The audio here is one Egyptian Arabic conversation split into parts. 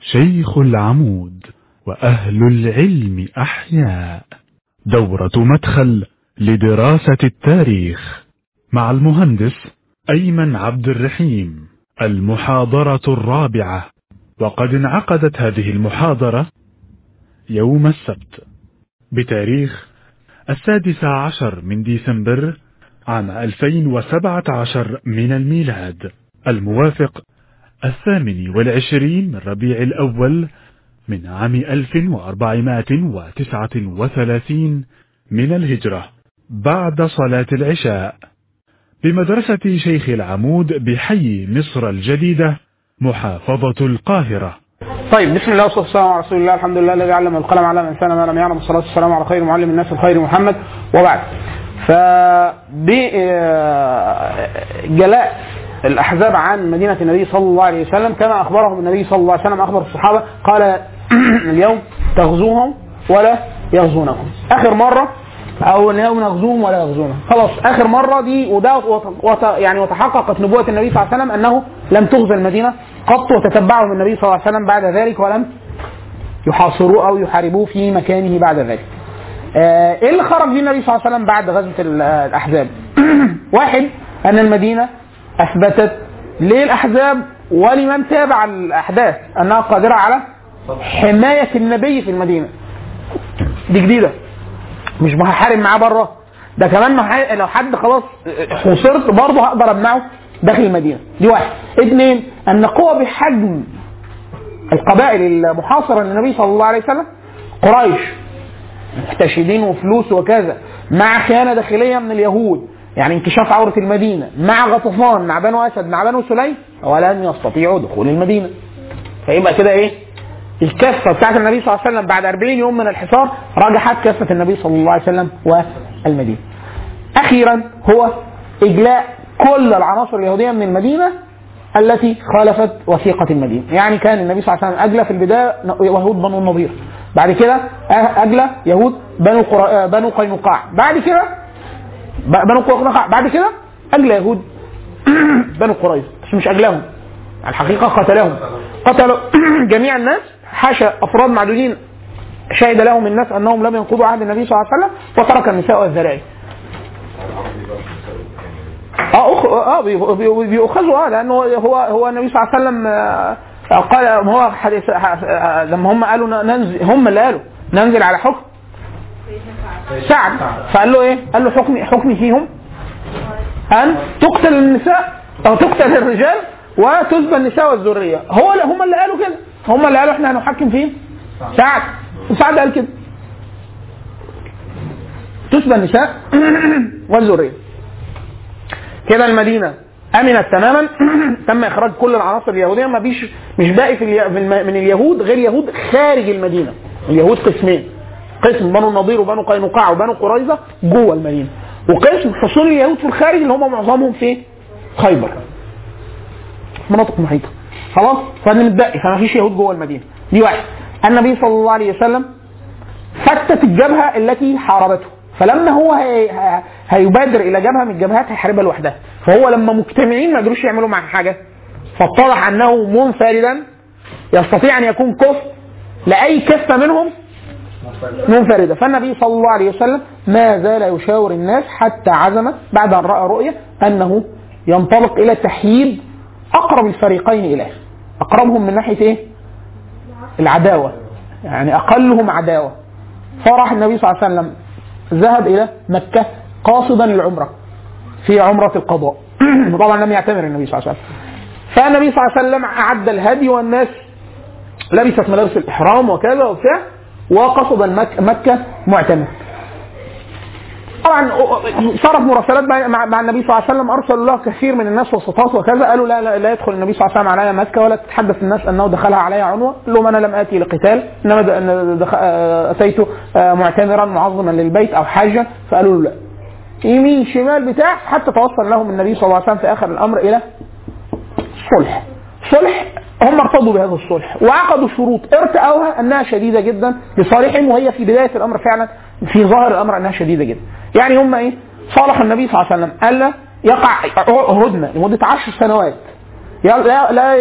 شيخ العمود وأهل العلم أحياء دورة مدخل لدراسة التاريخ مع المهندس أيمن عبد الرحيم المحاضرة الرابعة وقد انعقدت هذه المحاضرة يوم السبت بتاريخ السادس عشر من ديسمبر عام 2017 من الميلاد الموافق الثامن والعشرين من ربيع الأول من عام 1439 من الهجرة بعد صلاة العشاء بمدرسة شيخ العمود بحي مصر الجديدة محافظة القاهرة طيب بسم الله والصلاه والسلام على رسول الله الحمد لله الذي علم القلم على الانسان ما لم يعلم الصلاه والسلام على خير معلم الناس الخير محمد وبعد ف جلاء الاحزاب عن مدينه النبي صلى الله عليه وسلم كما اخبرهم النبي صلى الله عليه وسلم اخبر الصحابه قال اليوم تغزوهم ولا يغزونكم اخر مره او اليوم نغزوهم ولا يغزونا خلاص اخر مره دي وده وت- وت- يعني وتحققت نبوه النبي صلى الله عليه وسلم انه لم تغزى المدينه قط وتتبعهم النبي صلى الله عليه وسلم بعد ذلك ولم يحاصروه او يحاربوه في مكانه بعد ذلك. آه، ايه اللي خرج بيه النبي صلى الله عليه وسلم بعد غزوه ال- آه، الاحزاب؟ واحد ان المدينه اثبتت للاحزاب ولمن تابع الاحداث انها قادره على حمايه النبي في المدينه. دي جديده مش هحارب معاه بره ده كمان مح- لو حد خلاص حوصرت برضه هقدر امنعه داخل المدينه دي واحد اثنين ان قوى بحجم القبائل المحاصره للنبي صلى الله عليه وسلم قريش محتشدين وفلوس وكذا مع خيانه داخليه من اليهود يعني انكشاف عوره المدينه مع غطفان مع بنو اسد مع بنو سليم ولن يستطيعوا دخول المدينه فيبقى كده ايه الكفه بتاعت النبي صلى الله عليه وسلم بعد 40 يوم من الحصار رجحت كفه النبي صلى الله عليه وسلم والمدينه. اخيرا هو اجلاء كل العناصر اليهوديه من المدينه التي خالفت وثيقه المدينه، يعني كان النبي صلى الله عليه وسلم اجلى في البدايه يهود بنو النضير. بعد كده اجلى يهود بنو قرا... بنو قينقاع، بعد كده ب- بنو قينقاع، بعد كده اجلى يهود بنو قريظه، بس مش اجلاهم. الحقيقه قتلهم قتلوا جميع الناس حاشا افراد معدودين شهد لهم الناس انهم لم ينقضوا عهد النبي صلى الله عليه وسلم وترك النساء والذرائع. اه أخ... اه بي- بي- بيؤخذوا اه لانه هو هو النبي صلى الله عليه وسلم آه، قال هو حديث آه، لما هم قالوا ننزل هم اللي قالوا ننزل على حكم سعد فقال له ايه؟ قال له حكمي حكمي فيهم ان تقتل النساء او تقتل الرجال وتسبى النساء والذريه هو هم اللي قالوا كده هم اللي قالوا احنا هنحكم فيهم سعد وسعد قال كده تسبى النساء والذريه كده المدينه امنت تماما تم اخراج كل العناصر اليهوديه ما بيش مش باقي في الي- في الم- من اليهود غير يهود خارج المدينه اليهود قسمين قسم بنو النضير وبنو قينقاع وبنو قريظه جوه المدينه وقسم حصول اليهود في الخارج اللي هم معظمهم في خيبر مناطق محيطه خلاص فانا متبقي فما فيش يهود جوه المدينه دي واحد النبي صلى الله عليه وسلم فتت الجبهه التي حاربته فلما هو هي ه- هيبادر الى جبهه من الجبهات هيحاربها لوحدها فهو لما مجتمعين ما قدروش يعملوا معاه حاجه فاتضح انه منفردا يستطيع ان يكون كفء لاي كفه منهم منفرده فالنبي صلى الله عليه وسلم ما زال يشاور الناس حتى عزم بعد ان راى رؤيه انه ينطلق الى تحييد اقرب الفريقين اليه اقربهم من ناحيه ايه؟ العداوه يعني اقلهم عداوه فراح النبي صلى الله عليه وسلم ذهب الى مكه قاصدا للعمره في عمره القضاء طبعا لم يعتمر النبي صلى الله عليه وسلم فالنبي صلى الله عليه وسلم اعد الهدي والناس لبست ملابس الاحرام وكذا وبتاع وقصد المك- مكه معتمر طبعا صارت مراسلات مع, مع النبي صلى الله عليه وسلم ارسلوا له كثير من الناس وسطات وكذا قالوا لا لا, لا يدخل النبي صلى الله عليه وسلم علي مكه ولا تتحدث الناس انه دخلها علي عنوه قال لهم انا لم اتي لقتال انما د- أنا دخ- آه، اتيت آه، معتمرا معظما للبيت او حاجه فقالوا له لا يمين شمال بتاع حتى توصل لهم النبي صلى الله عليه وسلم في اخر الامر الى صلح صلح هم ارتضوا بهذا الصلح وعقدوا شروط ارتأوها انها شديده جدا لصالحهم وهي في بدايه الامر فعلا في ظاهر الامر انها شديده جدا. يعني هم ايه؟ صالح النبي صلى الله عليه وسلم الا يقع هدنه لمده عشر سنوات لا لا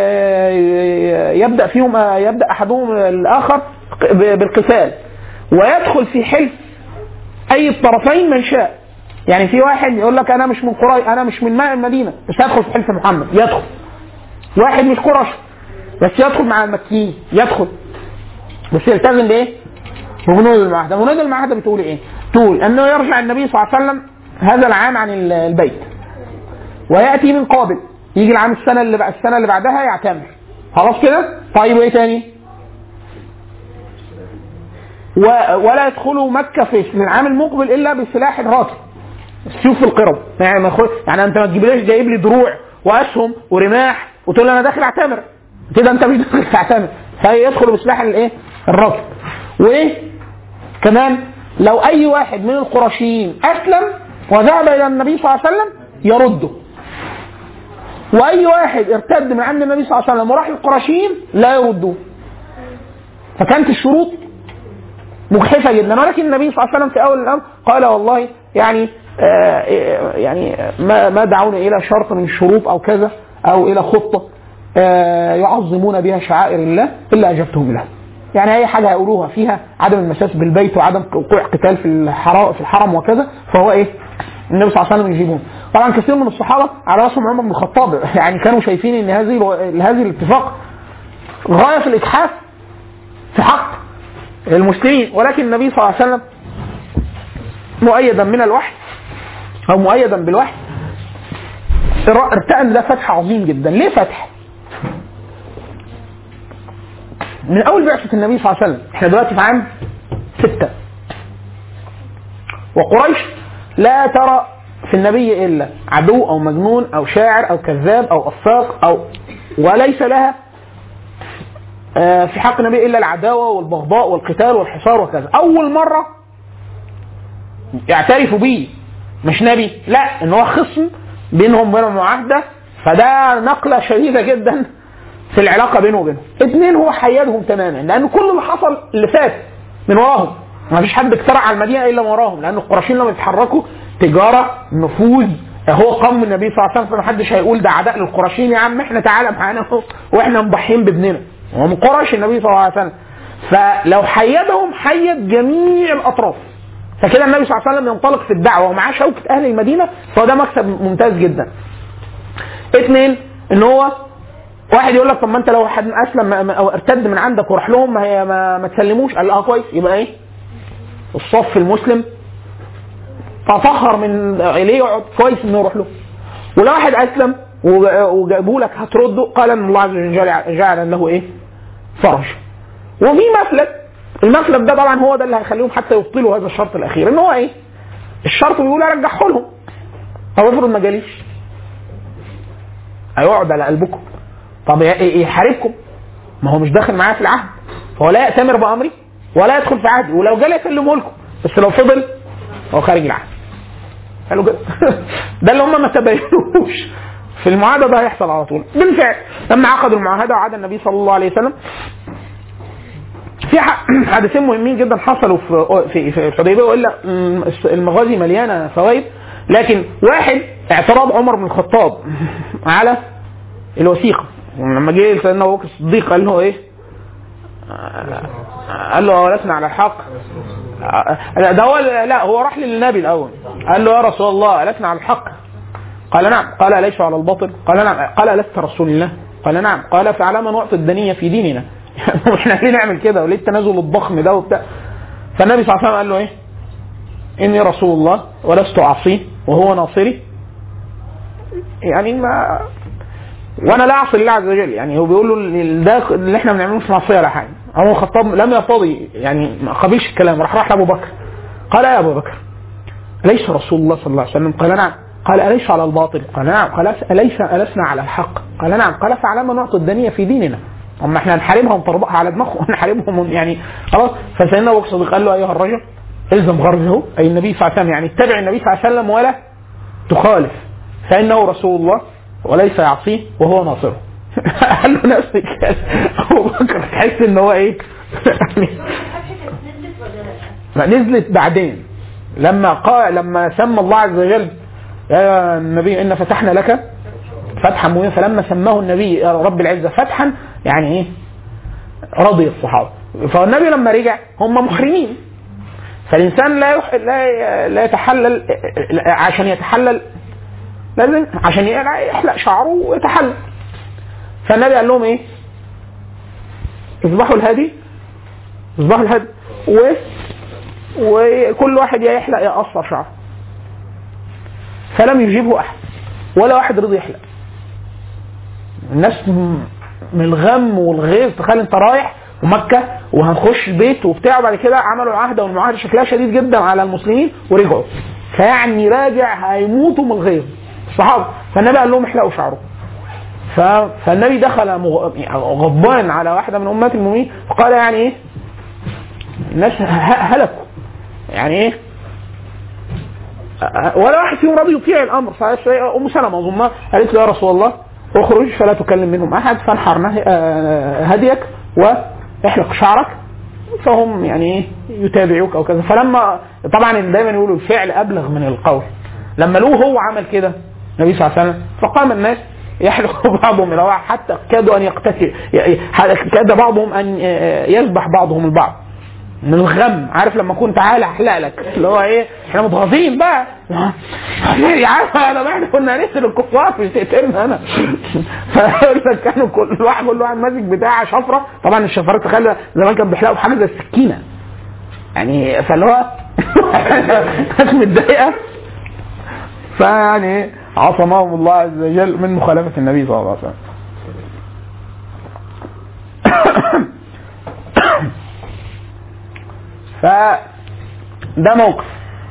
يبدا فيهم يبدا احدهم الاخر بالقتال ويدخل في حلف اي الطرفين من شاء يعني في واحد يقول لك انا مش من قريش انا مش من ماء المدينه بس هدخل في حلف محمد يدخل واحد مش قرش بس يدخل مع المكيين يدخل بس يلتزم بايه؟ ببنود المعاهده، بنود المعاهده بتقول ايه؟ تقول انه يرجع النبي صلى الله عليه وسلم هذا العام عن البيت وياتي من قابل يجي العام السنه اللي بعد السنه اللي بعدها يعتمر خلاص كده؟ طيب وايه تاني؟ و... ولا يدخلوا مكه في العام المقبل الا بسلاح راكب سيوف القرب يعني ما خل... يعني انت ما تجيبليش جايب لي دروع واسهم ورماح وتقول لي انا داخل اعتمر كده انت مش داخل تعتمر فيدخل بسلاح الايه؟ الراكب وايه؟ كمان لو اي واحد من القرشيين اسلم وذهب الى النبي صلى الله عليه وسلم يرده واي واحد ارتد من عند النبي صلى الله عليه وسلم وراح للقرشيين لا يردوه فكانت الشروط مجحفه جدا ولكن النبي صلى الله عليه وسلم في اول الامر قال والله يعني آه يعني ما ما دعونا الى شرط من الشروط او كذا او الى خطه آه يعظمون بها شعائر الله الا اجبتهم لها. يعني اي حاجه هيقولوها فيها عدم المساس بالبيت وعدم وقوع قتال في الحرم في الحرم وكذا فهو ايه؟ النبي صلى الله عليه وسلم يجيبهم. طبعا كثير من الصحابه على راسهم عمر بن الخطاب يعني كانوا شايفين ان هذه هذه الاتفاق غايه في الاجحاف في حق المسلمين ولكن النبي صلى الله عليه وسلم مؤيدا من الوحي او مؤيدا بالوحي ارتأى ان ده فتح عظيم جدا ليه فتح؟ من اول بعثه النبي صلى الله عليه وسلم احنا دلوقتي في عام سته وقريش لا ترى في النبي الا عدو او مجنون او شاعر او كذاب او افاق او وليس لها في حق النبي الا العداوه والبغضاء والقتال والحصار وكذا اول مره يعترفوا بيه مش نبي لا ان هو خصم بينهم وبين معاهده فده نقله شديده جدا في العلاقه بينه وبينهم. اثنين هو حيدهم تماما لان كل اللي حصل اللي فات من وراهم ما فيش حد اقترع على المدينه الا من وراهم لان القرشيين لما يتحركوا تجاره نفوذ هو قام النبي صلى الله عليه وسلم فما حدش هيقول ده عداء للقرشيين يا عم احنا تعالى معانا واحنا مضحيين بابننا هو من قرش النبي صلى الله عليه وسلم فلو حيدهم حيد جميع الاطراف فكده النبي صلى الله عليه وسلم ينطلق في الدعوه ومعاه شوكه اهل المدينه فده مكسب ممتاز جدا. اثنين ان هو واحد يقول لك طب ما انت لو حد اسلم او ارتد من عندك وراح لهم ما, هي ما, ما تسلموش قال اه كويس يبقى ايه؟ الصف المسلم تطهر من اليه يقعد كويس انه يروح له. ولو واحد اسلم وجابوا لك هترده قال ان الله عز وجل جعل له ايه؟ فرج. وفي مسلك المسلك ده طبعا هو ده اللي هيخليهم حتى يبطلوا هذا الشرط الاخير ان هو ايه؟ الشرط بيقول ارجعه لهم. طب افرض ما جاليش هيقعد على قلبكم طب يحاربكم ما هو مش داخل معايا في العهد فهو لا يأتمر بأمري ولا يدخل في عهدي ولو جالي يسلمه لكم بس لو فضل هو خارج العهد حلو كده ده اللي هم ما تبينوش في المعاهده ده هيحصل على طول بالفعل لما عقدوا المعاهده وعاد النبي صلى الله عليه وسلم في حدثين مهمين جدا حصلوا في في في الحديبيه والا المغازي مليانه فوائد لكن واحد اعتراض عمر بن الخطاب على الوثيقه لما جه سيدنا ابو بكر الصديق قال له ايه؟ قال له لسنا على الحق ده هو لا هو راح للنبي الاول قال له يا رسول الله لسنا على الحق قال نعم قال اليس على الباطل قال نعم قال لست رسول الله قال نعم قال فعلى ما نعطي الدنيه في ديننا احنا ليه نعمل كده وليه التنازل الضخم ده وبتاع فالنبي صلى الله عليه وسلم قال له ايه اني رسول الله ولست اعصيه وهو ناصري يعني ما وانا لا اعصي الله عز وجل يعني هو بيقول له ده اللي احنا بنعمله مش معصيه ولا حاجه عمر الخطاب لم يرتضي يعني ما قبلش الكلام راح راح لابو بكر قال يا ابو بكر اليس رسول الله صلى الله عليه وسلم قال نعم قال اليس على الباطل قال نعم قال اليس السنا على الحق قال نعم قال فعلى ما نعطي الدنيا في ديننا اما احنا نحاربها ونطربقها على دماغهم ونحاربهم يعني خلاص فسيدنا ابو بكر قال له ايها الرجل الزم غرزه اي النبي صلى الله عليه وسلم يعني اتبع النبي صلى الله عليه وسلم ولا تخالف فانه رسول الله وليس يعصيه وهو ناصره قال له نفس الكلام ابو بكر تحس ان هو ايه لا نزلت بعدين لما قال لما سمى الله عز وجل يا النبي ان فتحنا لك فتحا مبينا فلما سماه النبي رب العزه فتحا يعني ايه رضي الصحابه فالنبي لما رجع هم محرمين فالانسان لا يح... لا لا يتحلل عشان يتحلل لازم عشان يحلق شعره ويتحلل فالنبي قال لهم ايه؟ اذبحوا الهدي اذبحوا الهدي و وكل واحد يا يحلق يا قصر شعره فلم يجيبه احد ولا واحد رضي يحلق الناس من الغم والغيظ تخيل انت رايح ومكه وهنخش البيت وبتاع وبعد كده عملوا العهده والمعاهده شكلها شديد جدا على المسلمين ورجعوا فيعني راجع هيموتوا من الغيظ الصحابه فالنبي قال لهم احلقوا شعرهم ف... فالنبي دخل مغ... غضبان على واحده من امهات المؤمنين فقال يعني ايه الناس هلكوا يعني ايه ولا واحد فيهم راضي يطيع الامر ام سلمه اظن قالت له يا رسول الله اخرج فلا تكلم منهم احد فانحر هديك واحلق شعرك فهم يعني يتابعوك او كذا فلما طبعا دايما يقولوا الفعل ابلغ من القول لما له هو عمل كده النبي صلى الله عليه وسلم فقام الناس يحلق بعضهم الى بعض حتى كادوا ان يقتتل كاد بعضهم ان يذبح بعضهم البعض من الغم عارف لما كنت تعالى احلق لك اللي هو ايه احنا متغاظين بقى يا عارف انا بعد كنا نقتل الكفار مش تقتلنا انا فكانوا كل واحد كل واحد ماسك بتاع شفره طبعا الشفرات تخيل زمان كانوا بيحلقوا بحاجه زي السكينه يعني فاللي هو ناس متضايقه فيعني عصمهم الله عز وجل من مخالفه النبي صلى الله عليه وسلم فده موقف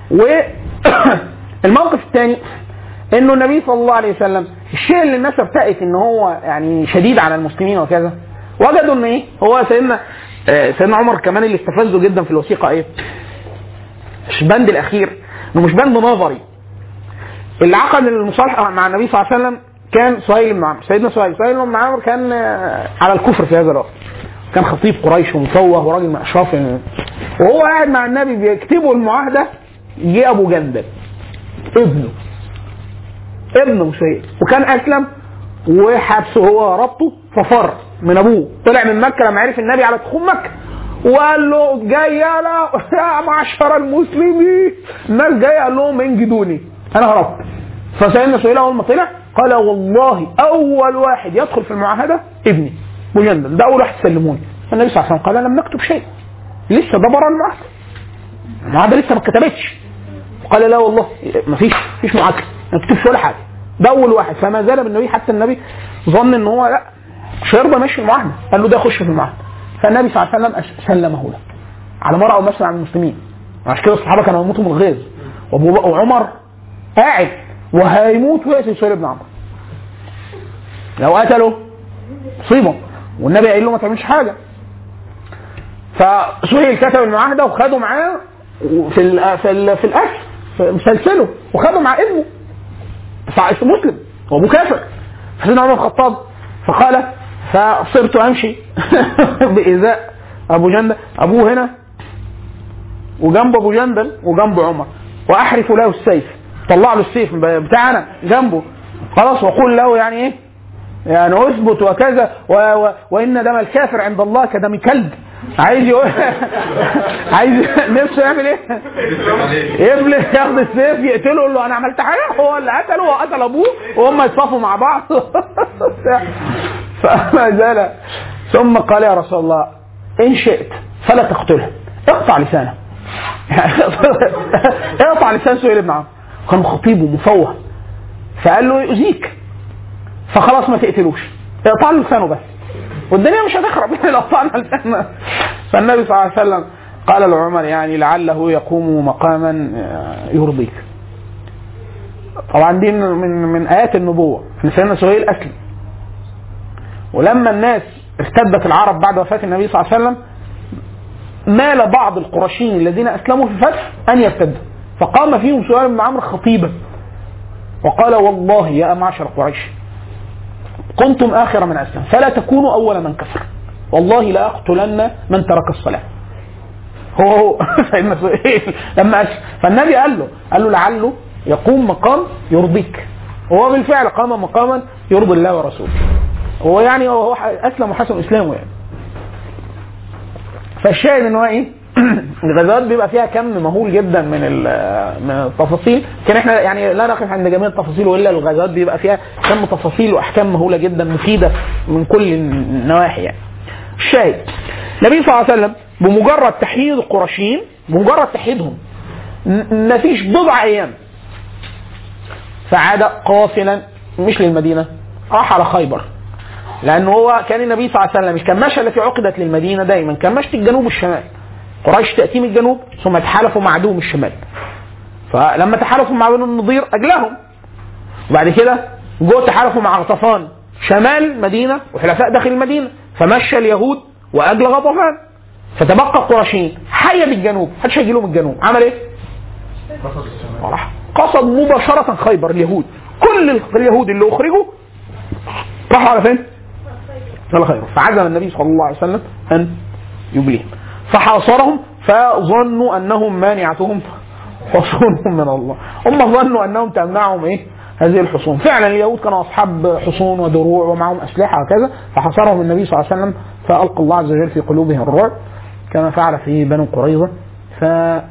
والموقف الثاني انه النبي صلى الله عليه وسلم الشيء اللي الناس ارتأت ان هو يعني شديد على المسلمين وكذا وجدوا ان ايه هو سيدنا سيدنا عمر كمان اللي استفزه جدا في الوثيقه ايه البند الاخير انه مش بند نظري اللي عقد المصالحه مع النبي صلى الله عليه وسلم كان سهيل بن عمرو سيدنا سهيل سهيل بن عمرو كان على الكفر في هذا الوقت كان خطيب قريش ومفوه وراجل من اشراف وهو قاعد مع النبي بيكتبوا المعاهده جه ابو جندل ابنه ابنه مسيد وكان اسلم وحبسه هو ربطه ففر من ابوه طلع من مكه لما عرف النبي على دخول مكه وقال له جاي يا يا معشر المسلمين الناس جايه قال لهم انجدوني انا هربت فسيدنا سهيل اول ما طلع قال والله اول واحد يدخل في المعاهده ابني مجندل ده اول واحد سلموني النبي صلى الله عليه وسلم قال لم نكتب شيء لسه ده بره المعاهده المعاهده لسه ما اتكتبتش قال لا والله ما فيش فيش معاهده ما تكتبش ولا حاجه ده اول واحد فما زال بالنبي حتى النبي ظن ان هو لا مش هيرضى ماشي المعاهده قال له ده خش في المعاهده فالنبي صلى الله عليه وسلم سلمه له على مرأى ومسمع عن المسلمين عشان كده الصحابه كانوا يموتوا من الغيظ وعمر قاعد وهيموت ويقتل سهيل بن عمرو لو قتله مصيبه والنبي قايل له ما تعملش حاجه فسهيل كتب المعاهده وخده معاه في ال في ال في الاسر مسلسله وخده مع ابنه مسلم وابوه كافر فسيدنا عمر الخطاب فقال فصرت امشي بإزاء ابو جندل ابوه هنا وجنب ابو جندل وجنب عمر واحرف له السيف طلع له السيف بتاعنا جنبه خلاص واقول له يعني ايه يعني اثبت وكذا و و وان دم الكافر عند الله كدم كلب عايز يقول عايز نفسه يعمل ايه؟ يفلح ياخد السيف يقتله يقول له انا عملت حاجه هو اللي قتله وقتل ابوه وهم يتصافوا مع بعض فما زال ثم قال يا رسول الله ان شئت فلا تقتله اقطع لسانه اقطع لسان سهيل بن عمرو كان خطيب ومفوه فقال له يؤذيك فخلاص ما تقتلوش اقطع له لسانه بس والدنيا مش هتخرب لو قطعنا لسانه فالنبي صلى الله عليه وسلم قال لعمر يعني لعله يقوم مقاما يرضيك طبعا دي من من ايات النبوه ان سيدنا سهيل اسلم ولما الناس ارتدت العرب بعد وفاه النبي صلى الله عليه وسلم مال بعض القرشيين الذين اسلموا في الفتح ان يرتدوا فقام فيهم سهيل بن عمرو خطيبا وقال والله يا معشر قريش كنتم اخر من اسلم فلا تكونوا اول من كفر والله لا اقتلن من ترك الصلاه هو هو سيدنا سهيل لما أسلم فالنبي قال له قال له لعله يقوم مقام يرضيك وهو بالفعل قام مقاما يرضي الله ورسوله هو يعني هو اسلم وحسن اسلامه يعني فالشاهد ان هو ايه الغزوات بيبقى فيها كم مهول جدا من ال- من التفاصيل كان احنا يعني لا نقف عند جميع التفاصيل والا الغزوات بيبقى فيها كم تفاصيل واحكام مهوله جدا مفيده من كل النواحي يعني الشاهد النبي صلى الله عليه وسلم بمجرد تحييد القرشيين بمجرد تحييدهم م- مفيش بضع ايام فعاد قافلا مش للمدينه راح على خيبر لان هو كان النبي صلى الله عليه وسلم مش كان مشى التي عقدت للمدينه دايما كان مشي الجنوب والشمال قريش تاتي من الجنوب ثم تحالفوا مع عدو من الشمال فلما تحالفوا مع بنو النضير اجلهم وبعد كده جو تحالفوا مع غطفان شمال المدينه وحلفاء داخل المدينه فمشى اليهود واجل غطفان فتبقى القرشيين حي بالجنوب محدش هيجي له من الجنوب عمل ايه؟ راح قصد مباشره خيبر اليهود كل اليهود اللي اخرجوا راحوا على فين؟ على خيبر فعزم النبي صلى الله عليه وسلم ان يجليهم فحاصرهم فظنوا انهم مانعتهم حصونهم من الله هم ظنوا انهم تمنعهم ايه هذه الحصون فعلا اليهود كانوا اصحاب حصون ودروع ومعهم اسلحه وكذا فحصرهم النبي صلى الله عليه وسلم فالقى الله عز وجل في قلوبهم الرعب كما فعل في بنو قريظه ف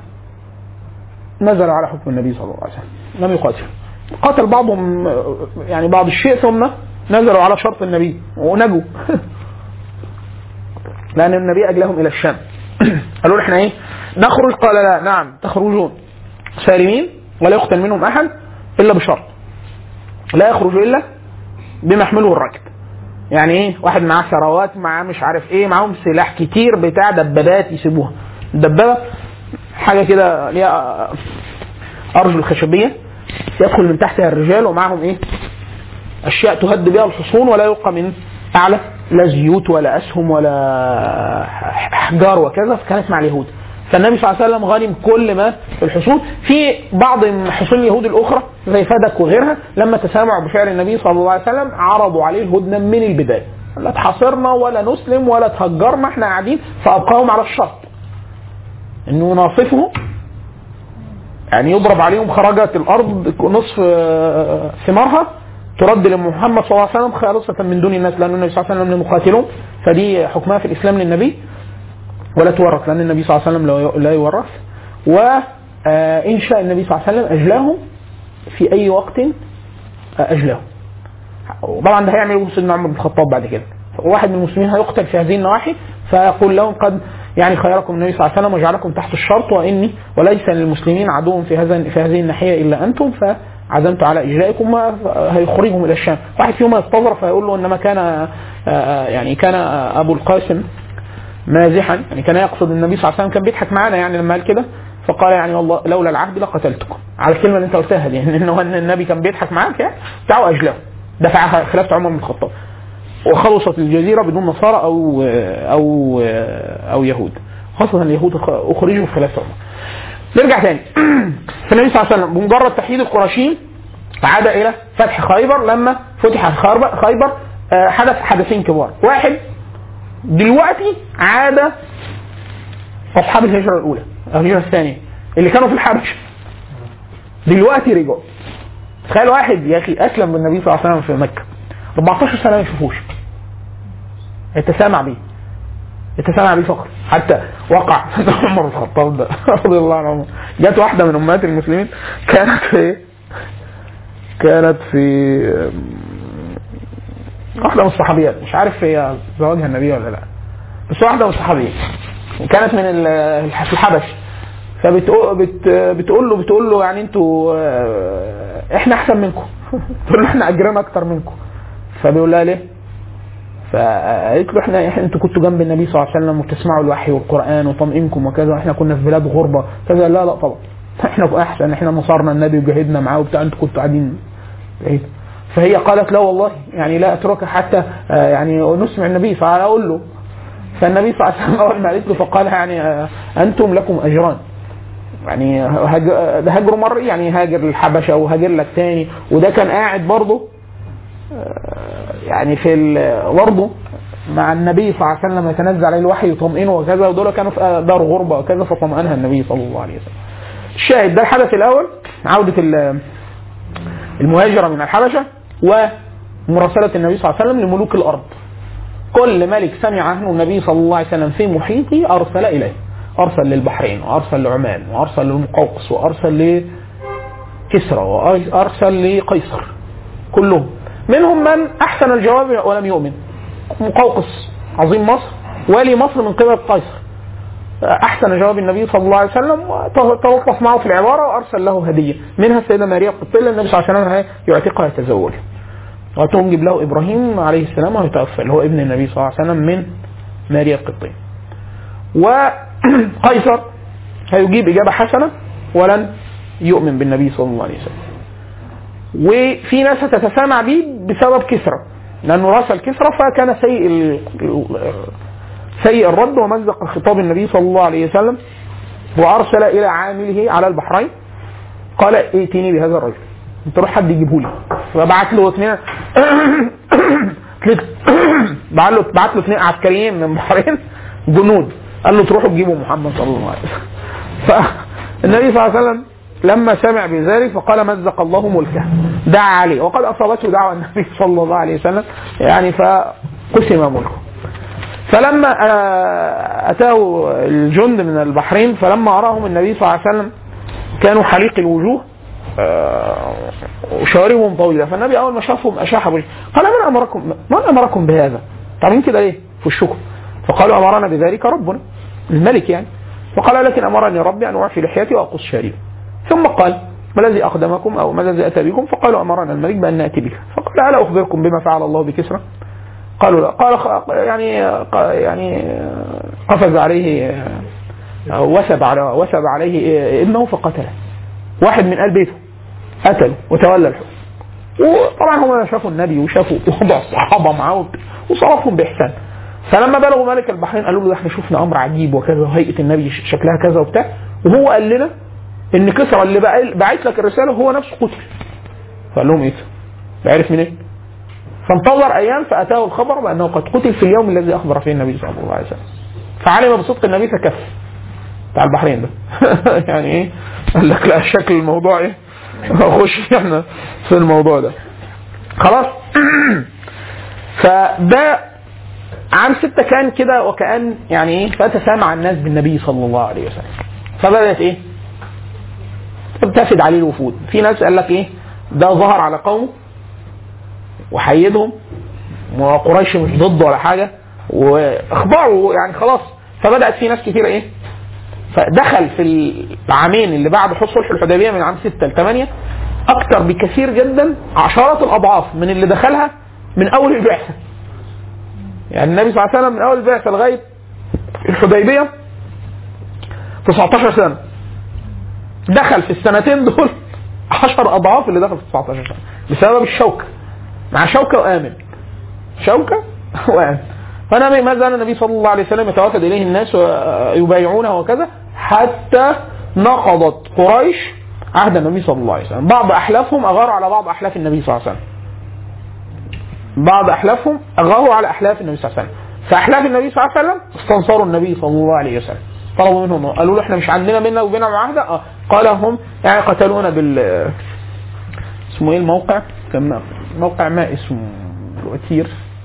نزلوا على حكم النبي صلى الله عليه وسلم لم يقاتل قاتل بعضهم يعني بعض الشيء ثم نزلوا على شرط النبي ونجوا لان النبي اجلهم الى الشام قالوا له احنا ايه نخرج قال لا نعم تخرجون سالمين ولا يقتل منهم احد الا بشرط لا يخرج الا بما يحمله الركب يعني ايه واحد معاه ثروات معاه مش عارف ايه معاهم سلاح كتير بتاع دبابات يسيبوها الدبابه حاجه كده ليها ارجل خشبيه يدخل من تحتها الرجال ومعهم ايه اشياء تهد بها الحصون ولا يلقى من اعلى لا زيوت ولا اسهم ولا احجار وكذا فكانت مع اليهود فالنبي صلى الله عليه وسلم غنم كل ما في الحصون في بعض حصون اليهود الاخرى زي فدك وغيرها لما تسامعوا بفعل النبي صلى الله عليه وسلم عرضوا عليه الهدنه من البدايه لا تحاصرنا ولا نسلم ولا تهجرنا احنا قاعدين فابقاهم على الشرط انه ناصفه يعني يضرب عليهم خرجت الارض نصف آه، ثمارها ترد لمحمد صلى الله عليه وسلم خالصة من دون الناس لأن النبي صلى الله عليه وسلم لم يقاتلهم فدي حكمها في الإسلام للنبي ولا تورث لأن النبي صلى الله عليه وسلم لا- لا يورث وإن شاء النبي صلى الله عليه وسلم أجلاهم في أي وقت آه، أجلاهم وطبعا ده هيعمل سيدنا عمر بن الخطاب بعد كده واحد من المسلمين هيقتل في هذه النواحي فيقول لهم قد يعني خيركم النبي صلى الله عليه وسلم وجعلكم تحت الشرط واني وليس للمسلمين عدو في هذا في هذه الناحيه الا انتم فعزمت على اجلائكم هيخرجهم الى الشام واحد فيهم يستظرف فيقول له انما كان آه، آه، يعني كان آه، ابو القاسم مازحا يعني كان يقصد النبي صلى الله عليه وسلم كان بيضحك معانا يعني لما قال كده فقال يعني والله لولا العهد لقتلتكم على الكلمه اللي انت قلتها دي ان هو ان النبي كان بيضحك معاك يعني بتاعه اجله دفعها خلافه عمر بن الخطاب وخلصت الجزيره بدون نصارى او او او يهود خاصه اليهود اخرجوا في خلافه عمر نرجع تاني فالنبي صلى الله عليه وسلم بمجرد تحييد القرشيين عاد الى فتح خيبر لما فتح خيبر خيبر آه، حدث حدثين كبار واحد دلوقتي عاد اصحاب الهجره الاولى أو الهجره الثانيه اللي كانوا في الحبشه دلوقتي رجعوا تخيل واحد يا اخي اسلم بالنبي صلى الله عليه وسلم في مكه 14 سنه ما يشوفوش يتسامع بيه يتسامع بيه فقط حتى وقع عمر بن الخطاب ده رضي الله عنه جت واحده من امهات المسلمين كانت في كانت في واحده من الصحابيات مش عارف هي زواجها النبي ولا لا بس واحده من الصحابيات كانت من ال- في الحبش فبتقول بت بتقول له بتقول له يعني انتوا آه، احنا احسن منكم تقول له احنا اجرنا اكتر منكم فبيقول لها ليه؟ فقالت له احنا احنا انتوا كنتوا جنب النبي صلى الله عليه وسلم وبتسمعوا الوحي والقران وطمئنكم وكذا واحنا كنا في بلاد غربه كذا لا لا طبعا احنا احسن احنا نصرنا النبي وجاهدنا معاه وبتاع انتوا كنتوا قاعدين بعيد فهي قالت لا والله يعني لا اتركه حتى آه، يعني نسمع النبي فقال اقول له فالنبي صلى الله عليه وسلم اول ما قالت له فقال يعني آه، انتم لكم اجران يعني هاج- ده هاجره مره يعني هاجر الحبشه وهاجر لك تاني وده كان قاعد برضه آه، يعني في ال- برضه مع النبي صلى الله عليه وسلم يتنزل عليه الوحي يطمئنه وكذا ودول كانوا في دار غربه وكذا فطمأنها النبي صلى الله عليه وسلم. الشاهد ده الحدث الاول عوده ال- المهاجره من الحبشه و مراسله النبي صلى الله عليه وسلم لملوك الارض كل ملك سمع عنه النبي صلى الله عليه وسلم في محيطه ارسل اليه ارسل للبحرين وارسل لعمان وارسل للمقوقس وارسل لكسرى وارسل لقيصر كلهم منهم من احسن الجواب ولم يؤمن مقوقس عظيم مصر والي مصر من قبل قيصر احسن جواب النبي صلى الله عليه وسلم وتلطف معه في العباره وارسل له هديه منها السيده ماريا القبطيه النبي صلى الله عليه وسلم يعتقها يتزوجها وتنجب له ابراهيم عليه السلام ويتوفى اللي هو ابن النبي صلى الله عليه وسلم من ماريا القبطيه. وقيصر هيجيب اجابه حسنه ولن يؤمن بالنبي صلى الله عليه وسلم. وفي ناس هتتسامع به بسبب كسرى لانه راسل كسرى فكان سيء ال- سيء الرد ومزق خطاب النبي صلى الله عليه وسلم وارسل الى عامله على البحرين قال ائتني بهذا الرجل انت روح حد يجيبه لي فبعت له اثنين بعت له بعت له اثنين عسكريين من البحرين جنود قال له تروحوا تجيبوا محمد صلى الله عليه وسلم فالنبي صلى الله عليه وسلم لما سمع بذلك فقال مزق الله ملكه دعا عليه وقد اصابته دعوه النبي صلى الله عليه وسلم يعني فقسم ملكه فلما آه، اتاه الجند من البحرين فلما اراهم النبي صلى الله عليه وسلم كانوا حليق الوجوه آه، وشواربهم طويله فالنبي اول ما شافهم اشاح بوجهه قال من امركم من امركم بهذا؟ تعملين كده ليه؟ في وشكم فقالوا امرنا بذلك ربنا الملك يعني فقال لكن امرني ربي ان اعفي لحيتي واقص شاربي ثم قال ما الذي اقدمكم او ما الذي اتى بكم؟ فقالوا امرنا الملك بان ناتي بك فقال الا اخبركم بما فعل الله بكسرى؟ قالوا لا قال خ- يعني ق- يعني قفز عليه آه، وسب على وسب عليه آه، ابنه فقتله واحد من آل بيته قتله وتولى الحكم وطبعا هم شافوا النبي وشافوا وضع الصحابه معاه وصرفهم باحسان فلما بلغوا ملك البحرين قالوا له ده احنا شفنا امر عجيب وكذا وهيئه النبي ش- شكلها كذا وبتاع وهو قال لنا ان كسرى اللي بقى- باعت لك الرساله هو نفسه قتل فقال لهم ايه ده عرف منين؟ فانتظر ايام فاتاه الخبر بانه قد قتل في اليوم الذي اخبر فيه النبي صلى الله عليه وسلم فعلم بصدق النبي فكف بتاع البحرين ده يعني ايه قال لك لا شكل الموضوع ايه اخش احنا في الموضوع ده خلاص فده عام ستة كان كده وكأن يعني ايه فتسامع الناس بالنبي صلى الله عليه وسلم فبدأت ايه تبتفد عليه الوفود في ناس قال لك ايه ده ظهر على قومه وحيدهم وقريش مش ضده ولا حاجه واخباره يعني خلاص فبدات في ناس كتيره ايه فدخل في العامين اللي بعد حصول صلح الحديبيه من عام 6 ل 8 اكثر بكثير جدا عشرات الاضعاف من اللي دخلها من اول البعثه يعني النبي صلى الله عليه وسلم من اول البعثه لغايه الحديبيه 19 سنه دخل في السنتين دول 10 اضعاف اللي دخل في 19 سنه بسبب الشوكه مع شوكه وامن شوكه وامن فانا ما زال النبي صلى الله عليه وسلم يتوافد اليه الناس ويبايعونه وكذا حتى نقضت قريش عهد النبي صلى الله عليه وسلم بعض احلافهم اغاروا على بعض احلاف النبي صلى الله عليه وسلم بعض احلافهم اغاروا على احلاف النبي صلى الله عليه وسلم فاحلاف النبي صلى الله عليه وسلم استنصروا النبي صلى الله عليه وسلم طلبوا منهم قالوا له احنا مش عندنا بيننا وبينهم عهد اه قال هم يعني قتلونا بال اسمه ايه الموقع؟ كان موقع ما اسمه الوتير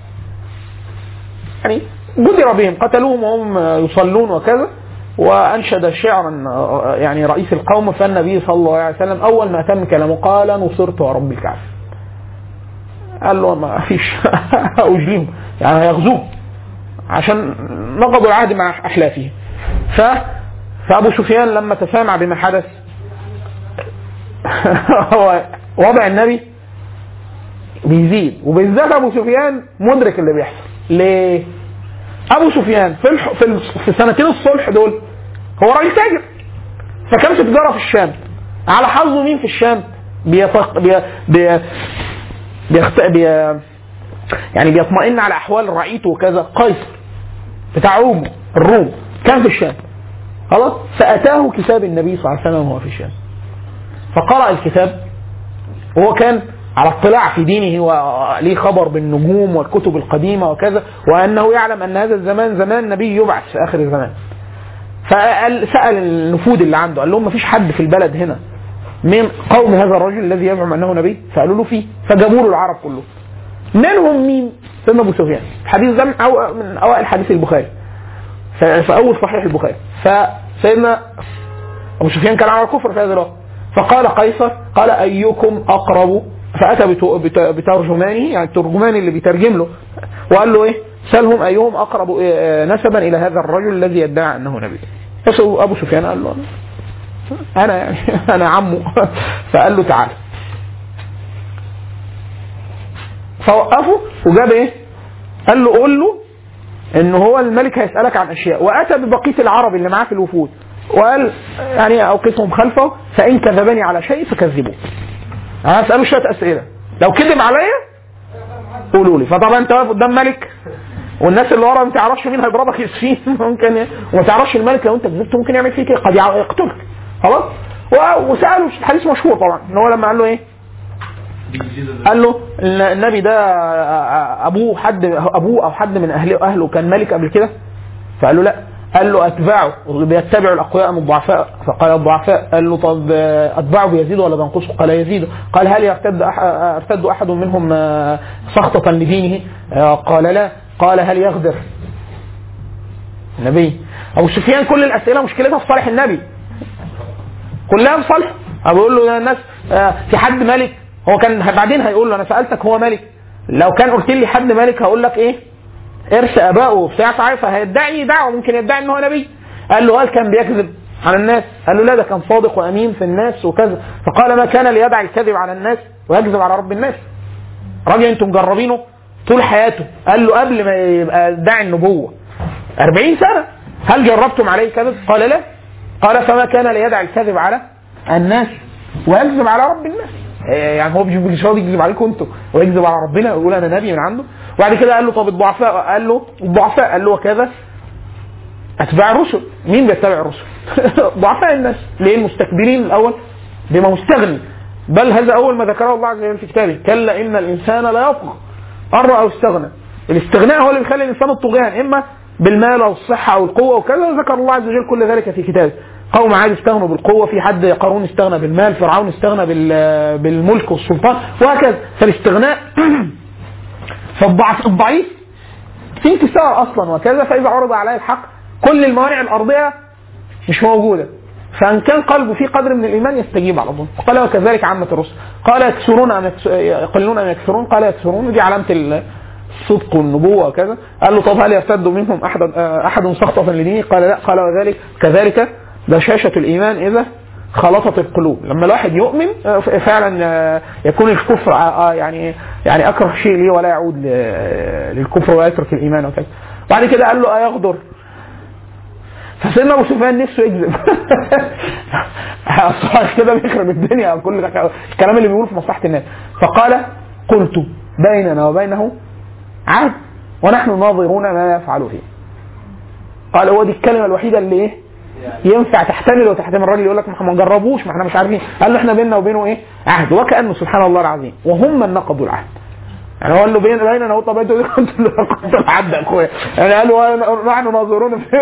يعني جدر بهم قتلوهم وهم يصلون وكذا وانشد شعرا يعني رئيس القوم فالنبي صلى الله عليه وسلم اول ما تم كلامه قال نصرت ورب الكعبه قال له ما فيش اجليهم يعني هيغزوه عشان نقضوا العهد مع احلافهم ف فابو سفيان لما تسامع بما حدث هو وضع النبي بيزيد وبالذات ابو سفيان مدرك اللي بيحصل ليه؟ ابو سفيان في الح... في, ال... في سنتين الصلح دول هو راجل تاجر فكان في تجاره في الشام على حظه مين في الشام؟ بيتق... بي... بي... بيخت... بي... يعني بيطمئن على احوال رعيته وكذا قيصر بتاع روم الروم كان في الشام خلاص فاتاه كتاب النبي صلى الله عليه وسلم وهو في الشام فقرأ الكتاب وهو كان على اطلاع في دينه وليه خبر بالنجوم والكتب القديمة وكذا وأنه يعلم أن هذا الزمان زمان نبي يبعث في آخر الزمان فسأل سأل النفود اللي عنده قال لهم ما فيش حد في البلد هنا من قوم هذا الرجل الذي يزعم أنه نبي فقالوا له فيه فجابوا له العرب كله منهم مين؟ سيدنا ابو سفيان الحديث ده من أو- من اوائل حديث البخاري ف- في اول صحيح البخاري فسيدنا ابو سفيان كان على الكفر في هذا الوقت فقال قيصر قال ايكم اقرب فاتى بت- بت- بترجمانه يعني الترجمان اللي بيترجم له وقال له ايه سلهم ايهم اقرب إيه، نسبا الى هذا الرجل الذي يدعي انه نبي بس ابو سفيان قال له انا يعني انا عمه فقال له تعال فوقفه وجاب ايه قال له قول له ان هو الملك هيسالك عن اشياء واتى ببقيه العرب اللي معاه في الوفود وقال يعني اوقفهم خلفه فان كذبني على شيء فكذبوه انا هساله شويه اسئله لو كذب عليا قولوا لي فطبعا انت واقف قدام ملك والناس اللي ورا ما تعرفش مين هيضربك يسفين ممكن وما تعرفش الملك لو انت كذبت ممكن يعمل فيك ايه قد يع- يقتلك خلاص و- وساله الحديث مشهور طبعا ان هو لما قال له ايه قال له ال- النبي ده ابوه حد ابوه او حد من اهله اهله كان ملك قبل كده فقال له لا قال له اتباعه بيتبعوا الاقوياء من الضعفاء فقال الضعفاء قال له طب اتباعه بيزيد ولا بينقصه قال يزيد قال هل يرتد أح- يرتد احد منهم آه، سخطة لدينه آه، قال لا قال هل يغدر النبي ابو سفيان كل الاسئله مشكلتها في صالح النبي كلها في صالحه بقول له يا الناس آه، في حد ملك هو كان بعدين هيقول له انا سالتك هو ملك لو كان قلت لي حد ملك هقول لك ايه ارث ابائه وبتاع تعرف فهيدعي دعوه ممكن يدعي ان هو نبي قال له هل كان بيكذب على الناس قال له لا ده كان صادق وامين في الناس وكذا فقال ما كان ليدعي الكذب على الناس ويكذب على رب الناس راجل انتم مجربينه طول حياته قال له قبل ما يبقى يدعي النبوه 40 سنه هل جربتم عليه الكذب قال لا قال فما كان ليدعي الكذب على الناس ويكذب على رب الناس إيه يعني هو مش مش راضي يكذب عليكم انتوا ويكذب على ربنا ويقول انا نبي من عنده وبعد كده قال له طب الضعفاء قال له الضعفاء قال له وكذا اتباع الرسل مين بيتبع الرسل ضعفاء الناس ليه المستكبرين الاول بما مستغني بل هذا اول ما ذكره الله عز وجل في كتابه كلا ان الانسان لا يطغى ان راى استغنى الاستغناء هو اللي بيخلي الانسان الطغيان اما بالمال او الصحه او القوه وكذا ذكر الله عز وجل كل ذلك في كتابه قوم عاد استغنوا بالقوه في حد قارون استغنى بالمال فرعون استغنى بال- بالملك والسلطان وهكذا فالاستغناء فالضعف الضعيف في انكسار اصلا وكذا فاذا عرض عليه الحق كل الموانع الارضيه مش موجوده فان كان قلبه في قدر من الايمان يستجيب على طول قال وكذلك عامه الرسل قال يكسرون ام يكس- يقلون ام يكسرون قال يكسرون دي علامه ال- الصدق والنبوه وكذا قال له طب هل يرتد منهم احد احد سخطه لدينه قال لا قال وذلك كذلك بشاشه الايمان اذا خلطت القلوب لما الواحد يؤمن آه، فعلا آه، يكون الكفر آه، آه، يعني يعني اكره شيء ليه ولا يعود ل- للكفر ويترك الايمان وكذا بعد كده قال له ايغدر فسيدنا ابو سفيان نفسه يكذب الصالح كده بيخرب الدنيا كل ده الكلام اللي بيقوله في مصلحه الناس فقال قلت بيننا وبينه عهد ونحن ناظرون ما يفعل فيه قال هو دي الكلمه الوحيده اللي ايه ينفع تحتمل وتحتمل الراجل يقول لك ما احنا ما نجربوش ما احنا مش عارفين قال له احنا بيننا وبينه ايه عهد وكانه سبحان الله العظيم وهم من نقضوا العهد يعني هو قال له بين بيننا وطب انتوا كنت كنت العهد يا اخويا يعني قالوا نحن ناظرون في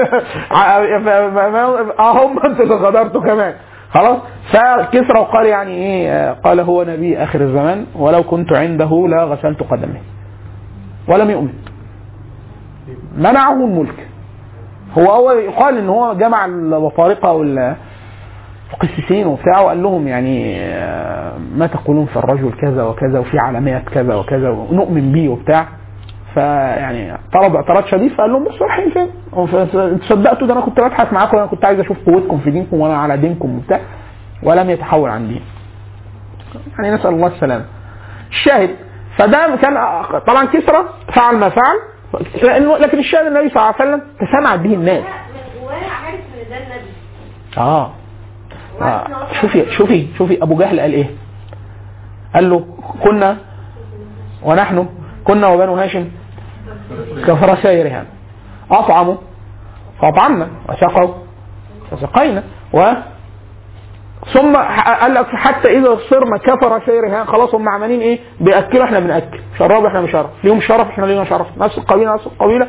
اه هم انتوا اللي غدرتوا كمان خلاص فكسرى وقال يعني ايه قال هو نبي اخر الزمان ولو كنت عنده لا غسلت قدمه ولم يؤمن منعه الملك هو هو يقال ان هو جمع البطارقه وال القسيسين وبتاع وقال لهم يعني آه، ما تقولون في الرجل كذا وكذا وفي علامات كذا وكذا ونؤمن بيه وبتاع فيعني طلب اعتراض شديد فقال لهم بس رايحين فين؟ هو ف- انتوا صدقتوا ده انا كنت ببحث معاكم انا كنت عايز اشوف قوتكم في دينكم وانا على دينكم وبتاع ولم يتحول عن دين. يعني نسال الله السلامه. الشاهد فده كان طبعا كسرى فعل ما فعل لانه لكن الشاهد النبي صلى الله عليه وسلم تسامع به الناس. وانا عارف ان ده النبي اه آه. شوفي شوفي شوفي ابو جهل قال ايه قال له كنا ونحن كنا وبنو هاشم كفرسي رهان اطعموا فاطعمنا وسقوا فسقينا و ثم ح- قال لك حتى اذا صرنا كفر رهان خلاص هم عمالين ايه بياكلوا احنا بناكل شربوا احنا بنشرب ليهم شرف احنا لينا شرف نفس القبيله نفس القبيله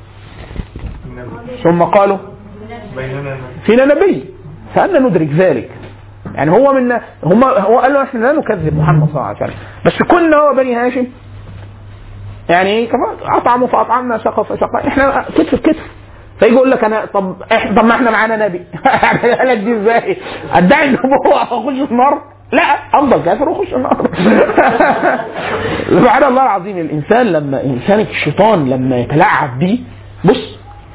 ثم قالوا بيننا فينا نبي فأنا ندرك ذلك يعني هو من هم هو قال له احنا لا نكذب محمد صلى الله عليه وسلم بس كنا هو بني هاشم يعني ايه كفا- اطعموا فاطعمنا سقوا فسقى احنا كتف بكتف فيجي يقول لك انا طب إح طب ما احنا معانا نبي يعني قال لك دي ازاي؟ ادعي النبوه واخش النار؟ لا افضل كافر واخش النار سبحان الله العظيم الانسان لما انسان الشيطان لما يتلاعب بيه بص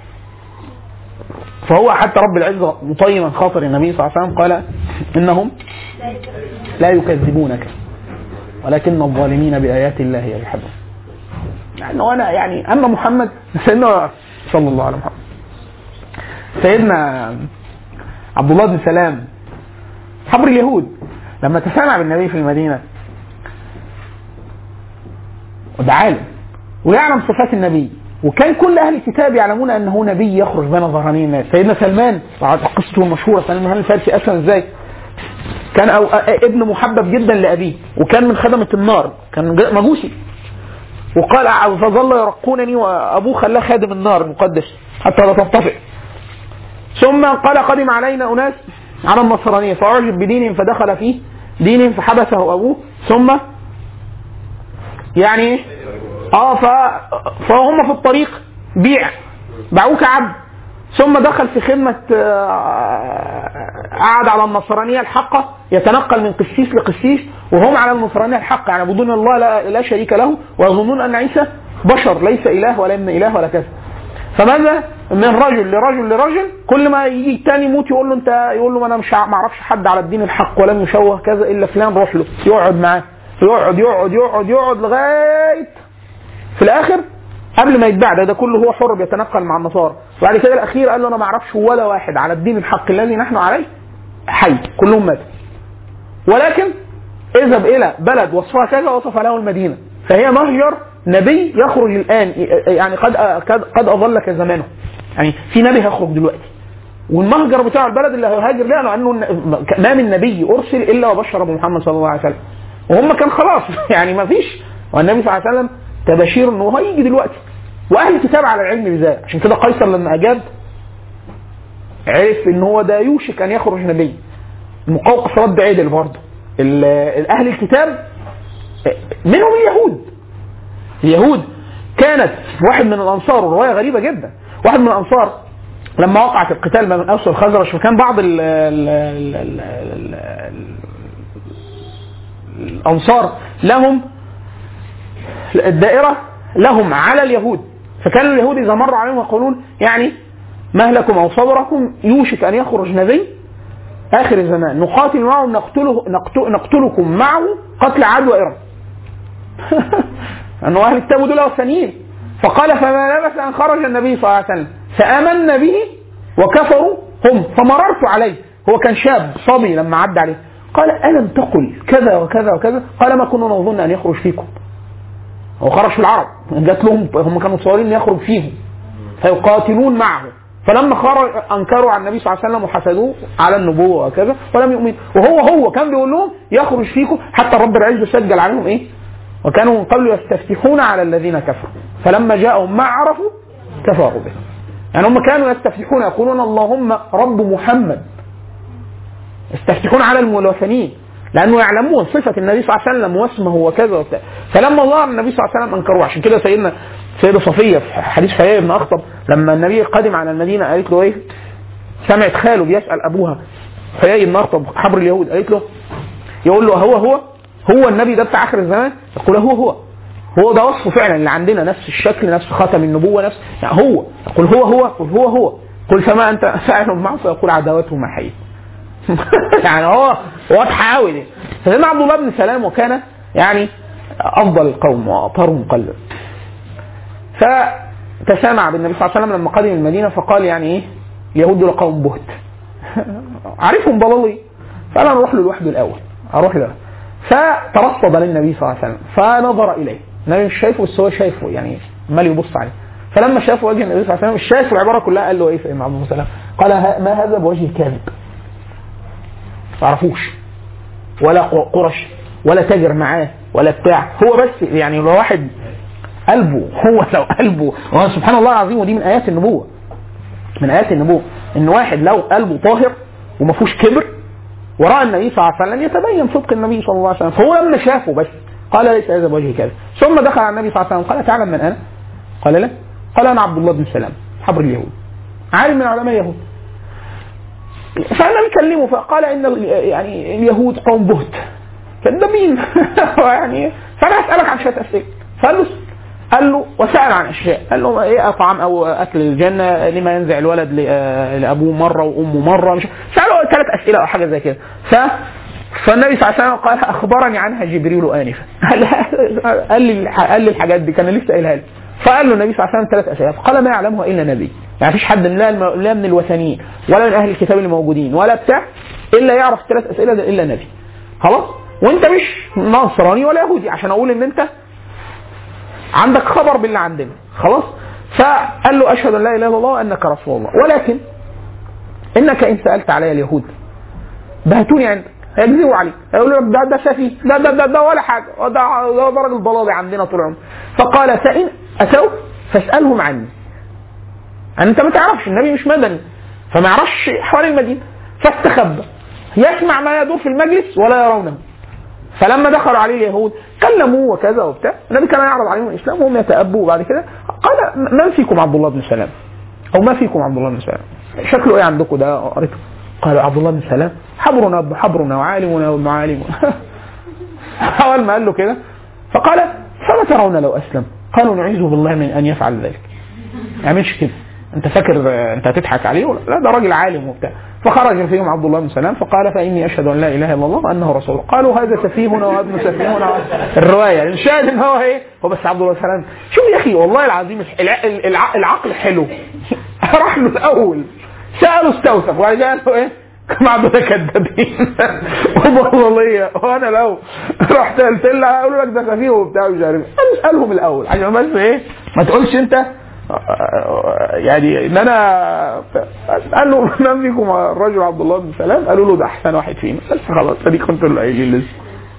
فهو حتى رب العزه مطيما خاطر النبي صلى الله عليه وسلم قال انهم لا يكذبونك ولكن الظالمين بايات الله يجحدون يعني وانا يعني اما محمد سيدنا صلى الله عليه محمد سيدنا عبد الله بن سلام حبر اليهود لما تسامع بالنبي في المدينه وده عالم ويعلم صفات النبي وكان كل اهل الكتاب يعلمون انه نبي يخرج بين ظهراني الناس سيدنا سلمان قصته المشهوره سلمان الفارسي اسلم ازاي كان أو ابن محبب جدا لابيه وكان من خدمه النار كان مجوسي وقال فظل يرقونني وابوه خلاه خادم النار المقدس حتى لا ترتفع ثم قال قدم علينا اناس على النصرانيه فاعجب بدينهم فدخل في دينهم فحبسه ابوه ثم يعني ايه؟ اه ف... فهم في الطريق بيع باعوك عبد ثم دخل في خدمة آه، قعد على النصرانية الحقة يتنقل من قسيس لقسيس وهم على النصرانية الحقة يعني يعبدون الله لا, لا شريك له ويظنون أن عيسى بشر ليس إله ولا ابن إله ولا كذا فماذا من رجل لرجل لرجل كل ما يجي التاني يموت يقول له انت يقول له ما انا مش ع- ما اعرفش حد على الدين الحق ولم يشوه كذا الا فلان روح له يقعد معاه يقعد يقعد يقعد يقعد لغايه في الاخر قبل ما يتباع ده ده كله هو حر بيتنقل مع النصارى وبعد كده الاخير قال له انا ما اعرفش ولا واحد على الدين الحق الذي نحن عليه حي كلهم ماتوا ولكن اذهب الى بلد وصفها كذا وصف له المدينه فهي مهجر نبي يخرج الان يعني قد قد قد اظلك زمانه يعني في نبي هيخرج دلوقتي والمهجر بتاع البلد اللي هيهاجر لها لانه ما من نبي ارسل الا وبشر بمحمد صلى الله عليه وسلم وهم كان خلاص يعني ما فيش والنبي صلى الله عليه وسلم تبشير انه هو هيجي دلوقتي واهل الكتاب على العلم بذلك عشان كده قيصر لما اجاب عرف ان هو ده يوشك ان يخرج نبي المقوقس رد عدل برضه ال- اهل الكتاب منهم اليهود اليهود كانت واحد من الانصار وروايه غريبه جدا واحد من الانصار لما وقعت القتال بين الاوس والخزرج فكان بعض ال ال ال ال ال ال الانصار لهم الدائره لهم على اليهود فكان اليهود اذا مروا عليهم يقولون يعني مهلكم او صبركم يوشك ان يخرج نبي اخر الزمان نقاتل معه نقتله نقتل نقتلكم معه قتل عاد وارم انه اهل الكتاب دول وثنيين فقال فما لبث ان خرج النبي صلى الله عليه وسلم فامنا به وكفروا هم فمررت عليه هو كان شاب صبي لما عدى عليه قال الم تقل كذا وكذا وكذا قال ما كنا نظن ان يخرج فيكم هو خرج في العرب جات لهم هم كانوا متصورين ان يخرج فيهم فيقاتلون معه فلما خرج انكروا على النبي صلى الله عليه وسلم وحسدوه على النبوه وكذا ولم يؤمن وهو هو كان بيقول لهم يخرج فيكم حتى رب العزه سجل عليهم ايه؟ وكانوا من قبل يستفتحون على الذين كفروا فلما جاءهم ما عرفوا كفروا به يعني هم كانوا يستفتحون يقولون اللهم رب محمد يستفتحون على الوثنيين لانه يعلمون صفه النبي صلى الله عليه وسلم واسمه وكذا وبتاع فلما ظهر النبي صلى الله عليه وسلم انكروه عشان كده سيدنا سيده صفيه في حديث حيي بن اخطب لما النبي قدم على المدينه قالت له ايه؟ سمعت خاله بيسال ابوها حيي بن اخطب حبر اليهود قالت له يقول له هو هو هو النبي ده بتاع اخر الزمان يقول هو هو هو ده وصفه فعلا اللي عندنا نفس الشكل نفس ختم النبوه نفس يعني هو يقول هو هو قل هو هو قل فما انت فاعل معه فيقول عداوته ما حي يعني هو واضحه قوي دي سيدنا عبد الله بن سلام وكان يعني افضل القوم واطهرهم قلبا فتسامع بالنبي صلى الله عليه وسلم لما قدم المدينه فقال يعني ايه اليهود دول قوم بهت عارفهم ضلالي فانا اروح له لوحده الاول اروح له فترصد للنبي صلى الله عليه وسلم فنظر اليه النبي مش شايفه بس هو شايفه يعني عمال يبص عليه فلما شاف وجه النبي صلى الله عليه وسلم مش شايف العباره كلها قال له ايه سيدنا عبد الله سلام قال ه- ما هذا بوجه كاذب ما تعرفوش ولا ق- قرش ولا تاجر معاه ولا بتاع هو بس يعني لو واحد قلبه هو لو قلبه هو سبحان الله العظيم ودي من ايات النبوه من ايات النبوه ان واحد لو قلبه طاهر وما فيهوش كبر وراى النبي صلى الله عليه وسلم يتبين صدق النبي صلى الله عليه وسلم فهو لما شافه بس قال ليس هذا بوجه كذا ثم دخل على النبي صلى الله عليه وسلم قال تعلم من انا؟ قال لا قال انا عبد الله بن سلام حبر اليهود عالم من علماء اليهود فالنبي كلمه فقال ان ال- يعني اليهود قوم بهت كذابين يعني فانا اسالك عن شويه اسئله فقال له اسأل. قال له وسال عن اشياء قال له ايه اطعم او اكل الجنه لما ينزع الولد ل- آه، لابوه مره وامه مره مش ساله ثلاث اسئله او حاجه زي كده ف فالنبي صلى الله عليه وسلم قال اخبرني عنها جبريل انفا قال قال لي الح- قال لي الحاجات دي كان لسه قايلها لي فقال له النبي صلى الله عليه وسلم ثلاث اسئله فقال ما يعلمها الا نبي يعني مفيش حد لا الم- لا من الوثنيين ولا من اهل الكتاب اللي موجودين ولا بتاع الا يعرف ثلاث اسئله ده الا نبي خلاص وانت مش نصراني ولا يهودي عشان اقول ان انت عندك خبر باللي عندنا خلاص فقال له اشهد ان لا اله الا الله وانك رسول الله ولكن انك ان سالت علي اليهود بهتوني عندك هيكذبوا عليك هيقولوا لك ده ده سفيه ده ده ده, ده ولا حاجه ده ده, ده راجل ضلالي عندنا طول عمره فقال فان اتوا فاسالهم عني يعني انت ما تعرفش النبي مش مدني فما يعرفش حوالين المدينه فاستخبى يسمع ما يدور في المجلس ولا يرونه فلما دخلوا عليه اليهود كلموه وكذا وبتاع النبي كان يعرض عليهم الاسلام وهم يتأبوا وبعد كده قال من فيكم عبد الله بن سلام او ما فيكم عبد الله بن سلام شكله ايه عندكم ده قريته قالوا عبد الله بن سلام حبرنا ابن حبرنا وعالمنا وابن عالمنا اول ما قال له كده فقال فما ترون لو اسلم قالوا نعوذ بالله من ان يفعل ذلك ما يعملش كده انت فاكر آه، انت هتضحك عليه ولا لا ده راجل عالم وبتاع فخرج فيهم عبد الله بن سلام فقال فاني اشهد ان لا اله الا الله وانه رسول الله قالوا هذا سفيهنا وابن سفيهنا الروايه الشاهد ان هو ايه هو بس عبد الله بن سلام شوف يا اخي والله العظيم الع- الع- العقل حلو راح له الاول ساله استوثق وبعد كده قال له ايه كم عبد الله كذابين وبالله وانا لو رحت قلت لها اقول لك ده سفيه وبتاع مش عارف قال اسالهم الاول عشان بس ايه ما تقولش انت يعني ان انا قال له من فيكم الرجل عبد الله بن سلام قالوا له ده احسن واحد فينا بس خلاص اديك كنت اللي قايلين لسه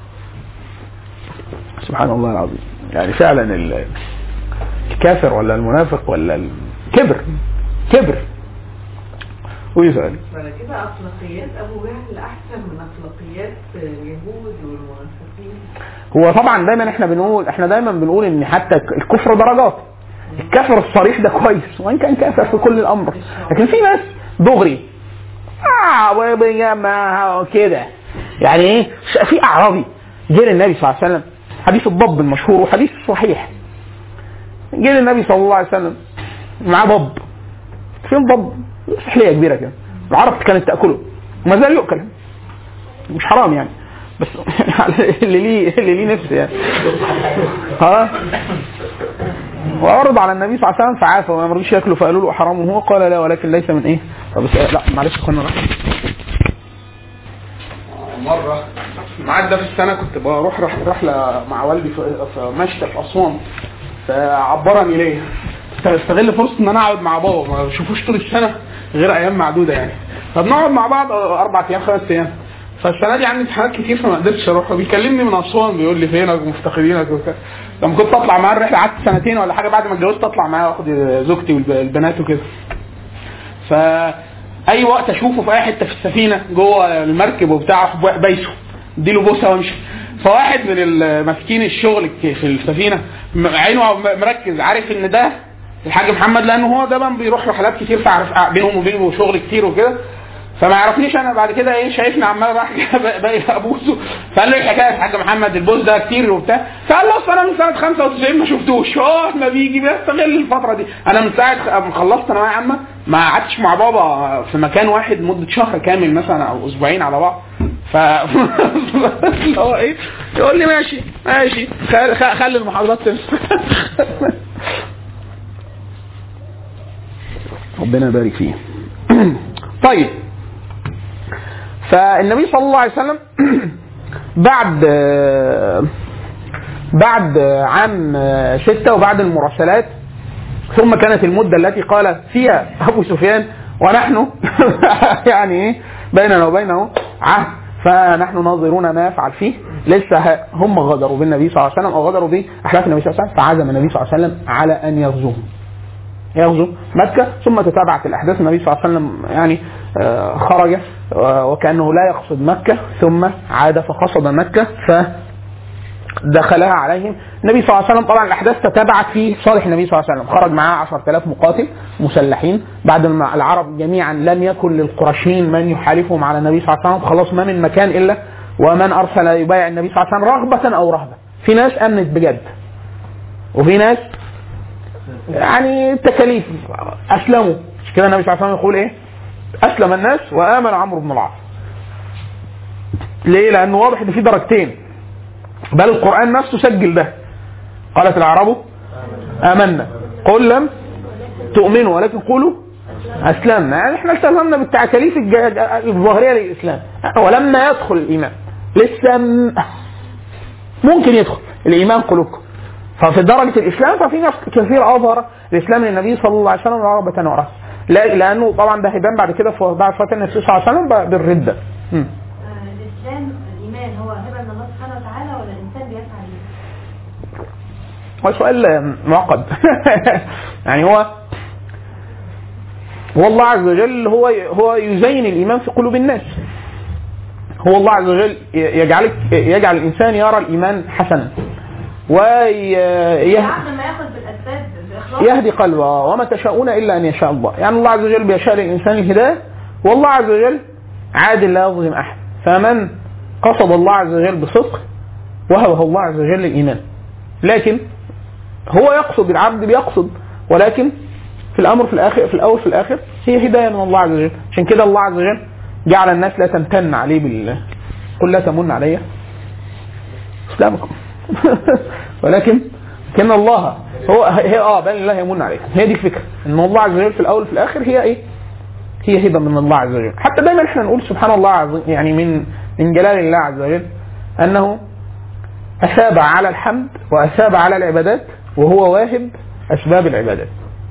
سبحان الله العظيم يعني فعلا ال- الكافر ولا المنافق ولا الكبر كبر ويسأل فانا كده اخلاقيات ابو جهل احسن من اخلاقيات اليهود والمنافقين هو طبعا دايما احنا بنقول احنا دايما بنقول ان حتى الكفر درجات الكافر الصريح ده كويس وان كان كافر في كل الامر لكن في ناس دغري اه وبيجمع كده يعني ايه في اعرابي جه للنبي صلى الله عليه وسلم حديث الضب المشهور وحديث صحيح جه للنبي صلى الله عليه وسلم معاه ضب فين ضب سحليه كبيره كده العرب كانت تاكله وما زال يؤكل مش حرام يعني بس اللي ليه اللي ليه نفس يعني ها وعرض على النبي صلى الله عليه وسلم فعافى وما رضيش ياكله فقالوا له حرام هو قال لا ولكن ليس من ايه طب بس لا معلش يا اخوانا مره معاد ده في السنه كنت بروح رح- رحله مع والدي في في مشتى في اسوان فعبرني ليه كنت بستغل فرصه ان انا اقعد مع بابا ما بشوفوش طول السنه غير ايام معدوده يعني فبنقعد مع بعض اربع ايام خمس ايام فالسنه دي عندي امتحانات كتير فما قدرتش اروح فبيكلمني من اسوان بيقول لي فينك ومفتقدينك وكده لما كنت اطلع معاه الرحله قعدت سنتين ولا حاجه بعد ما اتجوزت اطلع معاه واخد زوجتي والبنات وكده ف اي وقت اشوفه في اي حته في السفينه جوه المركب وبتاع أروح بايسه اديله بوسه وامشي فواحد من الماسكين الشغل في السفينه م- عينه مركز عارف ان ده الحاج محمد لانه هو دايما بيروح رحلات كتير فعارف بينهم وبينه شغل كتير وكده فما يعرفنيش انا بعد كده ايه شايفني عمال راح باقي ابوسه فقال له ايه الحكايه يا حاج محمد البوس ده كتير وبتاع فقال له اصل انا من سنه 95 ما شفتوش هو ما بيجي بيستغل الفتره دي انا من ساعه ما خلصت ثانويه عامه ما قعدتش مع بابا في مكان واحد مده شهر كامل مثلا او اسبوعين على بعض ف اللي هو ايه يقول لي ماشي ماشي خل- خ- خلي المحاضرات تمشي ربنا يبارك فيه طيب فالنبي صلى الله عليه وسلم بعد بعد عام ستة وبعد المراسلات ثم كانت المدة التي قال فيها أبو سفيان ونحن يعني إيه بيننا وبينه عهد فنحن ناظرون ما يفعل فيه لسه هم غدروا بالنبي صلى الله عليه وسلم أو غدروا بأحلاف النبي صلى الله عليه وسلم فعزم النبي صلى الله عليه وسلم على أن يغزوهم يغزو مكة ثم تتابعت الأحداث النبي صلى الله عليه وسلم يعني آه، خرج آه، وكأنه لا يقصد مكة ثم عاد فقصد مكة ف دخلها عليهم النبي صلى الله عليه وسلم طبعا الاحداث تتابعت في صالح النبي صلى الله عليه وسلم خرج معاه 10000 مقاتل مسلحين بعد ما العرب جميعا لم يكن للقرشيين من يحالفهم على النبي صلى الله عليه وسلم خلاص ما من مكان الا ومن ارسل يبايع النبي صلى الله عليه وسلم رغبه او رهبه في ناس امنت بجد وفي ناس يعني تكاليف اسلموا مش كده النبي صلى الله عليه وسلم يقول ايه اسلم الناس وامن عمرو بن العاص ليه لانه واضح ان في درجتين بل القران نفسه سجل ده قالت العرب امنا قل لم تؤمنوا ولكن قولوا اسلمنا يعني احنا التزمنا بالتكاليف الج- الظاهريه للاسلام ولما يدخل الايمان لسه م- ممكن يدخل الايمان قلوبكم ففي درجه الاسلام ففي ناس كثير اظهر الاسلام للنبي صلى الله عليه وسلم رغبه ورهبه لا لانه طبعا ده هيبان بعد كده في بعد فتره النبي صلى الله عليه وسلم ب- بالرده مم. آه، الاسلام الايمان هو هبه من الله سبحانه وتعالى ولا الانسان بيسعى ليه؟ هو سؤال معقد يعني هو هو الله عز وجل هو هو يزين الايمان في قلوب الناس هو الله عز وجل يجعلك يجعل الانسان يرى الايمان حسنا ويهدي العبد لما ياخذ بالاسباب باخلاص يهدي قلبه وما تشاءون الا ان يشاء الله يعني الله عز وجل بيشاء للانسان الهدايه والله عز وجل عادل لا يظلم احد فمن قصد الله عز وجل بصدق وهبه الله عز وجل الايمان لكن هو يقصد العبد بيقصد ولكن في الامر في الاخر في الاول في الاخر هي هدايه من الله عز وجل عشان كده الله عز وجل جعل الناس لا تمتن عليه بال قل لا تمن علي اسلامكم ولكن كان الله هو هي اه بل الله يمن عليكم هي دي الفكره ان الله عز وجل في الاول وفي الاخر هي ايه؟ هي هبه من الله عز وجل حتى دايما احنا نقول سبحان الله عظيم يعني من من جلال الله عز وجل انه اثاب على الحمد واثاب على العبادات وهو واهب اسباب العبادات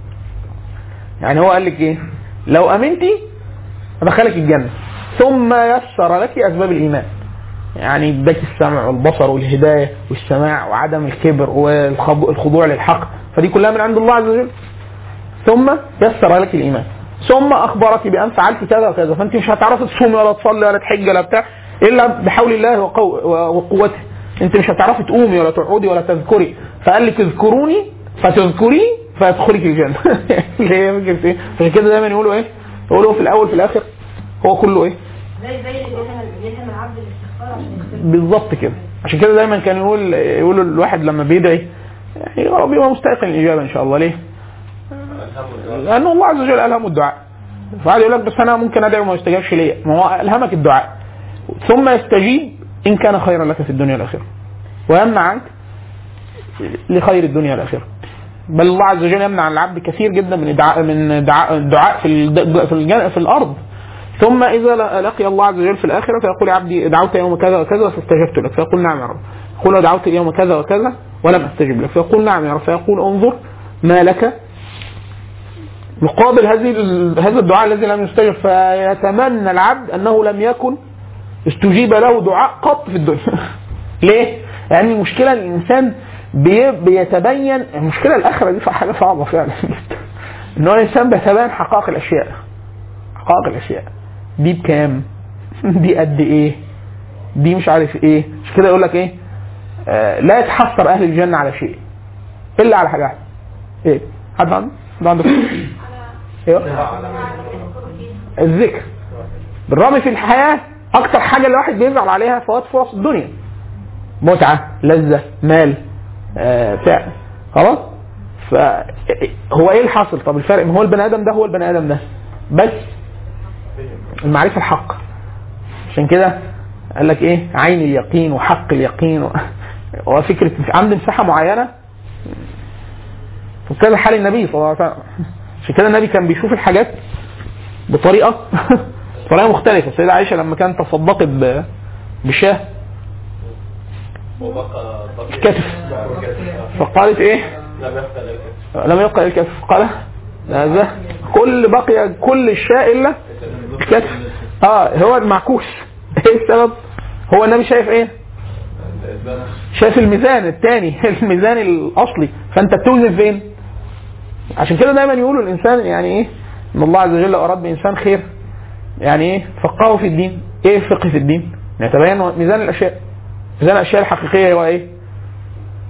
يعني هو قال لك ايه لو امنتي ادخلك الجنه ثم يسر لك اسباب الايمان يعني اداك السمع والبصر والهدايه والسماع وعدم الكبر والخضوع للحق فدي كلها من عند الله عز وجل ثم يسر لك الايمان ثم اخبرك بان فعلت كذا وكذا فانت مش هتعرفي تصومي ولا تصلي ولا تحجي ولا بتاع الا بحول الله وقو وقوته انت مش هتعرفي تقومي ولا تقعدي ولا تذكري فقال لك اذكروني فتذكري فيدخلك الجنه اللي هي فكره ايه عشان كده دايما يقولوا ايه يقولوا في الاول في الاخر هو كله ايه زي زي اللي بيلهم بيلهم العبد الاستغفار عشان يغفر بالظبط كده عشان كده دايما كان يقول يقولوا الواحد لما بيدعي يعني هو بيبقى مستيقن الاجابه ان شاء الله ليه؟ لان الله عز وجل الهم الدعاء فقعد يقول لك بس انا ممكن ادعي وما يستجابش ليا ما هو الهمك الدعاء ثم يستجيب ان كان خيرا لك في الدنيا والاخره ويمنع عنك لخير الدنيا والاخره بل الله عز وجل يمنع عن العبد كثير جدا من دعاء من دعاء الدعاء في الد- في الجن- في الارض ثم اذا لقي الله عز وجل في الاخره فيقول يا عبدي دعوت يوم كذا وكذا فاستجبت لك فيقول نعم يا رب يقول دعوت اليوم كذا وكذا ولم استجب لك فيقول نعم يا رب فيقول انظر ما لك مقابل هذه ال- هذا الدعاء الذي لم يستجب فيتمنى العبد انه لم يكن استجيب له دعاء قط في الدنيا ليه؟ لان المشكله الانسان بي- بيتبين المشكله الاخره دي حاجه صعبه فعلا ان هو الانسان بيتبين حقائق الاشياء حقائق الاشياء دي بكام؟ دي قد ايه؟ دي مش عارف ايه مش كده يقول لك ايه؟ آه لا يتحسر اهل الجنه على شيء الا على حاجه واحده ايه؟ حد عنده؟ حد عنده ايوه الذكر بالرغم في الحياه اكتر حاجه الواحد بيزعل عليها فوات فرص الدنيا متعه لذه مال آه بتاع خلاص فهو ايه الحاصل طب الفرق ما هو البني ادم ده هو البني ادم ده بس المعرفه الحق عشان كده قال لك ايه عين اليقين وحق اليقين و... وفكره عند مساحه معينه وكذا حال النبي صلى الله عليه وسلم عشان كده النبي كان بيشوف الحاجات بطريقه بطريقه مختلفه السيده عائشه لما كانت تصدقت ب... بشاه الكتف فقالت ايه لم يبقى الكتف قال هذا كل بقي كل الشاء الا الكتف اه هو المعكوس ايه السبب هو النبي شايف ايه شايف الميزان الثاني الميزان الاصلي فانت بتوزن فين عشان كده دايما يقولوا الانسان يعني ايه ان الله عز وجل اراد بانسان خير يعني ايه فقهه في الدين ايه الفقه في الدين يتبين ميزان الاشياء ميزان الاشياء الحقيقيه هو ايه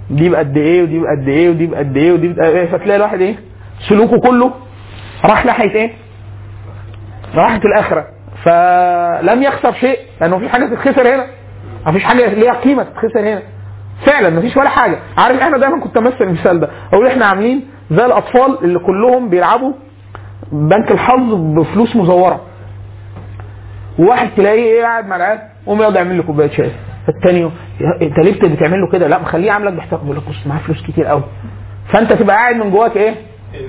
دي بقد ايه ودي بقد ايه ودي بقد ايه ودي بقد ايه فتلاقي الواحد ايه سلوكه كله راح ناحيه ايه؟ راحت الاخره فلم يخسر شيء لانه في حاجه تتخسر هنا مفيش حاجه ليها قيمه تتخسر هنا فعلا مفيش ولا حاجه عارف احنا دايما كنت امثل المثال ده اقول احنا عاملين زي الاطفال اللي كلهم بيلعبوا بنك الحظ بفلوس مزوره وواحد تلاقيه ايه قاعد مع العيال قوم يقعد يعمل له كوبايه شاي فالتاني يقول، يا- انت ليه بتعمل له كده؟ لا مخليه عاملك باحترام يقول لك بص معاه فلوس كتير قوي فانت تبقى قاعد من جواك ايه؟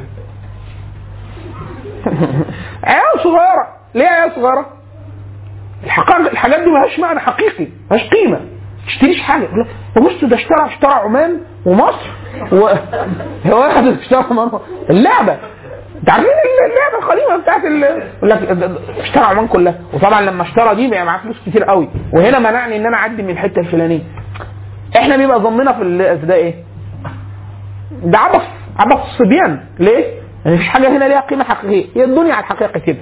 عيال صغيره ليه عيال صغيره؟ الحقائق الحاجات دي ملهاش معنى حقيقي ملهاش قيمه ما تشتريش حاجه يقول لك بص ده اشترى اشترى عمان ومصر و... هو واحد اشترى عمان اللعبه انت عارفين اللعبه القديمه بتاعت ال... يقول لك ده- ده اشترى عمان كلها وطبعا لما اشترى دي بقى معاه فلوس كتير قوي وهنا منعني ان انا اعدي من الحته الفلانيه احنا بيبقى ظننا في ال- في ده ايه؟ ده عبث عبث الصبيان ليه؟ يعني مفيش حاجه هنا ليها قيمه حقيقيه هي الدنيا على الحقيقه كده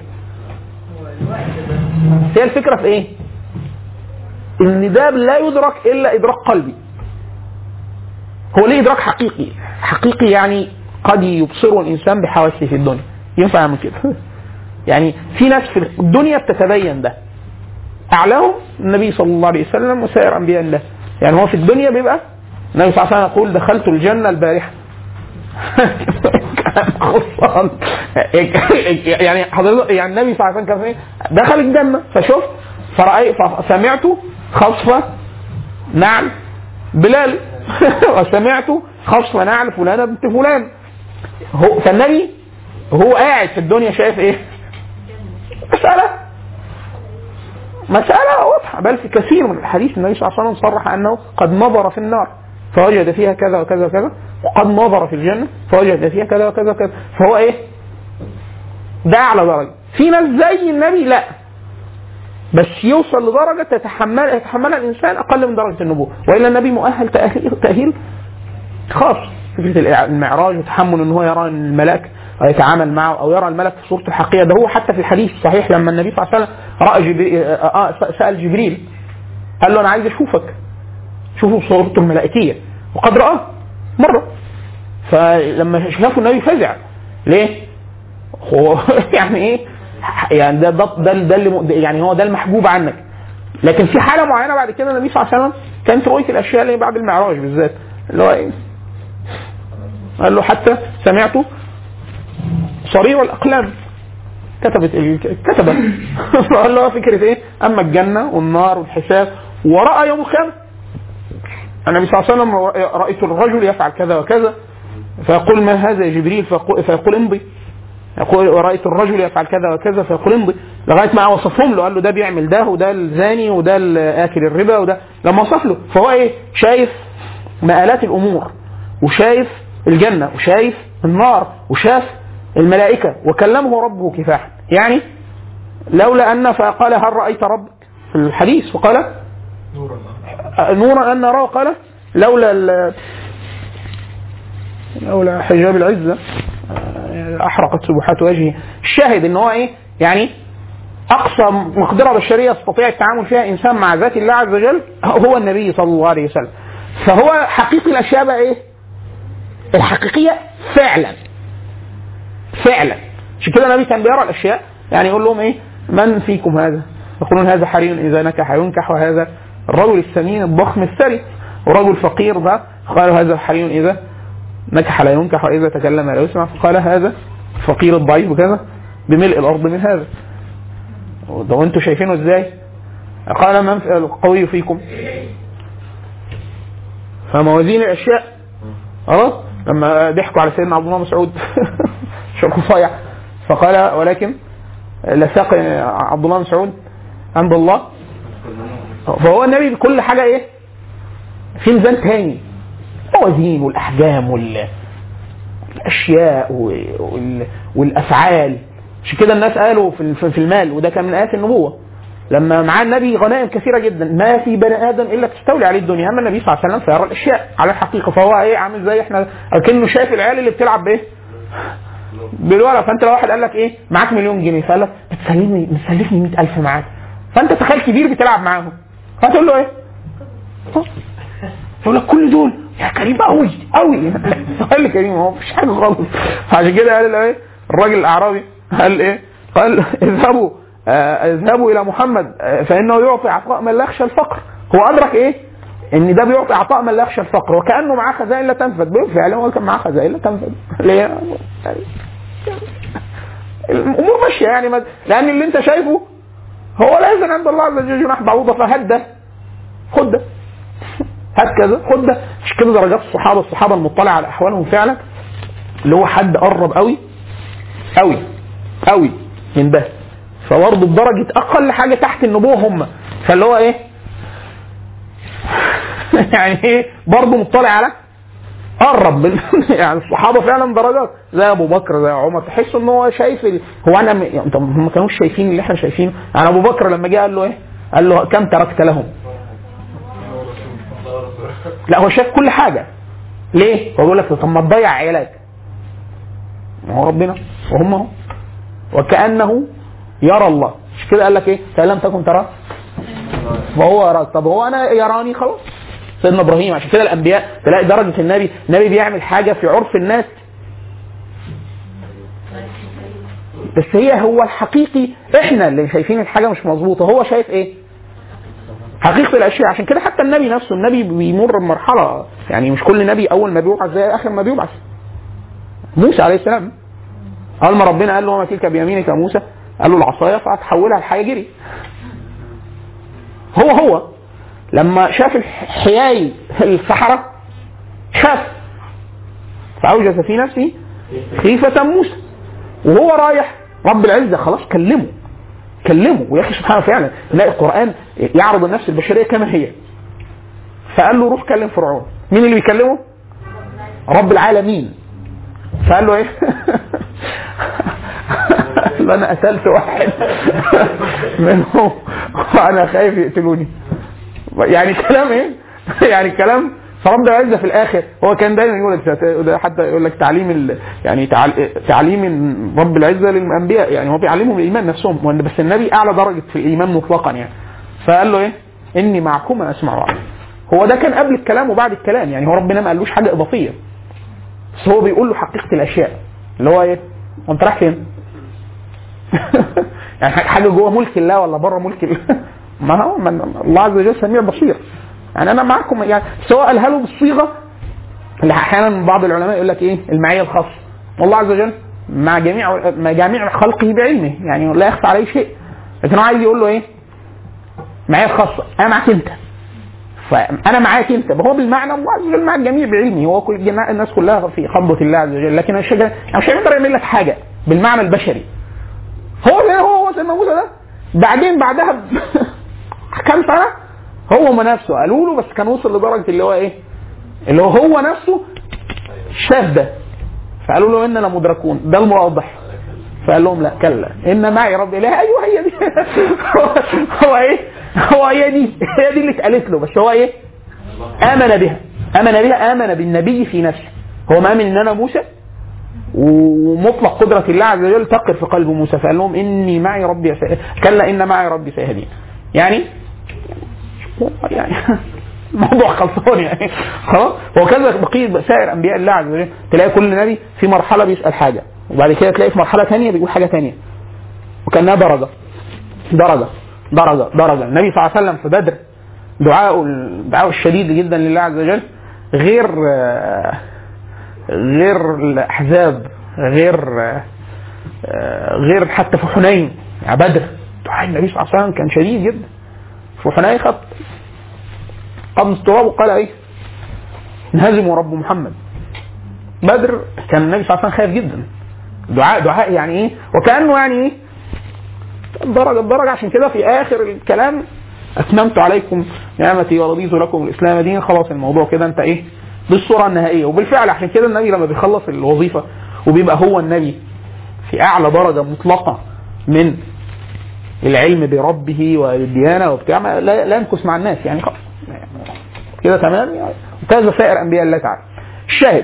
هي الفكره في ايه؟ ان ده لا يدرك الا ادراك قلبي. هو ليه ادراك حقيقي؟ حقيقي يعني قد يبصره الانسان بحواسه في الدنيا. ينفع يعمل كده؟ يعني في ناس في الدنيا بتتبين ده. اعلاهم النبي صلى الله عليه وسلم وسائر انبياء الله. يعني هو في الدنيا بيبقى النبي صلى الله عليه وسلم يقول دخلت الجنه البارحه. خصوصا يعني حضرتك يعني النبي صلى الله عليه وسلم كان ايه؟ دخل الجنه فشفت فرأي فسمعت خصف نعل بلال وسمعت خصف نعل فلانه بنت فلان هو فالنبي هو قاعد في الدنيا شايف ايه؟ مسألة مسألة واضحة بل في كثير من الحديث النبي صلى الله عليه وسلم صرح أنه قد نظر في النار فوجد فيها كذا وكذا وكذا وقد نظر في الجنة فوجد فيها كذا وكذا وكذا فهو إيه؟ ده أعلى درجة في ناس زي النبي لا بس يوصل لدرجة تتحمل يتحملها الإنسان أقل من درجة النبوة وإلا النبي مؤهل تأهيل, تأهيل خاص فكرة المعراج وتحمل أن هو يرى أن الملاك يتعامل معه او يرى الملك في صورته الحقيقيه ده هو حتى في الحديث الصحيح لما النبي صلى الله عليه وسلم راى جبريل آه سال جبريل قال له انا عايز اشوفك شوفه بصورته الملائكيه وقد راه مره فلما شافه النبي فزع ليه؟ هو يعني ايه؟ يعني ده ده ده, ده اللي يعني هو ده المحجوب عنك لكن في حاله معينه بعد كده النبي صلى الله عليه وسلم كانت رؤيه الاشياء اللي بعد المعراج بالذات اللي هو ايه؟ قال له حتى سمعته صرير الاقلام كتبت كتبت فقال له فكره ايه؟ اما الجنه والنار والحساب وراى يوم القيامه النبي صلى الله عليه وسلم رايت الرجل يفعل كذا وكذا فيقول ما هذا يا جبريل فيقول, فيقول امضي يقول رايت الرجل يفعل كذا وكذا فيقول امضي لغايه ما وصفهم له قال له ده بيعمل ده وده الزاني وده اكل الربا وده لما وصف له فهو ايه شايف مآلات الامور وشايف الجنه وشايف النار وشاف الملائكة وكلمه ربه كفاحا يعني لولا أن فقال هل رأيت ربك في الحديث فقال نورا أن نراه قال لولا لولا حجاب العزة أحرقت سبحات وجهه الشاهد ان هو ايه يعني اقصى مقدره بشريه يستطيع التعامل فيها انسان مع ذات الله عز وجل هو النبي صلى الله عليه وسلم فهو حقيقي الاشياء بقى ايه الحقيقيه فعلا فعلا عشان كده النبي كان بيرى الاشياء يعني يقول لهم ايه من فيكم هذا يقولون هذا حري اذا نكح ينكح وهذا الرجل السمين الضخم الثري ورجل فقير ده قالوا هذا حري اذا نكح لا ينكح واذا تكلم لا يسمع فقال هذا فقير الضعيف وكذا بملء الارض من هذا ده وانتم شايفينه ازاي قال من القوي فيكم فموازين الاشياء خلاص لما ضحكوا على سيدنا عبد الله مسعود شرك صايع فقال ولكن لساق عبد الله مسعود عند الله فهو النبي بكل حاجه ايه؟ في ميزان تاني الموازين والاحجام وال الاشياء وال... والافعال عشان كده الناس قالوا في في المال وده كان من ايات النبوه لما معاه النبي غنائم كثيره جدا ما في بني ادم الا تستولي عليه الدنيا اما النبي صلى الله عليه وسلم فيرى الاشياء على الحقيقه فهو ايه عامل زي احنا كانه شايف العيال اللي بتلعب بايه؟ بالورق فانت لو واحد قال لك ايه معاك مليون جنيه فقال لك بتسلفني بتسلفني 100000 معاك فانت تخيل كبير بتلعب معاهم هتقول له ايه؟ يقول لك كل دول يا كريم قوي قوي سؤال كريم هو مفيش حاجه خالص عشان كده قال له ايه الراجل الاعرابي قال ايه قال اذهبوا آه، اذهبوا الى محمد آه، فانه يعطي عطاء من لا يخشى الفقر هو ادرك ايه ان ده بيعطي عطاء من لا يخشى الفقر وكانه معاه خزائن لا تنفد بالفعل هو كان معاه خزائن لا تنفد ليه الامور ماشيه يعني ما لان اللي انت شايفه هو لا يزن عند الله عز وجل جناح بعوضه فهد ده خد ده هات كذا خد ده مش كده درجات الصحابه الصحابه المطلع على احوالهم فعلا اللي هو حد قرب قوي قوي قوي من ده فبرضه بدرجه اقل حاجه تحت النبوه هم فاللي هو ايه يعني ايه برضه مطلع على قرب من يعني الصحابه فعلا درجات زي ابو بكر زي عمر تحس ان هو شايف ال... هو انا م... يعني انت هم ما كانوش شايفين اللي احنا شايفينه يعني ابو بكر لما جه قال له ايه؟ قال له كم تركت لهم؟ لا هو شايف كل حاجه ليه؟ هو بيقول لك طب ما تضيع عيالك ما هو ربنا وهم اهو وكانه يرى الله مش كده قال لك ايه؟ فان لم تكن تراه فهو يراك طب هو انا يراني خلاص سيدنا ابراهيم عشان كده الانبياء تلاقي درجه النبي النبي بيعمل حاجه في عرف الناس بس هي هو الحقيقي احنا اللي شايفين الحاجه مش مظبوطه هو شايف ايه؟ حقيقه الاشياء عشان كده حتى النبي نفسه النبي بيمر بمرحله يعني مش كل نبي اول ما بيبعث زي اخر ما بيبعث موسى عليه السلام اول ما ربنا قال له وما تلك بيمينك يا موسى قال له العصايه فتحولها لحاجه جري هو هو لما شاف الحياي الصحراء خاف فأوجس في نفسه خيفة موسى وهو رايح رب العزة خلاص كلمه كلمه ويا اخي سبحانه فعلا تلاقي القرآن يعرض النفس البشرية كما هي فقال له روح كلم فرعون مين اللي بيكلمه؟ رب العالمين فقال له ايه؟ قال له انا قتلت واحد منهم وانا خايف يقتلوني يعني كلام ايه؟ يعني كلام فرب العزه في الاخر هو كان دايما يقول لك ده حتى يقول لك تعليم ال يعني تعال- تعليم رب العزه للانبياء يعني هو بيعلمهم الايمان نفسهم وإن- بس النبي اعلى درجه في الايمان مطلقا يعني فقال له ايه؟ اني معكما اسمع واعلم هو ده كان قبل الكلام وبعد الكلام يعني هو ربنا ما قالوش حاجه اضافيه بس هو بيقول له حقيقه الاشياء اللي هو ايه؟ وانت رايح فين؟ يعني حاجه جوه ملك الله ولا بره ملك الله ما هو من الله عز وجل سميع بصير يعني انا معكم يعني سواء قالها له بالصيغه اللي احيانا بعض العلماء يقول لك ايه المعيه الخاصه والله عز وجل مع جميع مع جميع خلقه بعلمه يعني لا يخفى عليه شيء لكن هو عايز يقول له ايه معايا الخاصه انا معاك انت فانا معاك انت هو بالمعنى الله عز وجل مع الجميع بعلمه هو كل جماعة الناس كلها في قبضه الله عز وجل لكن الشجر يعني مش هيقدر يعمل لك حاجه بالمعنى البشري هو زي هو هو سيدنا موسى ده بعدين بعدها ب... كام سنه هو ما نفسه قالوا له بس كان وصل لدرجه اللي هو ايه؟ اللي هو هو نفسه شاف ده فقالوا له اننا مدركون ده الموضح فقال لهم لا كلا ان معي رب اله ايوه هي دي هو, هو ايه؟ هو هي دي هي دي اللي اتقالت له بس هو ايه؟ امن بها امن بها امن بالنبي في نفسه هو ما امن ان انا موسى ومطلق قدرة الله عز وجل تقر في قلب موسى فقال لهم إني معي ربي سي... كلا إن معي ربي سيهدين يعني يعني الموضوع خلصان يعني خلاص وكذا بقية سائر أنبياء الله عز وجل تلاقي كل نبي في مرحلة بيسأل حاجة وبعد كده تلاقي في مرحلة ثانية بيقول حاجة ثانية وكأنها درجة درجة درجة درجة النبي صلى الله عليه وسلم في بدر دعاءه الدعاء الشديد جدا لله عز وجل غير غير الاحزاب غير غير حتى في حنين يعني بدر دعاء النبي صلى الله عليه وسلم كان شديد جدا في حنين خط قبل التراب وقال ايه انهزموا رب محمد بدر كان النبي صلى الله عليه وسلم خايف جدا دعاء دعاء يعني ايه وكانه يعني ايه درجه درجه عشان كده في اخر الكلام اتممت عليكم نعمتي ورضيت لكم الاسلام دينا خلاص الموضوع كده انت ايه دي الصوره النهائيه وبالفعل عشان كده النبي لما بيخلص الوظيفه وبيبقى هو النبي في اعلى درجه مطلقه من العلم بربه والديانه وبتاع لا, لا يمكث مع الناس يعني خلاص كده تمام يعني كذا سائر انبياء الله تعالى الشاهد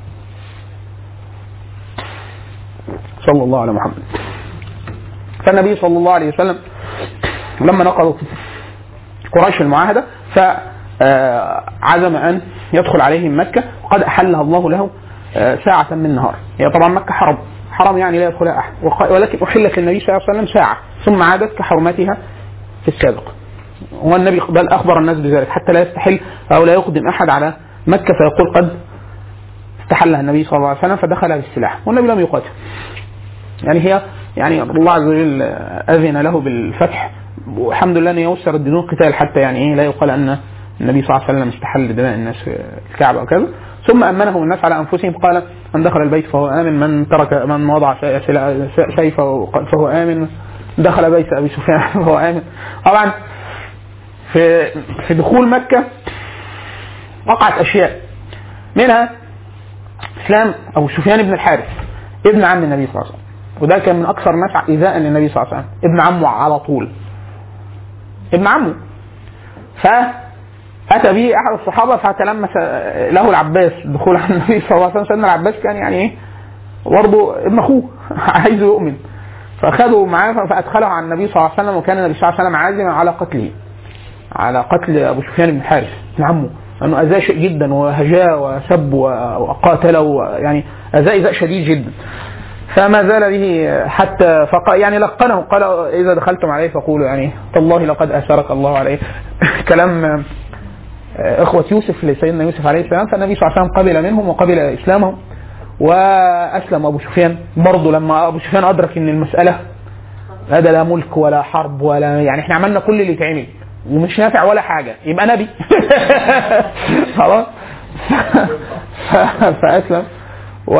صلى الله على محمد فالنبي صلى الله عليه وسلم لما نقضت قريش المعاهده ف آه، عزم ان يدخل عليهم مكه وقد احلها الله له آه، ساعه من نهار هي طبعا مكه حرم حرم يعني لا يدخلها احد وق- ولكن احلت للنبي صلى الله عليه وسلم ساعه ثم عادت كحرمتها في السابق هو النبي بل اخبر الناس بذلك حتى لا يستحل او لا يقدم احد على مكه فيقول قد استحلها النبي صلى الله عليه وسلم فدخل بالسلاح والنبي لم يقاتل يعني هي يعني الله عز وجل اذن له بالفتح والحمد لله ان يسر بدون قتال حتى يعني ايه لا يقال ان النبي صلى الله عليه وسلم استحل دماء الناس في الكعبه وكذا ثم امنهم الناس على انفسهم قال من دخل البيت فهو امن من ترك من وضع سلا- سيفه فهو امن دخل بيت ابي سفيان فهو امن طبعا في في دخول مكه وقعت اشياء منها اسلام ابو سفيان بن الحارث ابن عم النبي صلى الله عليه وسلم وده كان من اكثر الناس ايذاء للنبي صلى الله عليه وسلم ابن عمه على طول ابن عمه فاتى به احد الصحابه فتلمس له العباس دخول على النبي صلى الله عليه وسلم سيدنا العباس كان يعني ايه برضه ابن اخوه عايزه يؤمن فاخذه معاه فادخله على النبي صلى الله عليه وسلم وكان النبي صلى الله عليه وسلم عازما على قتله على قتل ابو سفيان بن الحارث ابن عمه لانه اذاه شيء جدا وهجاه وسب وقاتله يعني اذاه ايذاء شديد جدا فما زال به حتى فق يعني لقنه قال اذا دخلتم عليه فقولوا يعني تالله لقد اثرك الله عليه كلام اخوه يوسف لسيدنا يوسف عليه السلام فالنبي صلى الله عليه وسلم قبل منهم وقبل اسلامهم واسلم ابو سفيان برضه لما ابو سفيان ادرك ان المساله هذا لا ملك ولا حرب ولا يعني احنا عملنا كل اللي يتعمل ومش نافع ولا حاجه يبقى نبي خلاص فاسلم و...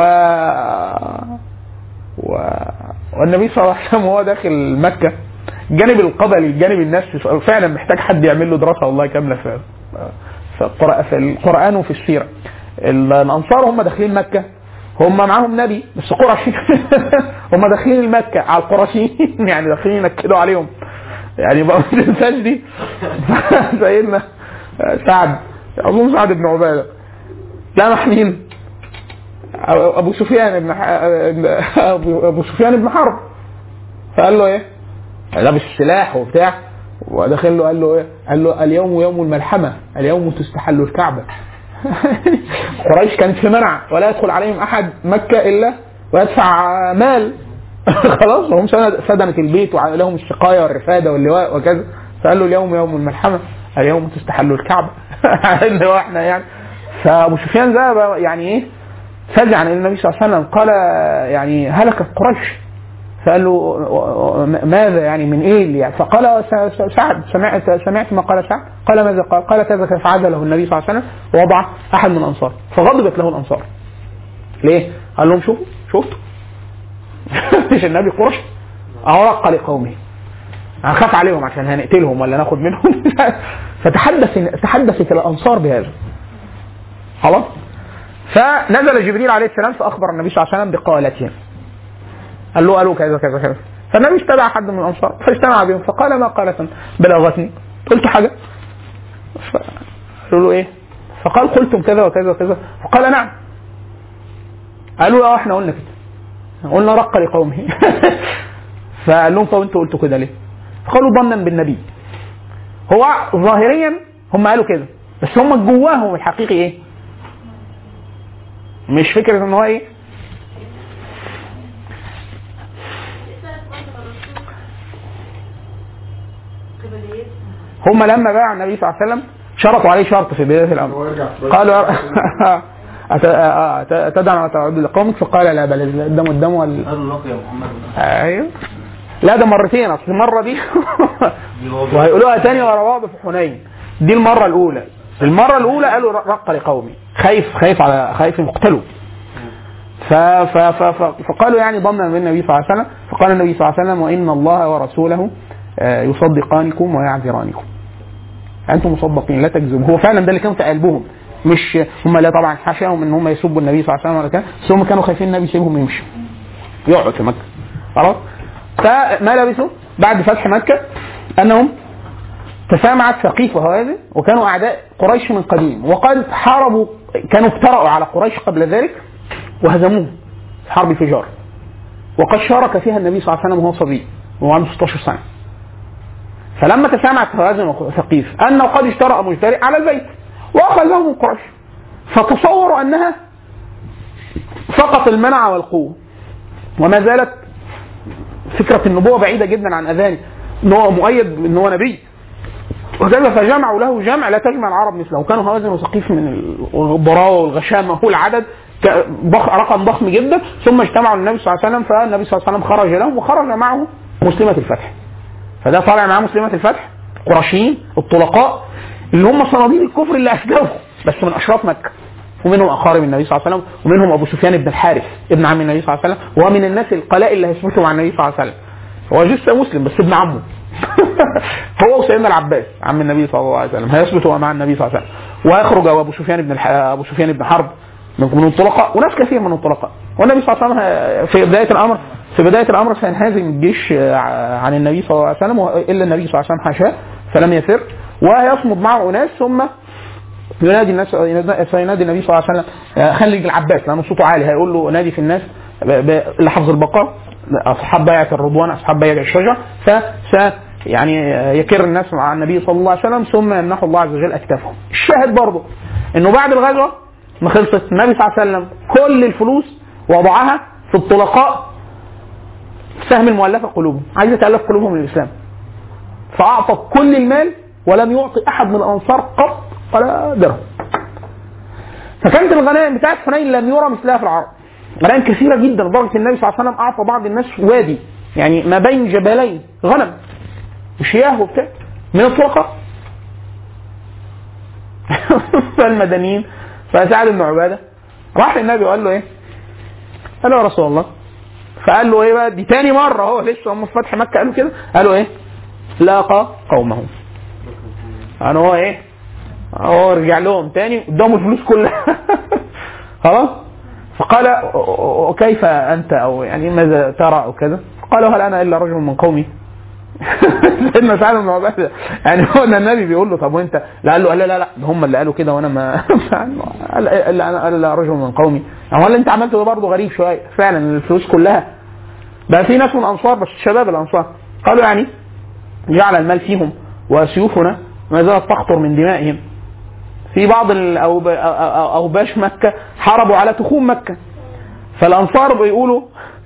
و... والنبي صلى الله عليه وسلم وهو داخل مكه الجانب القبلي الجانب النفسي فعلا محتاج حد يعمل له دراسه والله كامله في في, القرآن, في القران وفي السيره الانصار هم داخلين مكه هم معاهم نبي بس قرشي هم داخلين مكه على القرشيين يعني داخلين ينكدوا عليهم يعني بقى ما تنساش دي سيدنا سعد اظن سعد بن عباده لمح مين؟ ابو سفيان بن ابو سفيان بن حرب فقال له ايه؟ لابس السلاح وبتاع ودخل له قال له ايه؟ قال له اليوم يوم الملحمه اليوم تستحل الكعبه قريش كانت في منع ولا يدخل عليهم احد مكه الا ويدفع مال خلاص هم سدنة البيت ولهم السقايه والرفاده واللواء وكذا فقال له اليوم يوم الملحمه اليوم تستحل الكعبه اللي هو احنا يعني فابو سفيان ذهب يعني ايه فزع عن النبي صلى الله عليه وسلم قال يعني هلكت قريش فقال له ماذا يعني من ايه اللي يعني فقال سعد سمعت سمعت ما قال سعد قال ماذا قال قال كذا فعزله النبي صلى الله عليه وسلم ووضع احد من الانصار فغضبت له الانصار ليه؟ قال لهم شوفوا شفتوا مش النبي قرش اهو رق لقومه هنخاف عليهم عشان هنقتلهم ولا ناخد منهم فتحدث تحدثت الانصار بهذا خلاص فنزل جبريل عليه السلام فاخبر النبي صلى الله عليه وسلم بقالتهم قال له قالوا كذا كذا كذا فالنبي استدعى حد من الانصار فاجتمع بهم فقال ما قالة بلغتني قلت حاجه قالوا له ايه؟ فقال قلتم كذا وكذا وكذا فقال نعم قالوا له اه احنا قلنا كده قلنا رق لقومه فقال لهم طب انتوا قلتوا كده ليه؟ فقالوا ظنا بالنبي هو ظاهريا هم قالوا كده بس هم جواهم الحقيقي ايه؟ مش فكره ان هو ايه؟ هم لما باع النبي صلى الله عليه وسلم شرطوا عليه شرط في بدايه الامر قالوا تدعم وتعود لقومك فقال لا بل الدم الدم وال ايوه لا ده مرتين اصل المره دي وهيقولوها تاني ورا بعض في حنين دي المره الاولى المره الاولى قالوا رق لقومي خايف خايف على خايف يقتلوا ف ف ف ف فقالوا يعني ضمنا من النبي صلى الله عليه وسلم فقال النبي صلى الله عليه وسلم وان الله ورسوله يصدقانكم ويعذرانكم انتم مصدقين لا تكذبوا هو فعلا ده اللي كان في قلبهم مش هم لا طبعا حاشاهم ان هم يسبوا النبي صلى الله عليه وسلم ولا كده بس هم كانوا خايفين النبي يسيبهم يمشي يقعد في مكه خلاص فما لبثوا بعد فتح مكه انهم تسامعت ثقيف وهذه وكانوا اعداء قريش من قديم وقد حاربوا كانوا افترأوا على قريش قبل ذلك وهزموه في حرب فجار وقد شارك فيها النبي صلى الله عليه وسلم وهو صبي وهو عنده 16 سنه فلما تسامعت هوازن وثقيف انه قد اشترى مشتري على البيت واخذه من قريش فتصوروا انها فقط المنع والقوه وما زالت فكره النبوه بعيده جدا عن اذانه ان هو مؤيد ان هو نبي وكذا فجمعوا له جمع لا تجمع العرب مثله وكانوا هوازن وثقيف من الضراوه والغشامه هو العدد ك- ضخ- رقم ضخم جدا ثم اجتمعوا للنبي صلى الله عليه وسلم فالنبي صلى الله عليه وسلم خرج لهم وخرج معه مسلمه الفتح فده طالع معاه مسلمه الفتح قرشيين الطلقاء اللي هم صناديد الكفر اللي اسلموا بس من اشراف مكه ومنهم اقارب النبي صلى الله عليه وسلم ومنهم ابو سفيان بن الحارث ابن عم النبي صلى الله عليه وسلم ومن الناس القلائل اللي هيثبتوا مع النبي صلى الله عليه وسلم هو لسه مسلم بس ابن عمه هو وسيدنا العباس عم النبي صلى الله عليه وسلم هيثبتوا مع النبي صلى الله عليه وسلم ويخرج ابو سفيان بن الح... ابو سفيان بن حرب من من الطلقاء وناس كثير من الطلقاء والنبي صلى الله عليه وسلم في بدايه الامر في بدايه الامر سينهزم الجيش عن النبي صلى الله عليه وسلم الا النبي صلى الله عليه وسلم حاشاه فلم يفر ويصمد معه اناس ثم ينادي الناس سينادي النبي صلى الله عليه وسلم خلي العباس لانه صوته عالي هيقول له نادي في الناس ب- ب- لحفظ البقاء اصحاب بيعه الرضوان اصحاب بيعه الشجره فس يعني يكر الناس مع النبي صلى الله عليه وسلم ثم يمنح الله عز وجل اكتافهم. الشاهد برضه انه بعد الغزوه ما خلصت النبي صلى الله عليه وسلم كل الفلوس وضعها في الطلقاء سهم المؤلفه قلوبهم، عايز يتالف قلوبهم للاسلام. فاعطى كل المال ولم يعطي احد من الانصار قط ولا درهم. فكانت الغنائم بتاعت حنين لم يرى مثلها في العرب. غنائم كثيره جدا لدرجه النبي صلى الله عليه وسلم اعطى بعض الناس وادي يعني ما بين جبلين غنم وشياه وبتاع من الطلقاء فالمدنيين فسعد بن عباده راح للنبي وقال له ايه؟ قال له يا رسول الله فقال له ايه بقى دي تاني مره اهو لسه هم في فتح مكه قالوا كده قالوا ايه؟ لاقى قومه يعني هو ايه؟ هو رجع لهم تاني قدامه الفلوس كلها خلاص؟ فقال كيف انت او يعني ماذا ترى او كذا؟ قال هل انا الا رجل من قومي؟ سيدنا سعد بن عباده يعني هو ان النبي بيقول له طب وانت لا قال له لا لا لا ده هم اللي قالوا كده وانا ما قال الا انا الا رجل من قومي هو اللي انت عملته ده برضه غريب شويه فعلا الفلوس كلها بقى في ناس من الانصار بس شباب الانصار قالوا يعني جعل المال فيهم وسيوفنا ما زالت تقطر من دمائهم في بعض الأوب- اوباش مكه حاربوا على تخوم مكه فالانصار بيقولوا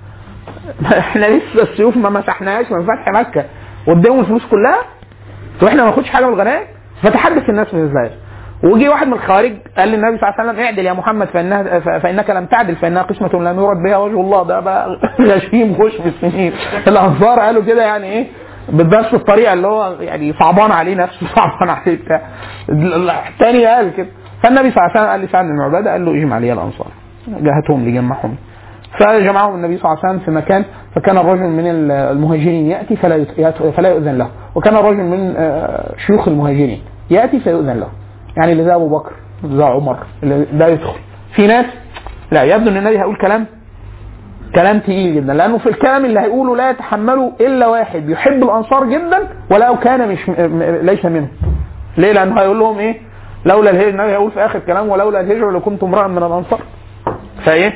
احنا لسه السيوف ما مسحناهاش من فتح مكه قدامهم الفلوس كلها واحنا ما ناخدش حاجه من الغنائم فتحدث الناس من ذلك وجي واحد من الخوارج قال للنبي صلى الله عليه وسلم اعدل يا محمد فانها ف- فانك لم تعدل فانها قسمه لم يرد بها وجه الله ده بقى غشيم خش في السنين الانصار قالوا كده يعني ايه بنفس الطريقه اللي هو يعني صعبان عليه نفسه صعبان عليه بتاع الثاني قال كده فالنبي صلى الله عليه وسلم قال لسعد بن عباده قال له اجمع لي الانصار جهتهم لجمعهم فجمعهم النبي صلى الله عليه وسلم في مكان فكان الرجل من المهاجرين ياتي فلا يت- يت- فلا يؤذن له وكان الرجل من آه، شيوخ المهاجرين ياتي فيؤذن له يعني اللي زي ابو بكر زي عمر اللي ده يدخل في ناس لا يبدو ان النبي هيقول كلام كلام تقيل جدا لانه في الكلام اللي هيقوله لا يتحمله الا واحد يحب الانصار جدا ولو كان مش م- م- ليس منهم ليه لانه هيقول لهم ايه لولا الهجرة النبي هيقول في اخر كلام ولولا الهجرة لكنت امرأ من الانصار فايه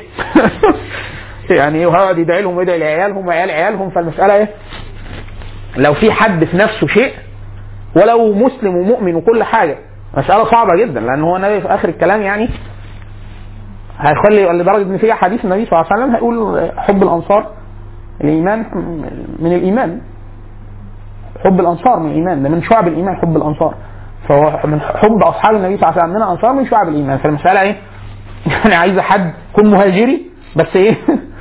يعني ايه وهيقعد يدعي لهم ويدعي لعيالهم وعيال عيالهم فالمساله ايه لو في حد في نفسه شيء ولو مسلم ومؤمن وكل حاجه مساله صعبه جدا لان هو النبي في اخر الكلام يعني هيخلي لدرجه ان في حديث النبي صلى الله عليه وسلم هيقول حب الانصار الايمان من الايمان حب الانصار من الايمان ده من شعب الايمان حب الانصار فهو من حب اصحاب النبي صلى الله عليه وسلم من انصار من شعب الايمان فالمساله ايه؟ يعني عايزه حد يكون مهاجري بس ايه؟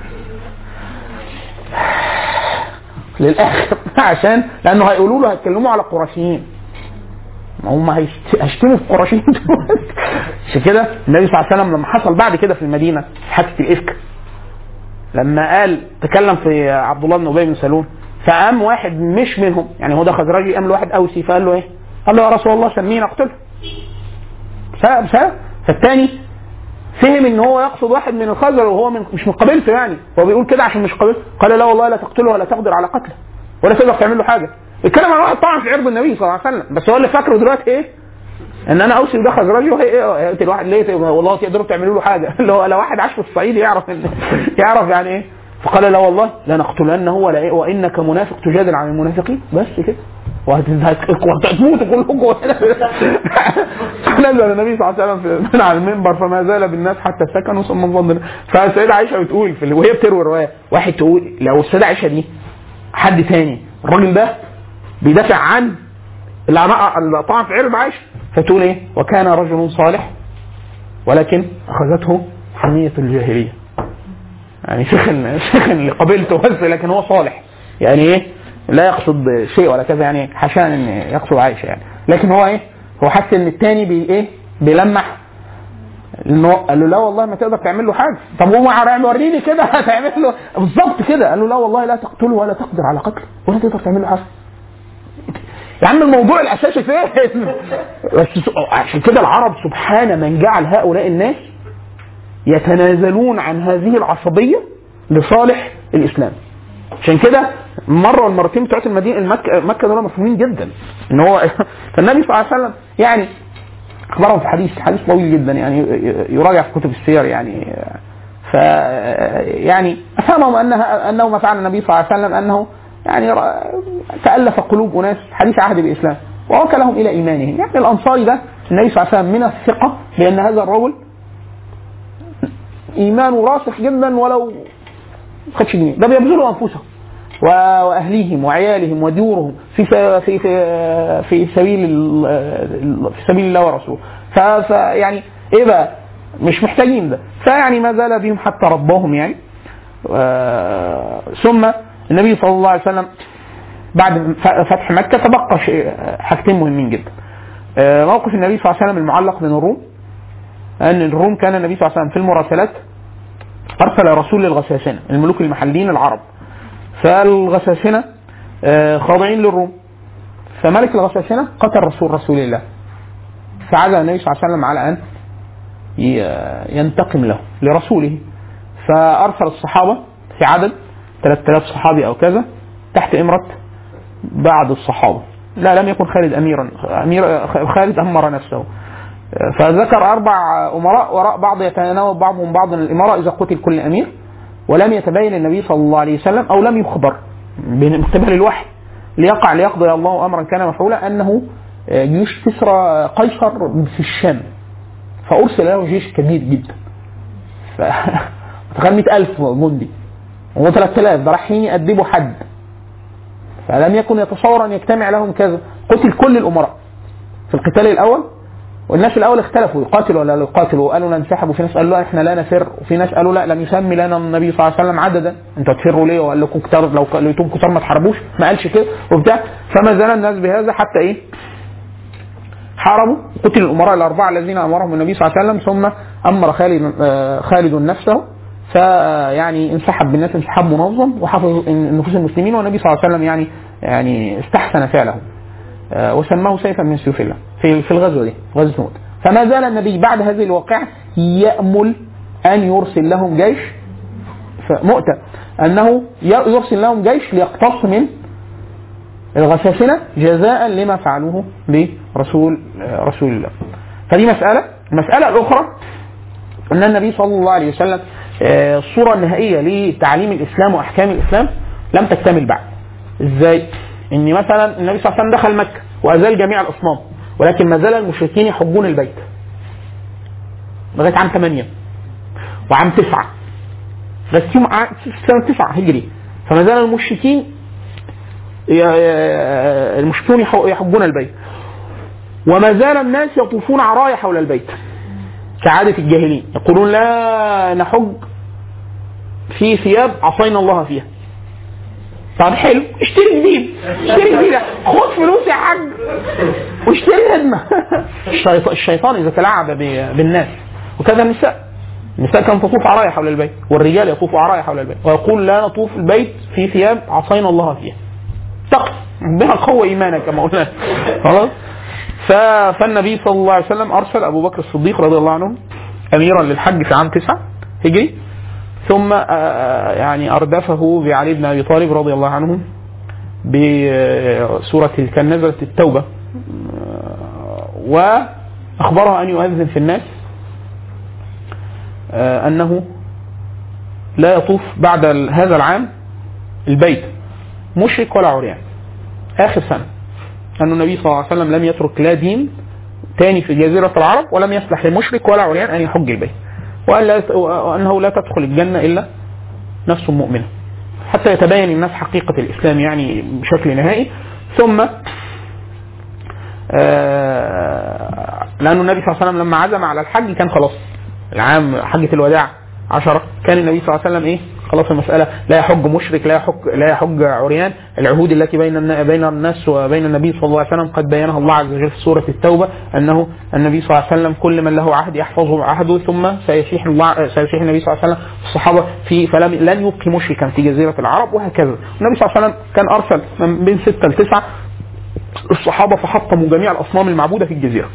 للاخر عشان لانه هيقولوا له هيتكلموا على القرشيين ما هم هيشت- هيشتموا في القرشيين دول. عشان كده النبي صلى الله عليه وسلم لما حصل بعد كده في المدينه حادثه الافك لما قال تكلم في عبد الله بن ابي بن سلول فقام واحد مش منهم يعني هو ده خزرجي قام لواحد اوسي فقال له ايه؟ قال له يا رسول الله سمينا اقتله ف- ف- فالتاني فهم ان هو يقصد واحد من الخزر وهو من مش من قبيلته يعني هو بيقول كده عشان مش قبيلته قال لا والله لا تقتله ولا تقدر على قتله ولا تقدر تعمل له حاجه الكلام عن واحد طبعا في عرض النبي صلى الله عليه وسلم بس هو اللي فاكره دلوقتي ايه ان انا اوصي وده خزرجي وهي ايه يقتل واحد ليه والله تقدروا تعملوا له حاجه اللي هو لو واحد عاش في الصعيد يعرف إن- يعرف يعني ايه فقال لا والله لنقتلنه ولا إيه وانك منافق تجادل عن المنافقين بس كده وهتموتوا كلكم نزل النبي صلى الله عليه وسلم في- من على المنبر فما زال بالناس حتى سكنوا ثم انفض فالسيدة عائشة بتقول في وهي بتروي الرواية واحد تقول لو السيدة عائشة دي حد تاني الراجل ده بيدافع عن اللي عم- اللي طعن في عرض عائشة فتقول ايه وكان رجل صالح ولكن اخذته حمية الجاهلية يعني سخن سخن لقبيلته بس لكن هو صالح يعني ايه لا يقصد شيء ولا كذا يعني حشان ان يقصد عائشه يعني لكن هو ايه هو حس ان التاني بي ايه بيلمح انه قال له لا والله ما تقدر تعمل له حاجه طب هو وريني كده هتعمل له بالظبط كده قال له لا والله لا تقتله ولا تقدر على قتله ولا تقدر تعمل له حاجه يا عم الموضوع الاساسي فين بس عشان كده العرب سبحان من جعل هؤلاء الناس يتنازلون عن هذه العصبيه لصالح الاسلام عشان كده مره والمرتين بتوعت المدينه المكه مكه دول مفهومين جدا ان هو فالنبي صلى الله عليه وسلم يعني اخبرهم في حديث حديث طويل جدا يعني يراجع في كتب السير يعني ف يعني افهمهم انها انه ما فعل النبي صلى الله عليه وسلم انه يعني ر- تالف قلوب اناس حديث عهد بالاسلام ووكلهم الى ايمانهم يعني الانصاري ده النبي صلى الله عليه وسلم من الثقه بان هذا الرجل ايمانه راسخ جدا ولو ما خدش جنيه ده بيبذلوا انفسهم و- واهليهم وعيالهم ودورهم في في في في, في سبيل ال- ال- في سبيل الله ورسوله ف- فيعني ايه بقى مش محتاجين ده فيعني ما زال بهم حتى رباهم يعني آه، ثم النبي صلى الله عليه وسلم بعد ف- فتح مكه تبقى شيء حاجتين مهمين جدا آه، موقف النبي صلى الله عليه وسلم المعلق من الروم ان الروم كان النبي صلى الله عليه وسلم في المراسلات ارسل رسول للغساسنه الملوك المحليين العرب فالغساسنه آه، خاضعين للروم فملك الغساسنه قتل رسول رسول الله فعزم النبي صلى الله عليه وسلم على ان ي- ينتقم له لرسوله فارسل الصحابه في عدد 3000 صحابي او كذا تحت امره بعض الصحابه لا لم يكن خالد اميرا امير خالد امر نفسه فذكر اربع امراء وراء بعض يتناوب بعضهم بعضا الاماره اذا قتل كل امير ولم يتبين النبي صلى الله عليه وسلم او لم يخبر من قبل الوحي ليقع ليقضي الله امرا كان مفعولا انه جيوش كسرى قيصر في الشام فارسل له جيش كبير جدا ف تخيل 100000 جندي هو 3000 ده رايحين يأدبوا حد فلم يكن يتصور ان يجتمع لهم كذا قتل كل الامراء في القتال الاول والناس الاول اختلفوا يقاتلوا ولا لا يقاتلوا وقالوا ننسحب وفي ناس قالوا لا احنا لا نفر وفي ناس قالوا لا لم يسمي لنا النبي صلى الله عليه وسلم عددا انتوا تفروا ليه وقال لكم كتار لو لقيتم كتار ما تحاربوش ما قالش كده وبتاع فما زال الناس بهذا حتى ايه حاربوا قتل الامراء الاربعه الذين امرهم النبي صلى الله عليه وسلم ثم امر خالد آه، خالد نفسه فيعني انسحب بالناس انسحاب منظم وحفظ نفوس المسلمين والنبي صلى الله عليه وسلم يعني يعني استحسن فعله آه، وسماه سيفا من سيوف الله في في الغزوه دي غزوه مؤتة فما زال النبي بعد هذه الواقعه يامل ان يرسل لهم جيش مؤتة انه يرسل لهم جيش ليقتص من الغساسنة جزاء لما فعلوه برسول آه، رسول الله فدي مسألة المسألة الأخرى أن النبي صلى الله عليه وسلم آه، الصورة النهائية لتعليم الإسلام وأحكام الإسلام لم تكتمل بعد إزاي؟ إن مثلا النبي صلى الله عليه وسلم دخل مكة وأزال جميع الأصنام ولكن ما زال المشركين يحجون البيت لغاية عام 8 وعام 9 لغاية يوم ع- سنة 9 هجري فما زال المشركين ي- ي- المشركون يح- يحجون البيت وما زال الناس يطوفون عرايا حول البيت كعادة الجاهلين يقولون لا نحج في ثياب عصينا الله فيها طب حلو اشتري جديد اشتري جديد خد فلوس يا حاج واشتري هدمة الشيط- الشيطان إذا تلاعب ب- بالناس وكذا النساء النساء كانت تطوف عرايا حول البيت والرجال يطوفوا عرايا حول البيت ويقول لا نطوف البيت في ثياب عصينا الله فيها تقف بها قوة إيمانك كما قلنا خلاص ف... فالنبي صلى الله عليه وسلم أرسل أبو بكر الصديق رضي الله عنه أميرا للحج في عام تسعة هجري ثم آه، يعني أردفه بعلي بن أبي طالب رضي الله عنه بسورة كان نزلت التوبة آه، وأخبره أن يؤذن في الناس آه، أنه لا يطوف بعد هذا العام البيت مشرك ولا عريان آخر سنة أن النبي صلى الله عليه وسلم لم يترك لا دين تاني في جزيرة العرب ولم يسمح لمشرك ولا عريان أن يحج البيت وأن لا- وأنه لا تدخل الجنة إلا نفس مؤمنة حتى يتبين الناس حقيقة الإسلام يعني بشكل نهائي ثم آه، لأن النبي صلى الله عليه وسلم لما عزم على الحج كان خلاص العام حجة الوداع عشرة كان النبي صلى الله عليه وسلم ايه خلاص المسألة لا يحج مشرك لا يحج لا يحج عريان العهود التي بين النا- بين الناس وبين النبي صلى الله عليه وسلم قد بينها الله عز وجل في سورة التوبة أنه النبي صلى الله عليه وسلم كل من له عهد يحفظه عهده ثم سيسيح الله سيسيح النبي صلى الله عليه وسلم الصحابة في فلم لن يبقي مشركا في جزيرة العرب وهكذا النبي صلى الله عليه وسلم كان أرسل من بين ستة لتسعة الصحابة فحطموا جميع الأصنام المعبودة في الجزيرة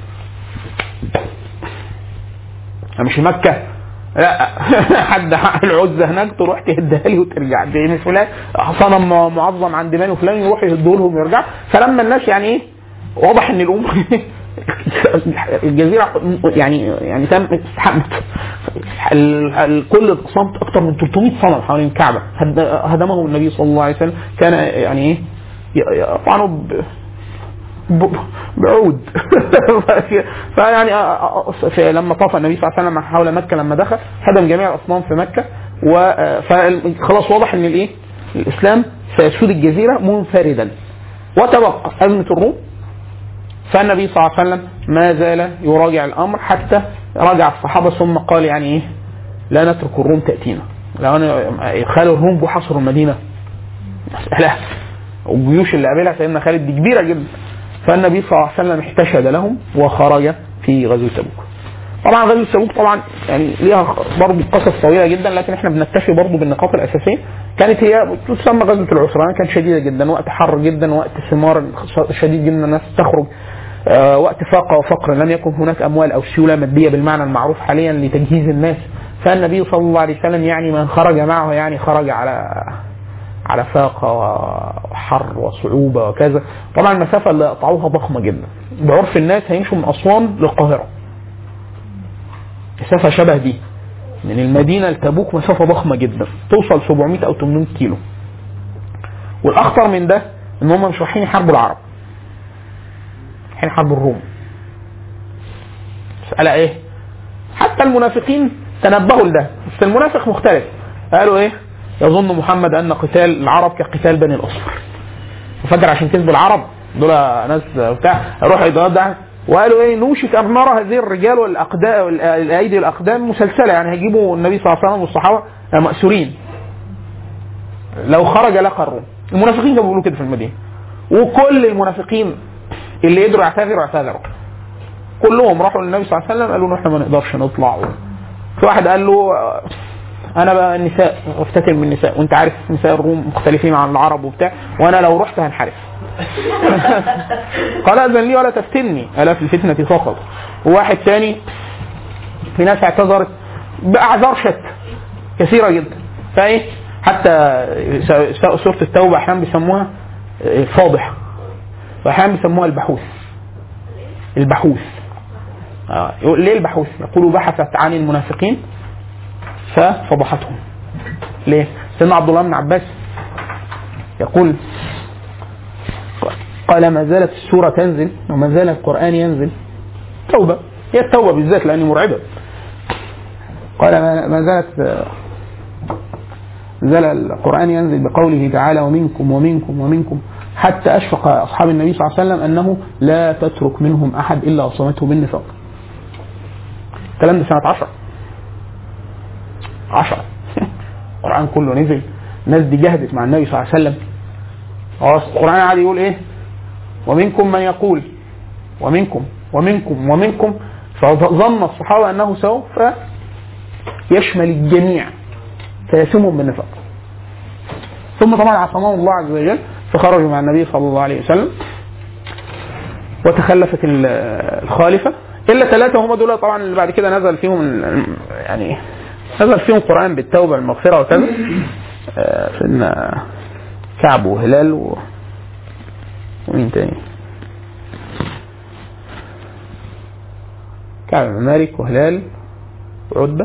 مش مكة لا حد حق العزة هناك تروح تهدها لي وترجع دي فلان صنم معظم عند فلان وفلان يروح يهدوا لهم ويرجع فلما الناس يعني ايه واضح ان الامور الجزيره يعني يعني تم استحمت ال- ال- كل الاصنام اكثر من 300 صنم حوالين الكعبه هد- هدمهم النبي صلى الله عليه وسلم كان يعني ايه ي- يطعنوا ب- ب- بعود فيعني في لما طاف النبي صلى الله عليه وسلم حول مكه لما دخل هدم جميع الاصنام في مكه وخلاص واضح ان الايه الاسلام سيسود الجزيره منفردا وتبقى ازمه الروم فالنبي صلى الله عليه وسلم ما زال يراجع الامر حتى رجع الصحابه ثم قال يعني ايه لا نترك الروم تاتينا لو انا ادخال الروم بحصروا المدينه مساله والجيوش اللي قابلها سيدنا خالد دي كبيره جدا فالنبي صلى الله عليه وسلم احتشد لهم وخرج في غزوه تبوك طبعا غزوه تبوك طبعا يعني ليها برضه قصص طويله جدا لكن احنا بنكتفي برضه بالنقاط الاساسيه كانت هي تسمى غزوه العسران كانت شديده جدا وقت حر جدا وقت ثمار شديد جدا الناس تخرج آه، وقت فاقه وفقر لم يكن هناك اموال او سيوله ماديه بالمعنى المعروف حاليا لتجهيز الناس فالنبي صلى الله عليه وسلم يعني من خرج معه يعني خرج على على فاقه وحر وصعوبه وكذا طبعا المسافه اللي قطعوها ضخمه جدا بعرف الناس هيمشوا من اسوان للقاهره مسافه شبه دي من المدينه لتبوك مسافه ضخمه جدا توصل 700 او 800 كيلو والاخطر من ده ان هم مش رايحين يحاربوا العرب رايحين يحاربوا الروم مسألة ايه حتى المنافقين تنبهوا لده بس المنافق مختلف قالوا ايه يظن محمد ان قتال العرب كقتال بني الاصفر وفجر عشان كسبوا العرب دول ناس بتاع يروحوا يتغدى وقالوا ايه نوشك ان نرى هذه الرجال والاقدام الايدي الاقدام مسلسله يعني هيجيبوا النبي صلى الله عليه وسلم والصحابه مأسورين لو خرج لقى الروم المنافقين كانوا بيقولوا كده في المدينه وكل المنافقين اللي قدروا يعتذروا اعتذروا كلهم راحوا للنبي صلى الله عليه وسلم قالوا له احنا ما نقدرش نطلع في واحد قال له آه، انا بقى النساء افتتن من النساء وانت عارف نساء الروم مختلفين عن العرب وبتاع وانا لو رحت هنحرف قال اذن لي ولا تفتني الا في الفتنه سقط وواحد تاني في ناس اعتذرت باعذار شتى كثيره جدا فايه حتى س- س- سوره التوبه احيانا بيسموها آه، فاضحه واحيانا بيسموها البحوث البحوث آه، يقول ليه البحوث؟ يقول بحثت عن المنافقين ففضحتهم. ليه؟ سيدنا عبد الله بن عباس يقول قال ما زالت السورة تنزل وما زال القرآن ينزل توبة هي التوبة بالذات لأني مرعبة قال ما ما زالت آه، زال القرآن ينزل بقوله تعالى ومنكم ومنكم ومنكم حتى أشفق أصحاب النبي صلى الله عليه وسلم أنه لا تترك منهم أحد إلا أصابته بالنفاق الكلام ده سنة 10 10 القرآن كله نزل الناس دي جهدت مع النبي صلى الله عليه وسلم هو القرآن قاعد يقول إيه ومنكم من يقول ومنكم ومنكم ومنكم فظن الصحابة أنه سوف يشمل الجميع فيسمهم بالنفاق ثم طبعا عصمهم الله عز وجل فخرجوا مع النبي صلى الله عليه وسلم وتخلفت ال- الخالفة إلا ثلاثة هم دول طبعا اللي بعد كده نزل فيهم ال- يعني نزل فيهم القرآن بالتوبة والمغفرة وكذا آه، سيدنا كعب وهلال و... ومين تاني كعب بن مالك وهلال وعتبة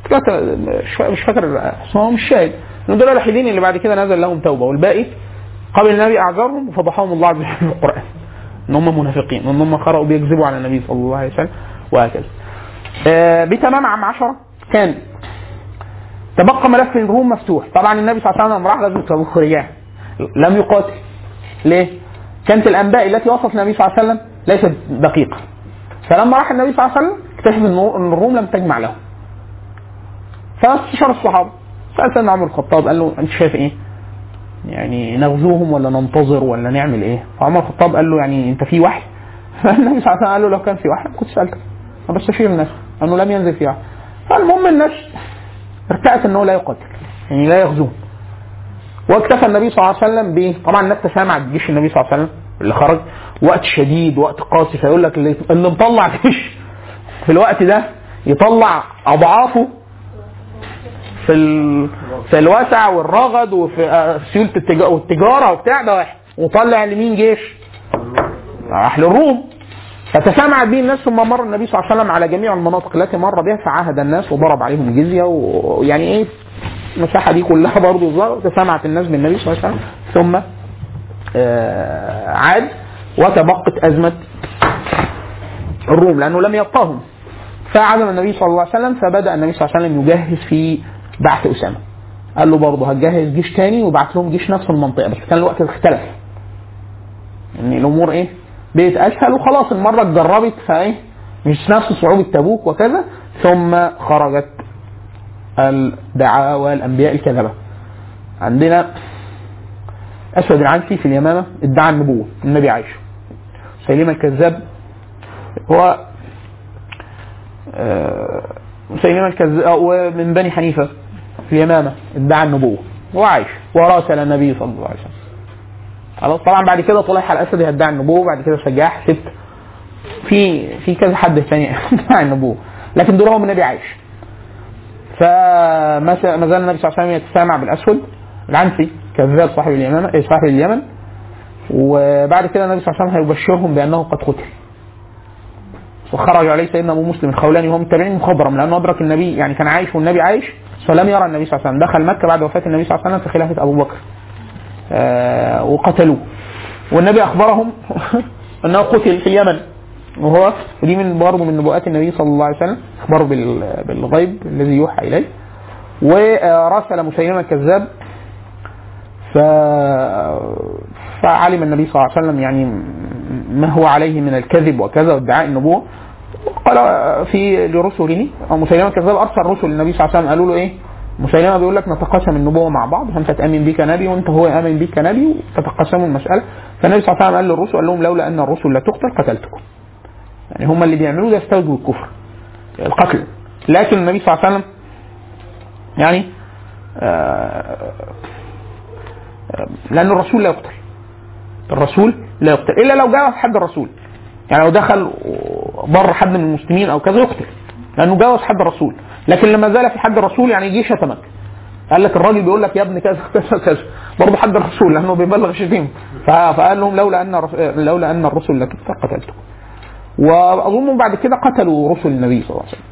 ثلاثة مش فا- مش فاكر اسمهم مش شاهد إن دول الوحيدين اللي بعد كده نزل لهم توبة والباقي قبل النبي اعذرهم وفضحهم الله عز وجل في القران ان هم منافقين وان هم خرجوا بيكذبوا على النبي صلى الله عليه وسلم وهكذا. آه بتمام عام 10 كان تبقى ملف الروم مفتوح طبعا النبي صلى الله عليه وسلم راح غزوه تبوك ورجع لم يقاتل ليه؟ كانت الانباء التي وصلت النبي صلى الله عليه وسلم ليست دقيقه فلما راح النبي صلى الله عليه وسلم اكتشف ان إن الروم لم تجمع له فاستشار الصحابه سال سيدنا عمر الخطاب قال له انت شايف ايه؟ يعني نغزوهم ولا ننتظر ولا نعمل ايه؟ فعمر الخطاب قال له يعني انت في وحي؟ فالنبي صلى الله عليه وسلم قال له لو كان في وحي كنت سالتك انا بستشير الناس انه لم ينزل في وحي فالمهم الناس ارتأت انه لا يقاتل يعني لا يغزوهم واكتفى النبي صلى الله عليه وسلم ب طبعا الناس تسامعت جيش النبي صلى الله عليه وسلم اللي خرج وقت شديد وقت قاسي فيقول لك اللي, اللي مطلع جيش في الوقت ده يطلع اضعافه في ال... في الوسع والرغد وفي آه، سيوله التجا... والتجاره وبتاع ده واحد وطلع لمين جيش؟ راح للروم فتسامعت به الناس ثم مر النبي صلى الله عليه وسلم على جميع المناطق التي مر بها فعاهد الناس وضرب عليهم الجزيه ويعني ايه المساحه دي كلها برضه ظهر تسامعت الناس بالنبي صلى الله عليه وسلم ثم آه، عاد وتبقت ازمه الروم لانه لم يبقاهم فعزم النبي صلى الله عليه وسلم فبدا النبي صلى الله عليه وسلم يجهز في بعث اسامه قال له برضه هتجهز جيش تاني وبعت لهم جيش نفس المنطقه بس كان الوقت اختلف يعني الامور ايه بقت اسهل وخلاص المره اتجربت فايه مش نفس صعوبه تبوك وكذا ثم خرجت الدعاوى الانبياء الكذبه عندنا اسود العنسي في اليمامه ادعى النبوه النبي عايش سليم الكذاب هو آه، مسيلمة الكذاب ومن بني حنيفة في اليمامة ادعى النبوة هو عايش وراسل النبي صلى الله عليه وسلم خلاص طبعا بعد كده طليحة الأسد يدعي النبوة بعد كده سجاح ست في في كذا حد ثاني ادعى النبوة لكن دول هم النبي عايش فما س- ما زال النبي صلى الله عليه وسلم يتسامع بالأسود العنسي كذاب صاحب اليمامة إيه، صاحب اليمن وبعد كده النبي صلى الله عليه وسلم هيبشرهم بأنه قد قتل وخرج عليه سيدنا ابو مسلم الخولاني وهو متابعين مخضرم لانه ادرك النبي يعني كان عايش والنبي عايش فلم يرى النبي صلى الله عليه وسلم دخل مكه بعد وفاه النبي صلى الله عليه وسلم في خلافه ابو بكر آه وقتلوه والنبي اخبرهم انه قتل في اليمن وهو ودي من برضه من نبوءات النبي صلى الله عليه وسلم اخبره بال- بالغيب الذي يوحى اليه وراسل مسيلمه الكذاب ف... فعلم النبي صلى الله عليه وسلم يعني ما هو عليه من الكذب وكذا وادعاء النبوة قال في لرسله أو مسيلمة الكذاب أرسل رسل النبي صلى الله عليه وسلم قالوا له إيه مسيلمة بيقول لك نتقاسم النبوة مع بعض فأنت تأمن بك نبي وأنت هو يأمن بك نبي وتتقاسموا المسألة فالنبي صلى الله عليه وسلم قال للرسل قال لهم لولا أن الرسل لا تقتل قتلتكم يعني هم اللي بيعملوه ده يستوجبوا الكفر القتل لكن النبي صلى الله عليه وسلم يعني آه لأن الرسول لا يقتل الرسول لا يقتل إلا لو جاوز حد الرسول يعني لو دخل بر حد من المسلمين أو كذا يقتل لأنه جاوز حد الرسول لكن لما زال في حد الرسول يعني جه شتمك قال لك الراجل بيقول لك يا ابن كذا كذا كذا برضه حد الرسول لانه بيبلغ شتيمه ف- فقال لهم لولا ان الرس- لولا ان الرسل لا تقتل قتلتكم واظن بعد كده قتلوا رسل النبي صلى الله عليه وسلم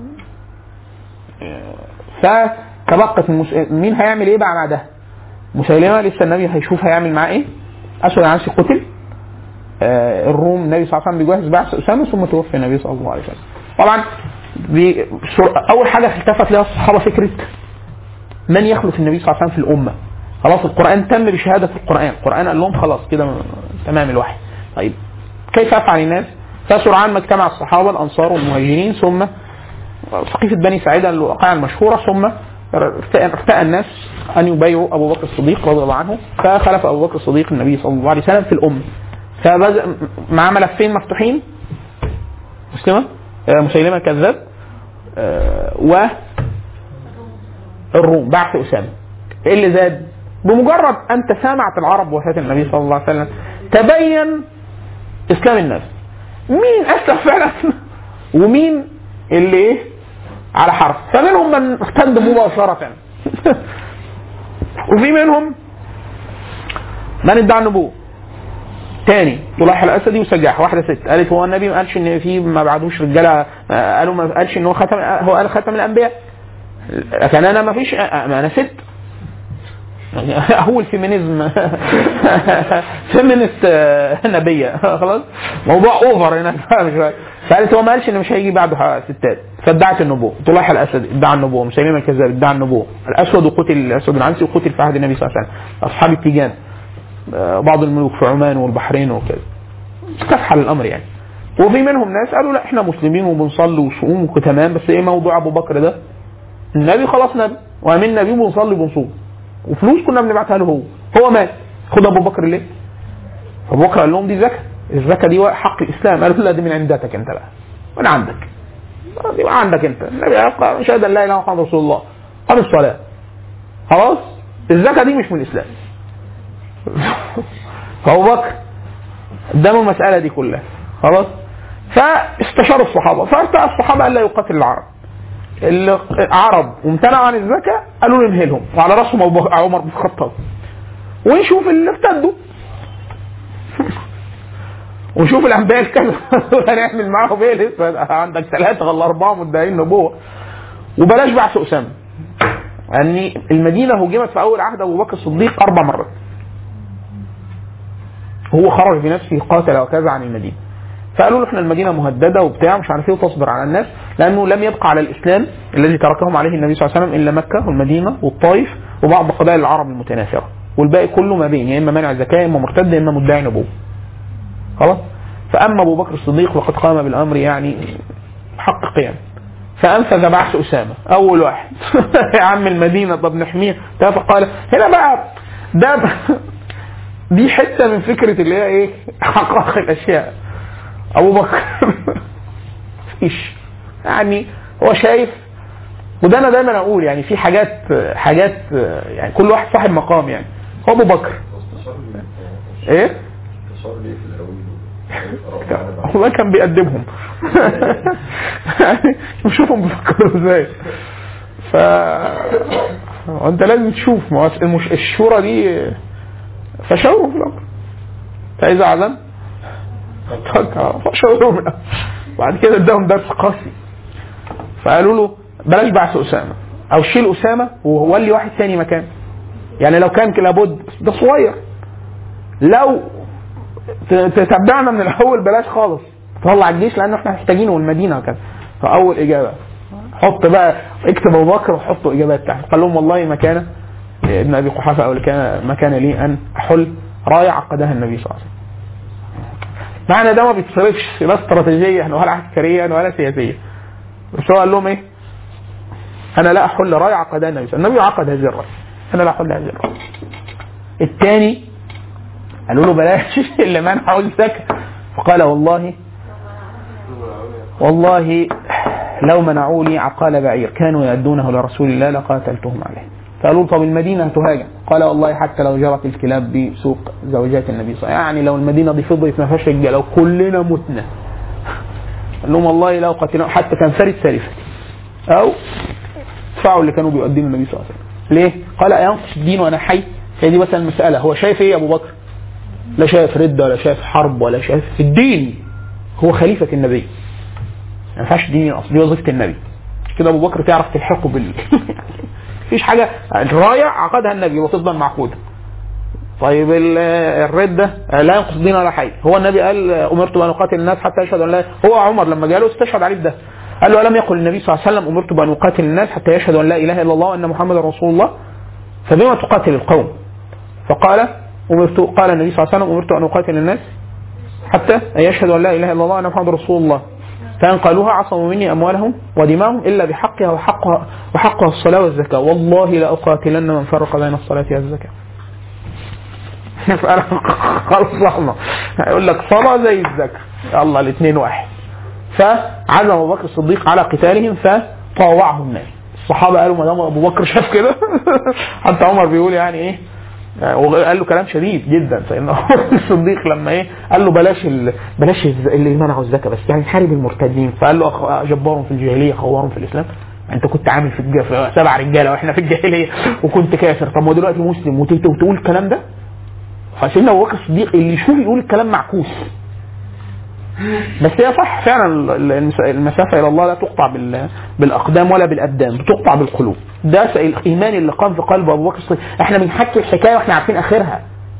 فتبقت المس... مين هيعمل ايه بقى مع ده؟ مسيلمه لسه النبي هيشوف هيعمل معاه ايه؟ اسود العنسي قتل آه الروم النبي صلى الله عليه وسلم بيجهز بعث اسامه ثم توفي النبي صلى الله عليه وسلم. طبعا بي... سر- اول حاجه التفت لها الصحابه فكره من يخلف النبي صلى الله عليه وسلم في الامه خلاص القران تم بشهاده القران القران قال لهم خلاص كده م- تمام الوحي طيب كيف افعل الناس فسرعان ما اجتمع الصحابه الانصار والمهاجرين ثم سقيفه بني سعيده الواقعه المشهوره ثم ارتأى ارتأى الناس ان يبايعوا ابو بكر الصديق رضي الله عنه فخلف ابو بكر الصديق النبي صلى الله عليه وسلم في الامه فبدأ معاه ملفين مفتوحين مسلمه آه، مسيلمه الكذاب آه، و الروم بعث اسامه ايه اللي زاد؟ بمجرد ان تسامعت العرب بوفاه النبي صلى الله عليه وسلم تبين اسلام الناس مين اسلم فعلا ومين اللي ايه على حرف فمنهم من ارتد مباشرة وفي منهم من ادعى النبوة تاني طليح الاسدي وسجاح واحده ست قالت هو النبي ما قالش ان في ما بعدوش رجاله آه، قالوا ما قالش ان هو ختم هو قال ختم الانبياء لكن انا ما فيش آه، ما انا ست اول فيمينيزم فيمينست آه، نبيه خلاص موضوع اوفر هناك شوية. فقالت هو ما قالش ان مش هيجي بعده ستات فادعت النبوه طليحه الاسد ادعى النبوه مسيلمه الكذاب ادعى النبوه الاسود وقتل الاسود العنسي وقتل في عهد النبي صلى الله عليه وسلم اصحاب التيجان آه، بعض الملوك في عمان والبحرين وكذا استفحل الامر يعني وفي منهم ناس قالوا لا احنا مسلمين وبنصلي وصوم وتمام بس ايه موضوع ابو بكر ده النبي خلاص نبي وامين نبي وبنصلي وبنصوم وفلوس كنا بنبعتها له هو هو مات خد ابو بكر ليه؟ ابو بكر قال لهم دي زكاه الزكاه دي حق الاسلام قالوا لا دي من عندك انت بقى من عندك دي من عندك انت النبي قال شهد ان لا اله الا الله محمد رسول الله قام الصلاه خلاص الزكاه دي مش من الاسلام فابو بكر قدامه المساله دي كلها خلاص فاستشاروا الصحابه فارتأى الصحابه الا يقاتل العرب العرب وامتنعوا عن الزكاه قالوا نمهلهم وعلى راسهم أبو بكر- عمر بن الخطاب ونشوف اللي ارتدوا ونشوف الانبياء الكذب دول هنعمل معاهم ايه لسه عندك ثلاثه ولا اربعه مدعين نبوه وبلاش بعث اسامه يعني المدينه هجمت في اول عهد ابو بكر الصديق اربع مرات هو خرج بنفسه قاتل وكذا عن المدينه فقالوا له احنا المدينه مهدده وبتاع مش عارف ايه وتصبر على الناس لانه لم يبقى على الاسلام الذي تركهم عليه النبي صلى الله عليه وسلم الا مكه والمدينه والطائف وبعض قبائل العرب المتناثره والباقي كله ما بين يا اما مانع زكاه يا اما مرتد يا اما مدعي نبوه خلاص فاما ابو بكر الصديق فقد قام بالامر يعني حق قيام فانفذ بعث اسامه اول واحد يا عم المدينه طب نحميها فقال هنا بقى ده دي حته من فكره اللي هي ايه حقائق الاشياء ابو بكر مفيش يعني هو شايف وده انا دايما اقول يعني في حاجات حاجات يعني كل واحد صاحب مقام يعني هو ابو بكر ايه هو كان بيقدمهم يعني نشوفهم بيفكروا ازاي ف انت لازم تشوف ما هو المش... الشورى دي فشاوروا في الامر فاذا عزم فشاوروا من الأمر. بعد كده اداهم درس قاسي فقالوا له بلاش بعث اسامه او شيل اسامه وولي واحد تاني مكان يعني لو كان لابد ده صغير لو ت- تتبعنا من الاول بلاش خالص طلع الجيش لان احنا محتاجينه والمدينه وكذا فاول اجابه حط بقى اكتب ابو بكر وحطوا اجابات تحت قال لهم والله ما كان ابن ابي قحافه او كان ما كان لي ان احل رايه عقدها النبي صلى الله عليه وسلم معنى ده ما بيتصرفش لا استراتيجيا ولا عسكريا ولا سياسيا بس هو قال لهم ايه؟ انا لا احل رايه عقدها النبي صلى الله عليه وسلم النبي عقد هذه الرايه انا لا احل هذه الرايه الثاني قالوا له بلاش اللي منعوا الزكاه فقال والله والله لو منعوا لي عقال بعير كانوا يأدونه لرسول الله لقاتلتهم عليه فقالوا له طب المدينة تهاجم قال والله حتى لو جرت الكلاب بسوق زوجات النبي صلى الله عليه وسلم يعني لو المدينة دي فضيت ما فيهاش رجالة وكلنا متنا قال لهم والله لو قتلنا حتى كان فارس سالفة أو ادفعوا اللي كانوا بيؤدين النبي صلى الله عليه وسلم ليه؟ قال أينقص الدين وأنا حي هي دي مثلا المسألة هو شايف إيه يا أبو بكر؟ لا شايف ردة ولا شايف حرب ولا شايف الدين هو خليفة النبي ما ينفعش دين اصل دي وظيفه النبي كده ابو بكر تعرف تلحقه بال مفيش حاجه الرايه عقدها النبي وتفضل معقوده طيب ال- الرده لا ينقص دين ولا حي هو النبي قال امرت بان اقاتل الناس حتى يشهدوا ان لا هو عمر لما جاله استشهد عليه بده قال له الم يقل النبي صلى الله عليه وسلم امرت بان اقاتل الناس حتى يشهدوا ان لا اله الا الله وان محمدا رسول الله فبما تقاتل القوم فقال امرت قال النبي صلى الله عليه وسلم امرت ان اقاتل الناس حتى يشهدوا ان لا اله الا الله وان محمد رسول الله فان قالوها عصموا مني اموالهم ودماءهم الا بحقها وحقها وحقها الصلاه والزكاه والله لاقاتلن من فرق بين الصلاه والزكاه خلصنا هيقول لك صلاه زي الزكاه يلا الاثنين واحد فعزم ابو بكر الصديق على قتالهم فطاوعه الناس الصحابه قالوا ما دام ابو بكر شاف كده حتى عمر بيقول يعني ايه وقال له كلام شديد جدا فان الصديق لما ايه قال له بلاش ال... بلاش الز- اللي منعوا الزكاه بس يعني حارب المرتدين فقال له أخ- جبار في الجاهليه خوار في الاسلام انت كنت عامل في الج... في سبع رجاله واحنا في الجاهليه وكنت كافر طب ما دلوقتي مسلم وت- وتقول الكلام ده فسيدنا ابو بكر الصديق اللي يشوف يقول الكلام معكوس بس هي صح فعلا ال- المس- المسافه الى الله لا تقطع بال- بالاقدام ولا بالابدان بتقطع بالقلوب ده الايمان اللي قام في قلب ابو بكر الصديق احنا بنحكي الحكايه واحنا عارفين اخرها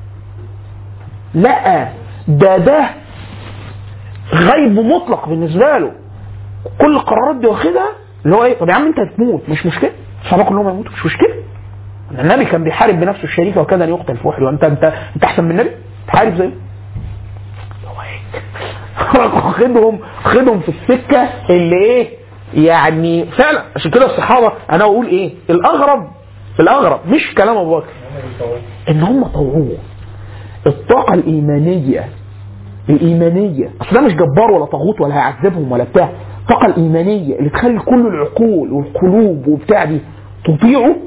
لا ده ده غيب مطلق بالنسبه له كل القرارات دي واخدها اللي هو ايه طب يا عم انت هتموت مش مشكله الصحابه كلهم هيموتوا مش مشكله النبي كان بيحارب بنفسه الشريفه وكذا ان يقتل في احد وانت انت انت احسن من النبي تحارب زيه هو هيك خدهم خدهم في السكه اللي ايه يعني فعلا عشان كده الصحابه انا اقول ايه الاغرب الاغرب مش كلام ابو بكر ان هم طوعوه الطاقه الايمانيه الايمانيه اصل ده مش جبار ولا طاغوت ولا هيعذبهم ولا بتاع الطاقه الايمانيه اللي تخلي كل العقول والقلوب وبتاع دي تطيعه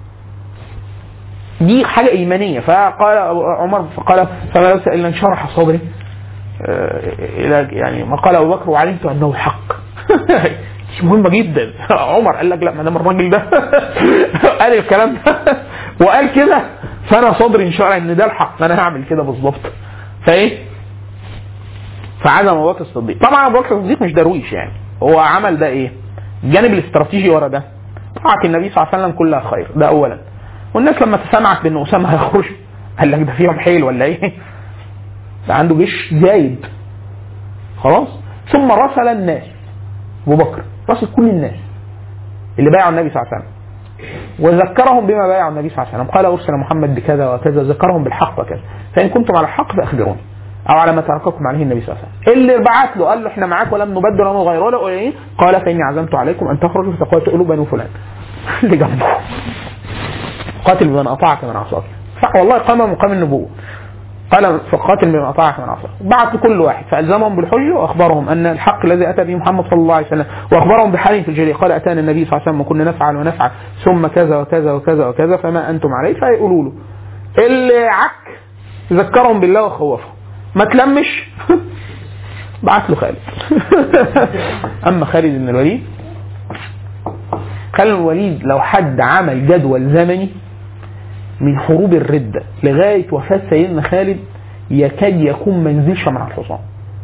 دي حاجه ايمانيه فقال عمر فقال فما لبث الا انشرح صدري آه، الى يعني ما قال ابو بكر وعلمت انه الحق مش مهمه جدا عمر قال لك لا ما دام الراجل ده قال الكلام ده وقال كده فانا صدري انشرح ان ده الحق انا هعمل كده بالظبط فايه فعزم ابو بكر الصديق طبعا ابو بكر الصديق مش درويش يعني هو عمل ده ايه الجانب الاستراتيجي ورا ده طاعة النبي صلى الله عليه وسلم كلها خير ده اولا والناس لما تسمعت بان اسامه هيخرج قال لك ده فيهم حيل ولا ايه ده عنده جيش زايد خلاص ثم رسل الناس ابو بكر رسل كل الناس اللي بايعوا النبي صلى الله عليه وسلم وذكرهم بما بايعوا النبي صلى الله عليه وسلم قال ارسل محمد بكذا وكذا ذكرهم بالحق وكذا فان كنتم على الحق فاخبروني او على ما ترككم عليه النبي صلى الله عليه وسلم اللي بعت له قال له احنا معاك ولم نبدل ولم نغير ولا قول ايه قال فاني عزمت عليكم ان تخرجوا فتقاتلوا بنو فلان اللي جنبه قاتل بمن اطاعك من عصاك صح والله قام مقام النبوه قال فقاتل بمن اطاعك من عصاك بعت لكل واحد فالزمهم بالحجه واخبرهم ان الحق الذي اتى به محمد صلى الله عليه وسلم واخبرهم بحالهم في الجريء قال اتانا النبي صلى الله عليه وسلم وكنا نفعل ونفعل ثم كذا وكذا وكذا وكذا فما انتم عليه فيقولوا له اللي عك ذكرهم بالله وخوفهم ما تلمش بعت له خالد اما خالد بن الوليد خالد بن الوليد لو حد عمل جدول زمني من حروب الردة لغاية وفاة سيدنا خالد يكاد يكون ما نزلش من على الحصان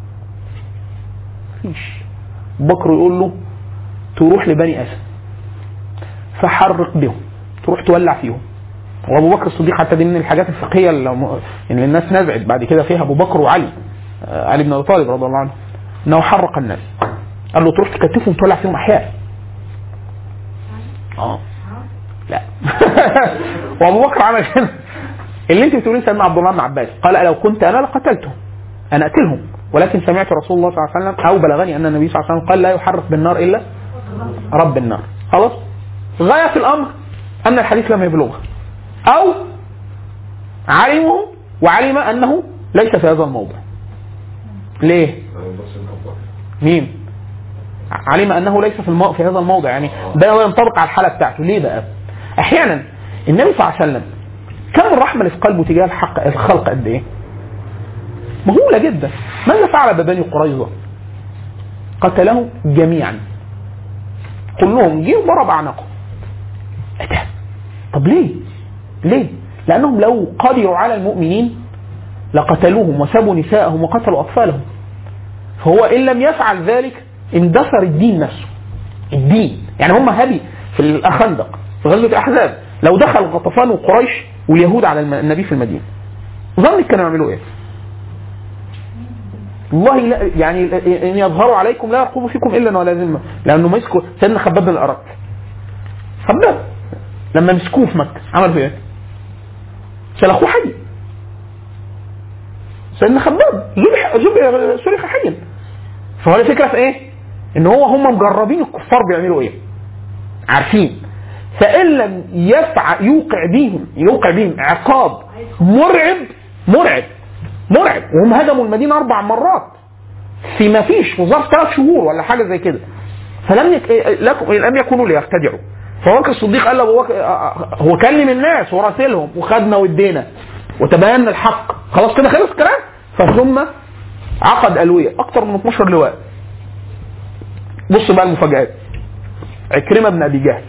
مفيش بكر يقول له تروح لبني أسد فحرق بهم تروح تولع فيهم وابو بكر الصديق حتى دي من الحاجات الفقهيه اللي لو- اللي الناس نزعت بعد كده فيها ابو بكر وعلي آه، علي بن ابي طالب رضي الله عنه انه حرق الناس قال له تروح تكتفهم تولع فيهم احياء اه لا وابو بكر عمل كده اللي انت بتقوليه سيدنا عبد الله بن عباس قال لو كنت انا لقتلتهم انا اقتلهم ولكن سمعت رسول الله صلى الله عليه وسلم او بلغني ان النبي صلى الله عليه وسلم قال لا يحرق بالنار الا رب النار خلاص غايه في الامر ان الحديث لم يبلغه او علمه وعلم انه ليس في هذا الموضع ليه مين علم انه ليس في المو... في هذا الموضع يعني ده ينطبق على الحاله بتاعته ليه بقى احيانا النبي صلى الله عليه وسلم كم الرحمه اللي في قلبه تجاه الحق الخلق قد ايه مهوله جدا ماذا فعل ببني قريظه قتلهم جميعا كلهم جه وضرب اعناقهم ايه ده طب ليه ليه لانهم لو قدروا على المؤمنين لقتلوهم وسبوا نساءهم وقتلوا اطفالهم فهو ان لم يفعل ذلك اندثر الدين نفسه الدين يعني هم هدي في الخندق في غزوه الاحزاب لو دخل غطفان وقريش واليهود على الم- النبي في المدينه ظنك كانوا يعملوا ايه؟ والله لا يعني ان يظهروا عليكم لا يرقبوا فيكم الا ولا ذمه لانه مسكوا سيدنا خباب بن الارق خباب لما مسكوه في مكه عملوا فيه ايه؟ سلخوه حي سيدنا خباب ذبح ذبح سلخ حيا فهو الفكره في ايه؟ ان هو هم مجربين الكفار بيعملوا ايه؟ عارفين فان لم يفعل يوقع بيهم يوقع بيهم عقاب مرعب مرعب مرعب وهم هدموا المدينه اربع مرات في ما فيش في ظرف ثلاث شهور ولا حاجه زي كده فلم يك... لكم- لم يكونوا ليرتدعوا فابو بكر الصديق قال لابو بكر هو كلم الناس وراسلهم وخدنا وادينا وتبين الحق خلاص كده خلص الكلام فثم عقد الويه اكثر من 12 لواء بص بقى المفاجآت عكرمه بن ابي جهل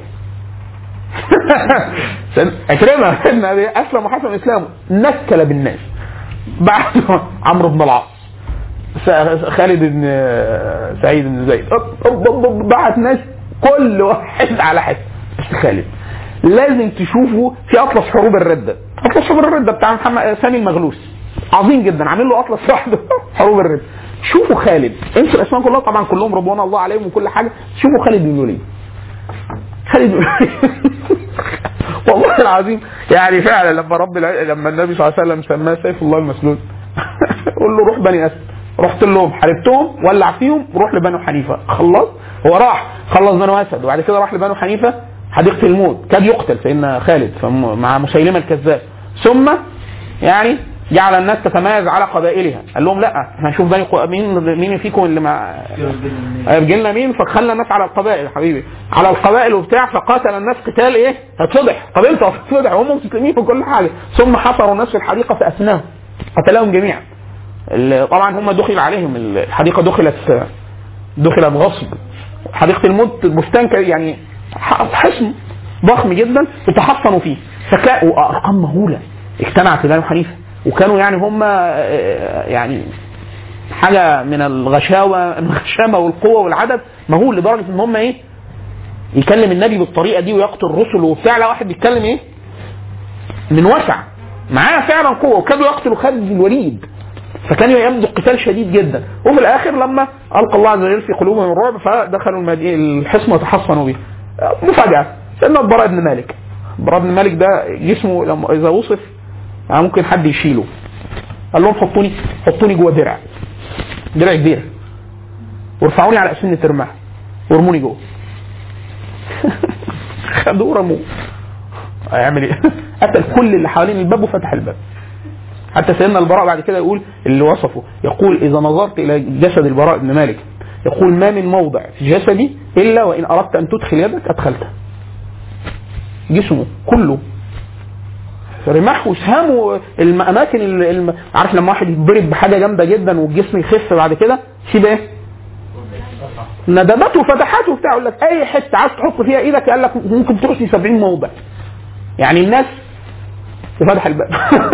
عكرمه بن ابي اسلم وحسن اسلامه نكل بالناس بعد عمرو بن العاص س- خالد بن سعيد بن زيد أب- أب- أب- بعت ناس كل واحد على حد بس خالد لازم تشوفوا في اطلس حروب الرده اطلس حروب الرده بتاع محمد سامي المغلوس عظيم جدا عامل له اطلس لوحده حروب الرده شوفوا خالد انسوا الاسماء كلها طبعا كلهم رضوان الله عليهم وكل حاجه شوفوا خالد بن الوليد خالد بن الوليد والله العظيم يعني فعلا لما رب الع... لما النبي صلى الله عليه وسلم سماه سيف الله المسلول قول له روح بني اسد رحت لهم حاربتهم ولع فيهم روح لبنو حنيفه خلص هو راح خلص بنو اسد وبعد كده راح لبنو حنيفه حديقه الموت كاد يقتل سيدنا خالد فم- مع مسيلمه الكذاب ثم يعني جعل الناس تتمايز على قبائلها قال لهم لا احنا هنشوف بني قو- مين مين فيكم اللي مع هيبقى لنا مين فخلى الناس على القبائل يا حبيبي على القبائل وبتاع فقاتل الناس قتال ايه هتفضح قبيلته هتفضح وهم مسلمين وكل حاجه ثم حصروا الناس في الحديقه فاسناهم قتلهم جميعا ال- طبعا هم دخل عليهم الحديقه دخلت دخلت غصب حديقه الموت بستان كان يعني ح- حصن ضخم جدا وتحصنوا فيه فكاء ارقام مهوله اجتمعت بنو حنيفه وكانوا يعني هم آه، يعني حاجه من الغشاوه الغشامه والقوه والعدد مهول لدرجه ان هم ايه يكلم النبي بالطريقه دي ويقتل الرسل وبتاع لا واحد بيتكلم ايه من وسع معاه فعلا قوه وكادوا يقتلوا خالد بن الوليد فكان يبدو القتال شديد جدا وفي الاخر لما القى الله عز وجل في قلوبهم الرعب فدخلوا المدينه الحصن وتحصنوا به مفاجاه سيدنا البراء بن مالك البراء بن مالك ده جسمه لما اذا وصف يعني ممكن حد يشيله قال لهم حطوني حطوني جوه درع درع كبير وارفعوني على اسنة الرماح وارموني جوه خدوه رموه هيعمل ايه؟ قتل كل اللي حوالين الباب وفتح الباب حتى سيدنا البراء بعد كده يقول اللي وصفه يقول اذا نظرت الى جسد البراء بن مالك يقول ما من موضع في جسدي الا وان اردت ان تدخل يدك ادخلته جسمه كله رماح وسهام والاماكن اللي الم... عارف لما واحد يتضرب بحاجه جامده جدا والجسم يخف بعد كده يسيب ايه؟ ندبات وفتحات وبتاع يقول لك اي حته عايز تحط فيها ايدك قال لك ممكن ترسي 70 موضع يعني الناس فتح الباب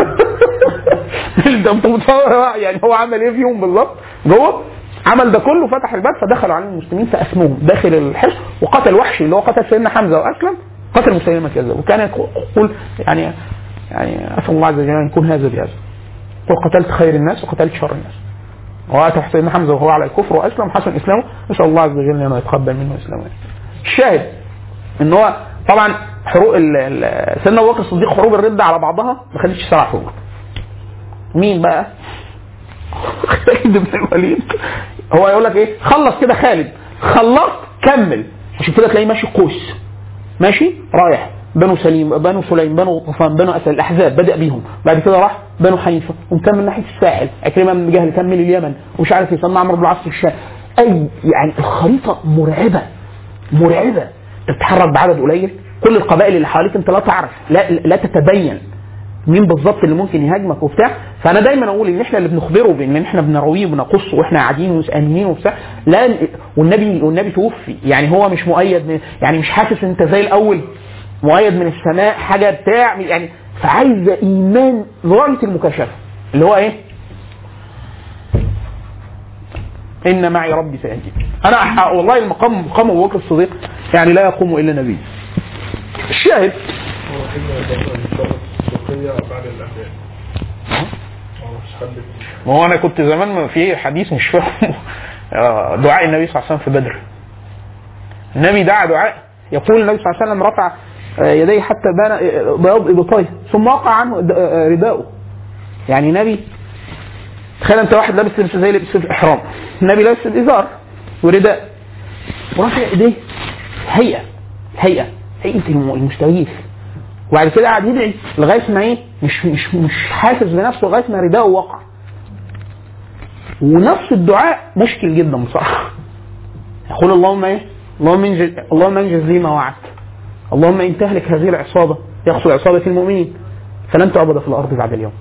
ده انت متصور يعني هو عمل ايه فيهم بالظبط جوه عمل ده كله فتح الباب فدخلوا على المسلمين فاسموهم داخل الحصن وقتل وحشي اللي هو قتل سيدنا حمزه واسلم قتل مسيلمه كذاب وكان يقول يعني يعني اسال الله عز وجل ان يكون هذا بهذا قل قتلت خير الناس وقتلت شر الناس وقتل سيدنا حمزه وهو على الكفر واسلم حسن اسلامه نسال الله عز وجل ان يتقبل منه اسلامه الشاهد ان هو طبعا حروق ال- ال- سيدنا ابو بكر الصديق حروب الرده على بعضها ما خدتش سبع شهور مين بقى؟ خالد بن الوليد هو يقول لك ايه؟ خلص كده خالد خلصت كمل عشان كده تلاقيه ماشي قوس ماشي رايح بنو سليم بنو سليم بنو طوفان بنو اسد الاحزاب بدا بيهم بعد كده راح بنو حنيفه ومكمل ناحيه الساحل عكرمه بن جهل كمل اليمن ومش عارف يسمى عمرو بن العاص في الشام اي يعني الخريطه مرعبه مرعبه تتحرك بعدد قليل كل القبائل اللي حواليك انت لا تعرف لا لا تتبين مين بالظبط اللي ممكن يهاجمك وبتاع فانا دايما اقول ان احنا اللي بنخبره بان احنا بنرويه وبنقصه واحنا قاعدين وامنين وبتاع لا والنبي والنبي توفي يعني هو مش مؤيد من يعني مش حاسس انت زي الاول مؤيد من السماء حاجه بتاع يعني فعايزه ايمان لغايه المكاشفه اللي هو ايه؟ ان معي ربي سيهدين انا أح- والله المقام مقام ابو بكر الصديق يعني لا يقوم الا نبي الشاهد هو حين الصدقية بعد الأحياء هو مش حد ما هو انا كنت زمان في حديث مش فاهم آه، دعاء النبي صلى الله عليه وسلم في بدر النبي دعا دعاء يقول النبي صلى الله عليه وسلم رفع آه، يديه حتى بان آه، بياض ابطيه ثم وقع عنه د- آه، رداؤه يعني نبي تخيل انت واحد لابس لبس زي لبس الاحرام النبي لابس الازار ورداء ورافع ايديه هيئه هيئه هيئه الم- المستغيث وبعد كده قعد يدعي لغايه ما ايه مش مش مش حاسس بنفسه لغايه ما رداءه وقع ونفس الدعاء مشكل جدا بصراحه يقول اللهم ايه اللهم انجز اللهم انجز لي ما وعدت اللهم ان تهلك هذه العصابه يقصد عصابه المؤمنين فلن تعبد في الارض بعد اليوم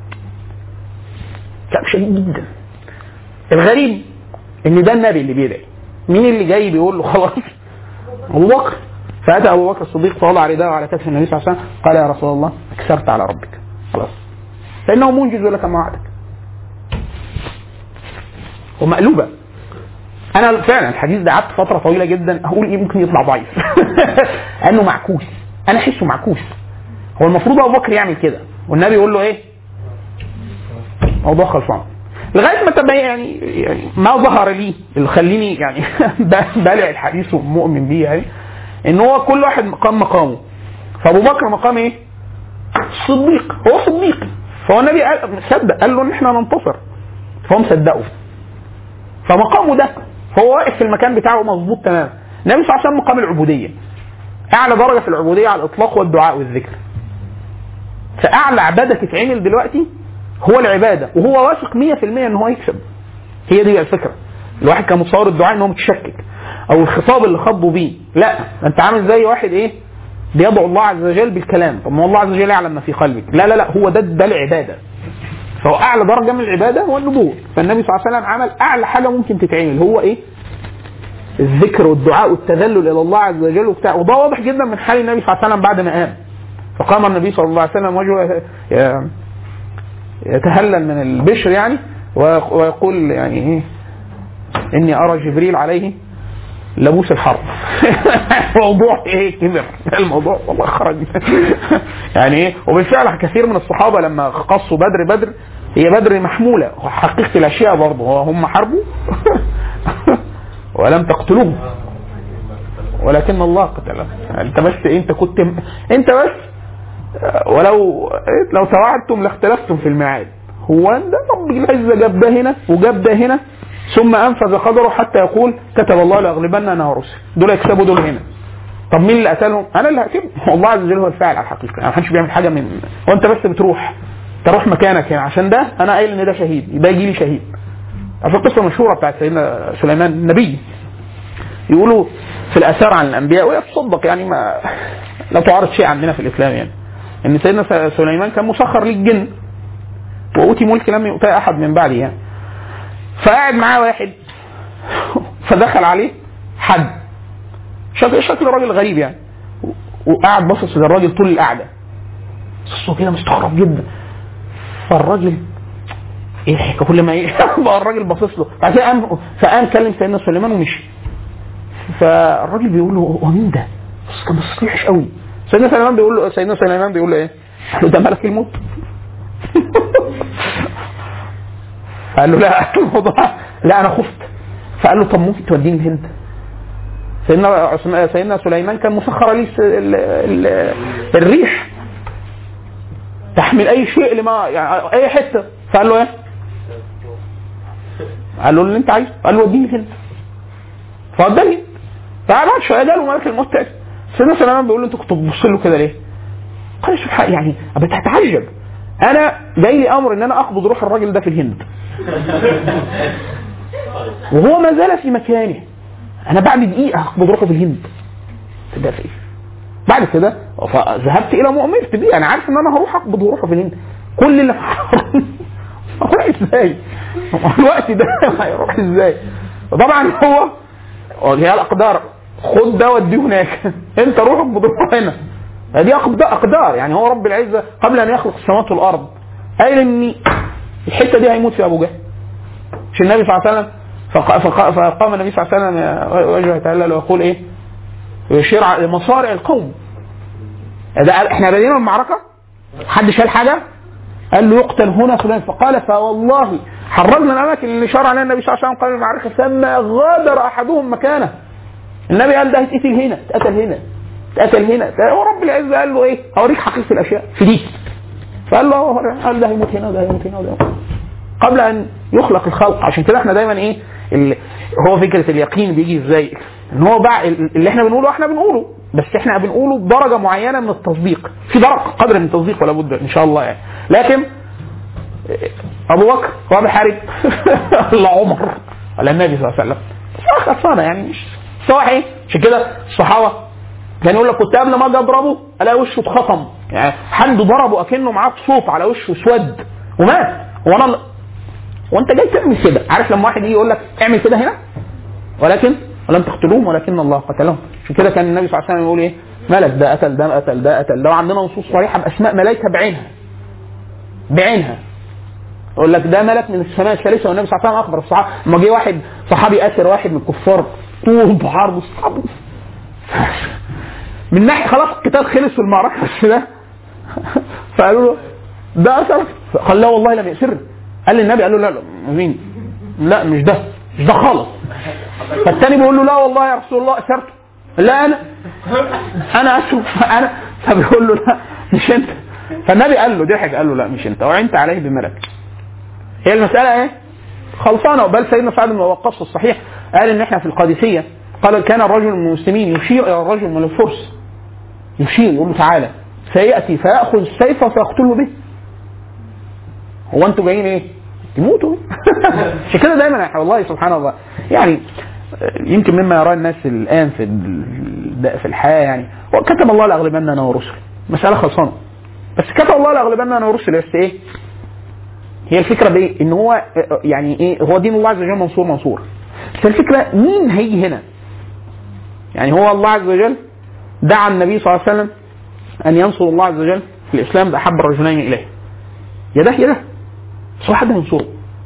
كلام شديد جدا الغريب ان ده النبي اللي بيدعي مين اللي جاي بيقول له خلاص ابو بكر فاتى ابو بكر الصديق فوضع رداءه على كتف النبي صلى الله عليه وسلم قال يا رسول الله اكثرت على ربك خلاص فانه منجز لك ما وعدك ومقلوبه انا فعلا الحديث ده قعدت فتره طويله جدا اقول ايه ممكن يطلع ضعيف انه معكوس انا احسه معكوس هو المفروض ابو بكر يعمل كده والنبي يقول له ايه موضوع خلصان لغايه ما تبين يعني, يعني ما ظهر لي اللي خليني يعني بالع الحديث ومؤمن بيه يعني ان هو كل واحد مقام مقامه فابو بكر مقام ايه؟ صديق هو صديق فهو النبي قال صدق قال له ان احنا ننتصر فهو مصدقه فمقامه ده هو واقف في المكان بتاعه مظبوط تمام النبي صلى الله عليه وسلم مقام العبوديه اعلى درجه في العبوديه على الاطلاق والدعاء والذكر فاعلى عباده تتعمل دلوقتي هو العباده وهو واثق 100% ان هو يكسب هي دي الفكره الواحد كان متصور الدعاء ان هو متشكك او الخطاب اللي خاطبه بيه لا انت عامل زي واحد ايه بيدعو الله عز وجل بالكلام طب ما هو الله عز وجل يعلم ما في قلبك لا لا لا هو ده ده العباده فهو اعلى درجه من العباده هو النبوه فالنبي صلى الله عليه وسلم عمل اعلى حاجه ممكن تتعمل هو ايه الذكر والدعاء والتذلل الى الله عز وجل وبتاع وده واضح جدا من حال النبي صلى الله عليه وسلم بعد ما قام فقام النبي صلى الله عليه وسلم وجهه يتهلل من البشر يعني ويقول يعني ايه اني ارى جبريل عليه لبوس الحرب موضوع ايه كبر الموضوع والله خرج يعني ايه وبالفعل كثير من الصحابه لما قصوا بدر بدر هي بدر محموله حقيقه الاشياء برضه هم حاربوا ولم تقتلوهم ولكن الله قتلهم انت بس انت كنت انت بس ولو لو توعدتم لاختلفتم في الميعاد هو ده رب العزه جاب ده هنا وجاب ده هنا ثم انفذ قدره حتى يقول كتب الله لاغلبن انا ورسل دول يكسبوا دول هنا طب مين اللي قتلهم؟ انا اللي هقتلهم الله عز وجل هو الفاعل على الحقيقه يعني ما حدش بيعمل حاجه من وانت بس بتروح تروح مكانك هنا عشان ده انا قايل ان ده شهيد يبقى يجي لي شهيد في القصه المشهوره بتاعت سيدنا سليمان النبي يقولوا في الاثار عن الانبياء وهي تصدق يعني ما لا تعارض شيء عندنا في الاسلام يعني ان سيدنا سليمان كان مسخر للجن واوتي ملك لم يؤتى احد من بعده يعني فقاعد معاه واحد فدخل عليه حد شكل شكل راجل غريب يعني وقاعد باصص للراجل طول القعده بصوا كده مستغرب جدا فالراجل ايه الحكايه كل ما ايه بقى الراجل باصص له بعد كده قام فقام كلم سيدنا سليمان ومشي فالراجل بيقول له هو مين ده؟ بس كان بص وحش قوي سيدنا سليمان بيقول له سيدنا سليمان بيقول له ايه؟ قال له ده ملك الموت قال له لا الموضوع لا انا خفت فقال له طب ممكن توديني الهند سيدنا عثمان سيدنا سليمان كان مسخر لي الريح تحمل اي شيء لما يعني اي حته فقال له ايه؟ قال له اللي انت عايزه قال له وديني الهند فوداني فبعد شويه جاله ملك الموت تاني سيدنا سليمان بيقول له انت كنت بتبص له كده ليه؟ قال سبحان يعني بتتعجب انا جاي لي امر ان انا اقبض روح الراجل ده في الهند وهو ما زال في مكانه انا بعد دقيقه هقبض روحه في الهند ده في بعد كده ذهبت الى ما امرت بيه انا عارف ان انا هروح اقبض روحه في الهند كل اللي هروح ازاي؟ الوقت ده هيروح ازاي؟ طبعا هو هي الاقدار خد ده وديه هناك انت روح اقبض روحه هنا دي اقدار يعني هو رب العزه قبل ان يخلق السماوات والارض قال ان الحته دي هيموت فيها ابو جهل مش النبي صلى الله عليه وسلم فقام النبي صلى الله عليه وسلم وجهه يتهلل ويقول ايه؟ يشير مصارع القوم ده احنا بدينا المعركه حد شال حاجه قال له يقتل هنا فلان فقال فوالله حررنا الاماكن اللي شرع عليها النبي صلى الله عليه وسلم قبل المعركه ثم غادر احدهم مكانه النبي قال ده هيتقتل هنا اتقتل هنا اتقتل هنا هو رب العزه قال له ايه؟ هوريك حقيقه الاشياء في دي فقال له قال ده هيموت هنا وده هيموت هنا وده هيموت قبل ان يخلق الخلق عشان كده احنا دايما ايه اللي هو فكره اليقين بيجي ازاي؟ ان هو بقى اللي احنا بنقوله احنا بنقوله بس احنا بنقوله بدرجه معينه من التصديق في درجه قدر من التصديق ولا بد ان شاء الله يعني لكن ابو بكر هو بيحارب ولا عمر ولا النبي صلى الله عليه وسلم خلصانه يعني مش صح ايه عشان كده الصحابه كان يقول لك كنت قبل ما اجي اضربه الاقي وشه اتخطم يعني حد ضربه اكنه معاه صوت على وشه اسود ومات وانا وانت جاي تعمل كده عارف لما واحد يجي يقول لك اعمل كده هنا ولكن ولم تقتلوهم ولكن الله قتلهم عشان كده كان النبي صلى الله عليه وسلم يقول ايه ملك ده قتل ده قتل ده قتل ده وعندنا نصوص صريحه باسماء ملائكه بعينها بعينها يقول لك ده ملك من السماء الثالثه والنبي صلى الله عليه وسلم اخبر الصحابه لما جه واحد صحابي اسر واحد من الكفار طول بحرب الصحابه من ناحيه خلاص القتال خلص في المعركه بس ده فقالوا له ده اسر قال لا والله لم ياسر قال للنبي قال له لا لا مين لا مش ده مش ده خالص فالتاني بيقول له لا والله يا رسول الله اسرته لا انا انا اسف انا فبيقول له لا مش انت فالنبي قال له ضحك قال له لا مش انت وعنت عليه بملك هي المساله ايه؟ خلصانه بل سيدنا سعد بن وقاص في الصحيح قال ان احنا في القادسيه قال كان الرجل من المسلمين يشير الى الرجل من الفرس يشير يقول له تعالى سياتي فياخذ السيف فيقتله به هو انتوا جايين ايه؟ تموتوا عشان كده دايما يا والله سبحان الله يعني يمكن مما يراه الناس الان في ال- في الحياه يعني وكتب الله لاغلبن انا ورسلي مساله خلصانه بس كتب الله لاغلبن انا ورسلي بس ايه؟ هي الفكره بايه؟ ان هو يعني ايه هو دين الله عز وجل منصور منصور بس الفكره مين هيجي هنا؟ يعني هو الله عز وجل دعا النبي صلى الله عليه وسلم ان ينصر الله عز وجل في الاسلام باحب الرجلين اليه. يا ده يا ده. بس هو حد هينصره.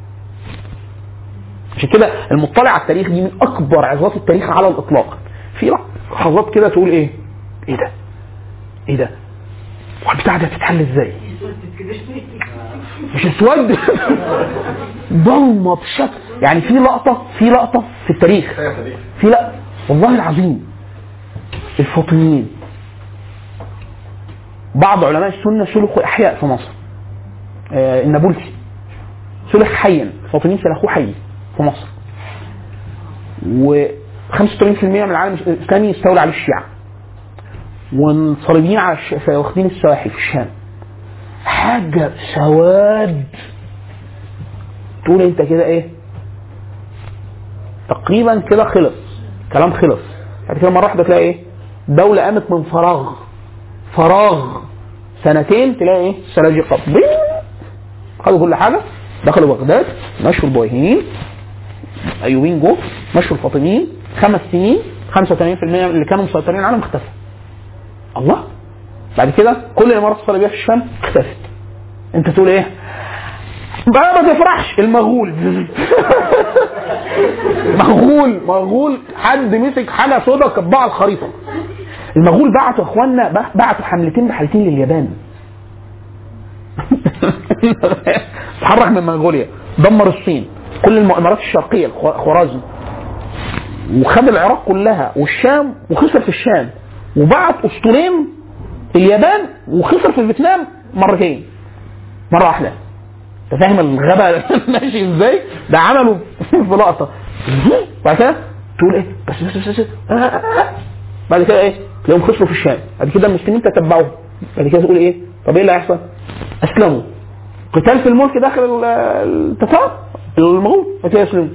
عشان كده المطلع على التاريخ دي من اكبر عظات التاريخ على الاطلاق. في لحظات كده تقول ايه؟ ايه ده؟ ايه ده؟ والبتاع ده هتتحل ازاي؟ مش اسود ضلمه بشكل يعني في لقطه في لقطه في التاريخ في لا والله العظيم الفاطميين بعض علماء السنه سلخوا احياء في مصر آه النابلسي سلخ حيا الفاطميين سلخوه حي في مصر و 85% من العالم الاسلامي استولى عليه الشيعه والصليبيين على الش... واخدين السواحل في الشام حاجه سواد تقول انت كده ايه تقريبا كده خلص كلام خلص بعد كده مره واحده تلاقي ايه دوله قامت من فراغ فراغ سنتين تلاقي ايه السلاجقه بين خدوا كل حاجه دخلوا بغداد مشوا البويهيين ايوبيين جو مشوا الفاطميين خمس سنين 85% اللي كانوا مسيطرين على العالم اختفى الله بعد كده كل الامارات الصليبيه في الشام اختفت انت تقول ايه بقى ما تفرحش المغول مغول مغول حد مسك حاجه سودا كبها الخريطه المغول بعتوا يا اخوانا بعتوا حملتين بحالتين لليابان تحرك من منغوليا دمر الصين كل الامارات الشرقيه خوارزم وخد العراق كلها والشام وخسر في الشام وبعت اسطولين اليابان وخسر في فيتنام مرتين مره واحده انت فاهم الغباء ماشي ازاي؟ ده عملوا في لقطه بعد كده تقول ايه؟ بس بس بس, بس. آه آه آه. بعد كده ايه؟ تلاقيهم خسروا في الشام بعد كده المسلمين تتبعوهم بعد كده تقول ايه؟ طب ايه اللي هيحصل؟ اسلموا قتال في الملك داخل التتار المغول بعد كده يسلموا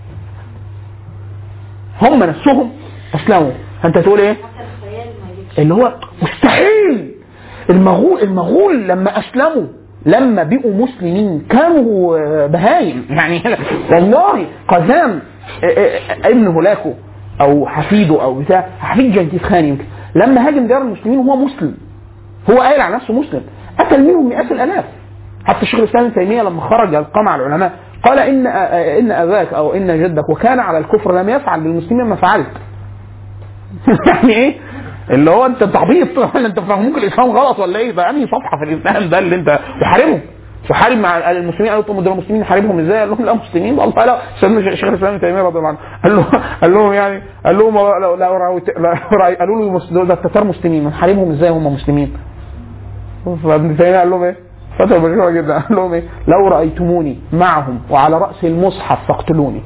هم نفسهم اسلموا انت تقول ايه؟ اللي هو مستحيل المغول المغول لما اسلموا لما بقوا مسلمين كانوا بهايم يعني والله قزام ابن هولاكو او حفيده او بتاع حفيد جنكيز خان يمكن لما هاجم ديار المسلمين وهو مسلم هو قايل على نفسه مسلم قتل منهم مئات الالاف حتى الشيخ الاسلام ابن تيميه لما خرج القمع العلماء قال ان ان اباك او ان جدك وكان على الكفر لم يفعل بالمسلمين ما فعلت يعني ايه اللي هو انت تعبيط ولا انت فاهموك الاسلام غلط ولا ايه ده انهي صفحه في الاسلام ده اللي انت وحاربهم وحارب مع المسلمين قالوا طب دول المسلمين نحاربهم ازاي؟ قال لهم لا مسلمين والله لا سيدنا شيخ الاسلام ابن تيميه رضي الله عنه قال له قال لهم يعني قال لهم لو لو قالوا له ده التتار مسلمين نحاربهم ازاي هم مسلمين؟ فابن تيميه قال لهم ايه؟ فتوى مشهوره جدا قال لهم ايه؟ لو رايتموني معهم وعلى راس المصحف فاقتلوني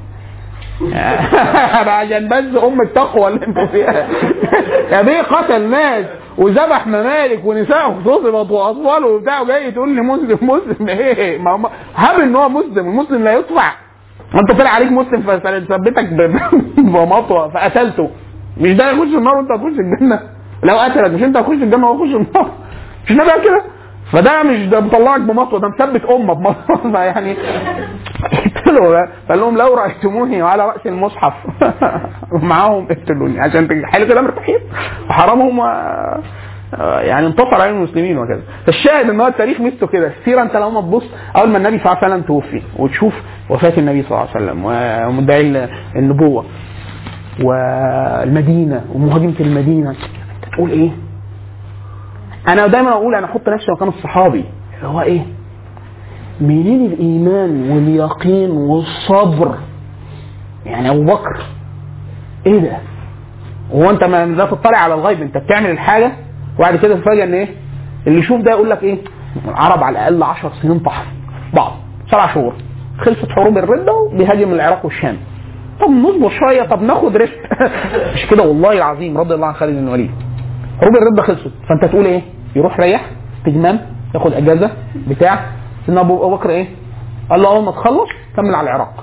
عشان بس ام التقوى اللي انتوا فيها يا بيه قتل ناس وذبح ممالك ونساء اغتصبت واطفال وبتاع وجاي تقول لي مسلم مسلم ايه ما هب ان هو مسلم المسلم لا يطلع انت طلع عليك مسلم فثبتك بمطوه فقتلته مش ده يخش النار وانت هتخش الجنه لو قتلك مش انت هتخش الجنه وهو يخش النار مش النبي قال كده فده مش ده مطلعك بمطوه ده مثبت امه بمطوه فيعني اقتلوا قال لهم لو رايتموني على راس المصحف معاهم اقتلوني عشان حلو كده مرتاحين وحرامهم و... آه، يعني انتصر على المسلمين وكذا فالشاهد ان هو التاريخ مثله كده السيره انت لما تبص اول ما النبي صلى الله عليه وسلم توفي وتشوف وفاه النبي صلى الله عليه وسلم ومدعي ال- النبوه والمدينه ومهاجمه المدينه انت تقول ايه؟ انا دايما اقول انا احط نفسي مكان الصحابي اللي هو ايه؟ منين الايمان واليقين والصبر يعني ابو بكر ايه ده؟ هو انت ما لا تطلع على الغيب انت بتعمل الحاجه وبعد كده تفاجئ ان ايه؟ اللي يشوف ده يقول لك ايه؟ العرب على الاقل 10 سنين طحن بعض سبع شهور خلصت حروب الرده وبيهاجم العراق والشام طب نصبر شويه طب ناخد ريست مش كده والله العظيم رضي الله عن خالد بن الوليد حروب الرده خلصت فانت تقول ايه؟ يروح ريح استجمام ياخد اجازه بتاع سيدنا ابو بكر ايه؟ قال له اول ما تخلص كمل على العراق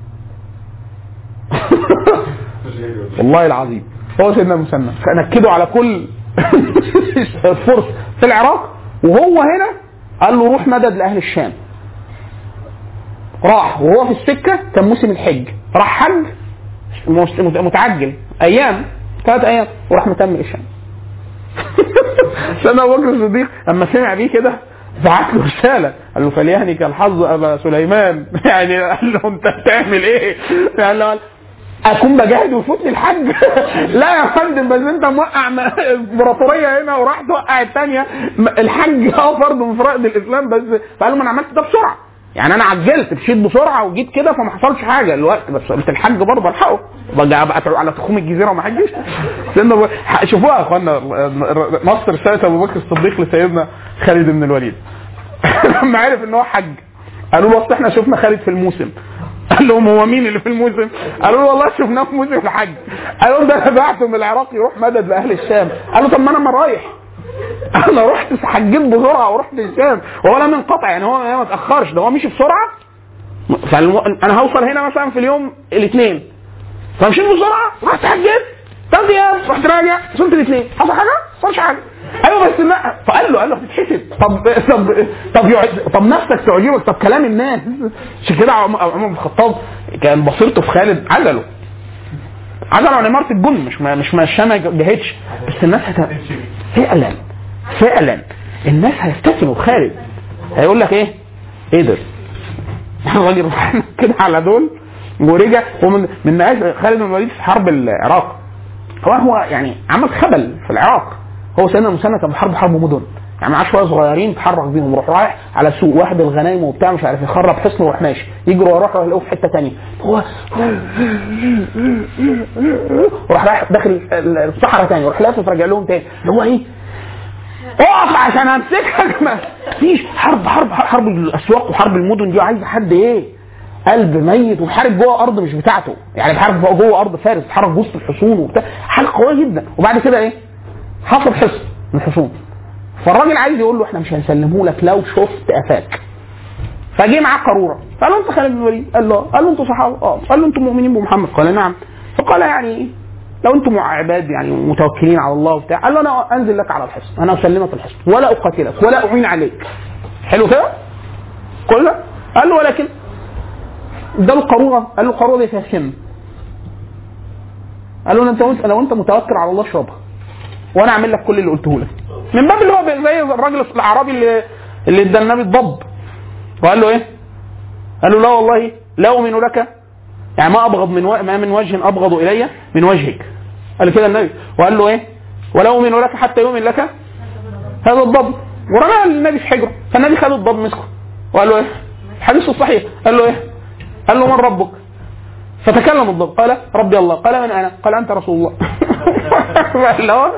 والله العظيم هو سيدنا مسنى فنكدوا على كل فرس في العراق وهو هنا قال له روح مدد لاهل الشام راح وهو في السكه كان موسم الحج راح حج مس- متعجل ايام ثلاث ايام وراح مكمل الشام سيدنا ابو بكر الصديق لما سمع بيه كده بعت له رساله قال له فليهنك الحظ ابا سليمان يعني قال له انت بتعمل ايه؟ قال له اكون بجاهد ويفوتني الحج لا يا فندم بس انت موقع م- امبراطوريه هنا وراح توقع الثانيه الحج اه فرض من فرائض الاسلام بس فقال له ما انا عملت ده بسرعه يعني انا عجلت مشيت بسرعه وجيت كده فما حصلش حاجه الوقت بس قلت الحج برضه الحقه بقى بقى على تخوم الجزيره وما حجش سيدنا أبو- شوفوها يا اخوانا نص رساله ابو بكر الصديق لسيدنا خالد بن الوليد لما عرف ان هو حج قالوا له اصل احنا شفنا خالد في الموسم قال لهم هو مين اللي في الموسم؟ قالوا له والله شفناه في موسم الحج. قالوا لهم ده انا بعته من العراق يروح مدد لاهل الشام. قالوا طب ما انا ما رايح. انا رحت حجيت بسرعه ورحت الشام وهو لم ينقطع يعني هو ما اتاخرش ده هو مشي بسرعه فالم... انا هوصل هنا مثلا في اليوم الاثنين فمشيت بسرعه رحت حجيت ثلاث ايام رحت راجع وصلت الاثنين حصل حاجه؟ ما حصلش حاجه ايوه بس لا فقال له قال له هتتحسب طب طب طب يعج... طب نفسك تعجبك طب كلام الناس عشان كده عم- عمر بن الخطاب كان بصيرته في خالد عزله عزله عن اماره الجن مش ما مش ما الشام ما جهتش بس الناس هت... فعلا فعلا الناس هيفتكروا خالد هيقول لك ايه؟ ايه ده؟ الراجل راح كده على دول ورجع ومن من نقاش خالد بن الوليد في حرب العراق هو هو يعني عمل خبل في العراق هو سيدنا مسنى كان بحرب حرب مدن يعني معاه شويه صغيرين اتحرك بيهم روح رايح على سوق واحد الغنايم وبتاع مش عارف يخرب حصن ويروح ماشي يجروا وراح يروح يلاقوه في حته ثانيه هو وراح رايح داخل الصحراء ثاني يروح لافف راجع لهم تاني اللي هو ايه اقف عشان امسكك ما فيش حرب حرب حرب الاسواق وحرب المدن دي عايزه حد ايه قلب ميت وبيحارب جوه ارض مش بتاعته يعني بيحارب جوه ارض فارس بيحارب وسط الحصون وبتاع حاجه قويه جدا وبعد كده ايه حصل حصن من الحصون فالراجل عايز يقول له احنا مش هنسلمه لك لو شفت قفاك فجه معاه قاروره قال له انت خالد بن الوليد قال له آه. قال له انتوا صحابه اه قال له انتم مؤمنين بمحمد قال نعم فقال يعني لو انتم عباد يعني متوكلين على الله وبتاع قال له انا انزل لك على الحصن انا اسلمك الحصن ولا اقاتلك ولا اعين عليك حلو كده؟ كل ده قال له ولكن اداله قاروره قال له القاروره دي فيها سم قال له انت لو انت متوكل على الله اشربها وانا اعمل لك كل اللي قلته لك من باب اللي هو زي الراجل الاعرابي اللي اللي ادى النبي الضب وقال له ايه؟ قال له لا والله لا اؤمن لك يعني ما ابغض من و... ما من وجه ابغض الي من وجهك قال كده النبي وقال له ايه؟ ولا اؤمن لك حتى يؤمن لك هذا الضب ورمى النبي في حجره فالنبي خد الضب مسكه وقال له ايه؟ الحديث الصحيح قال له ايه؟ قال له من ربك؟ فتكلم الضب قال ربي الله قال من انا؟ قال انت رسول الله اللي هو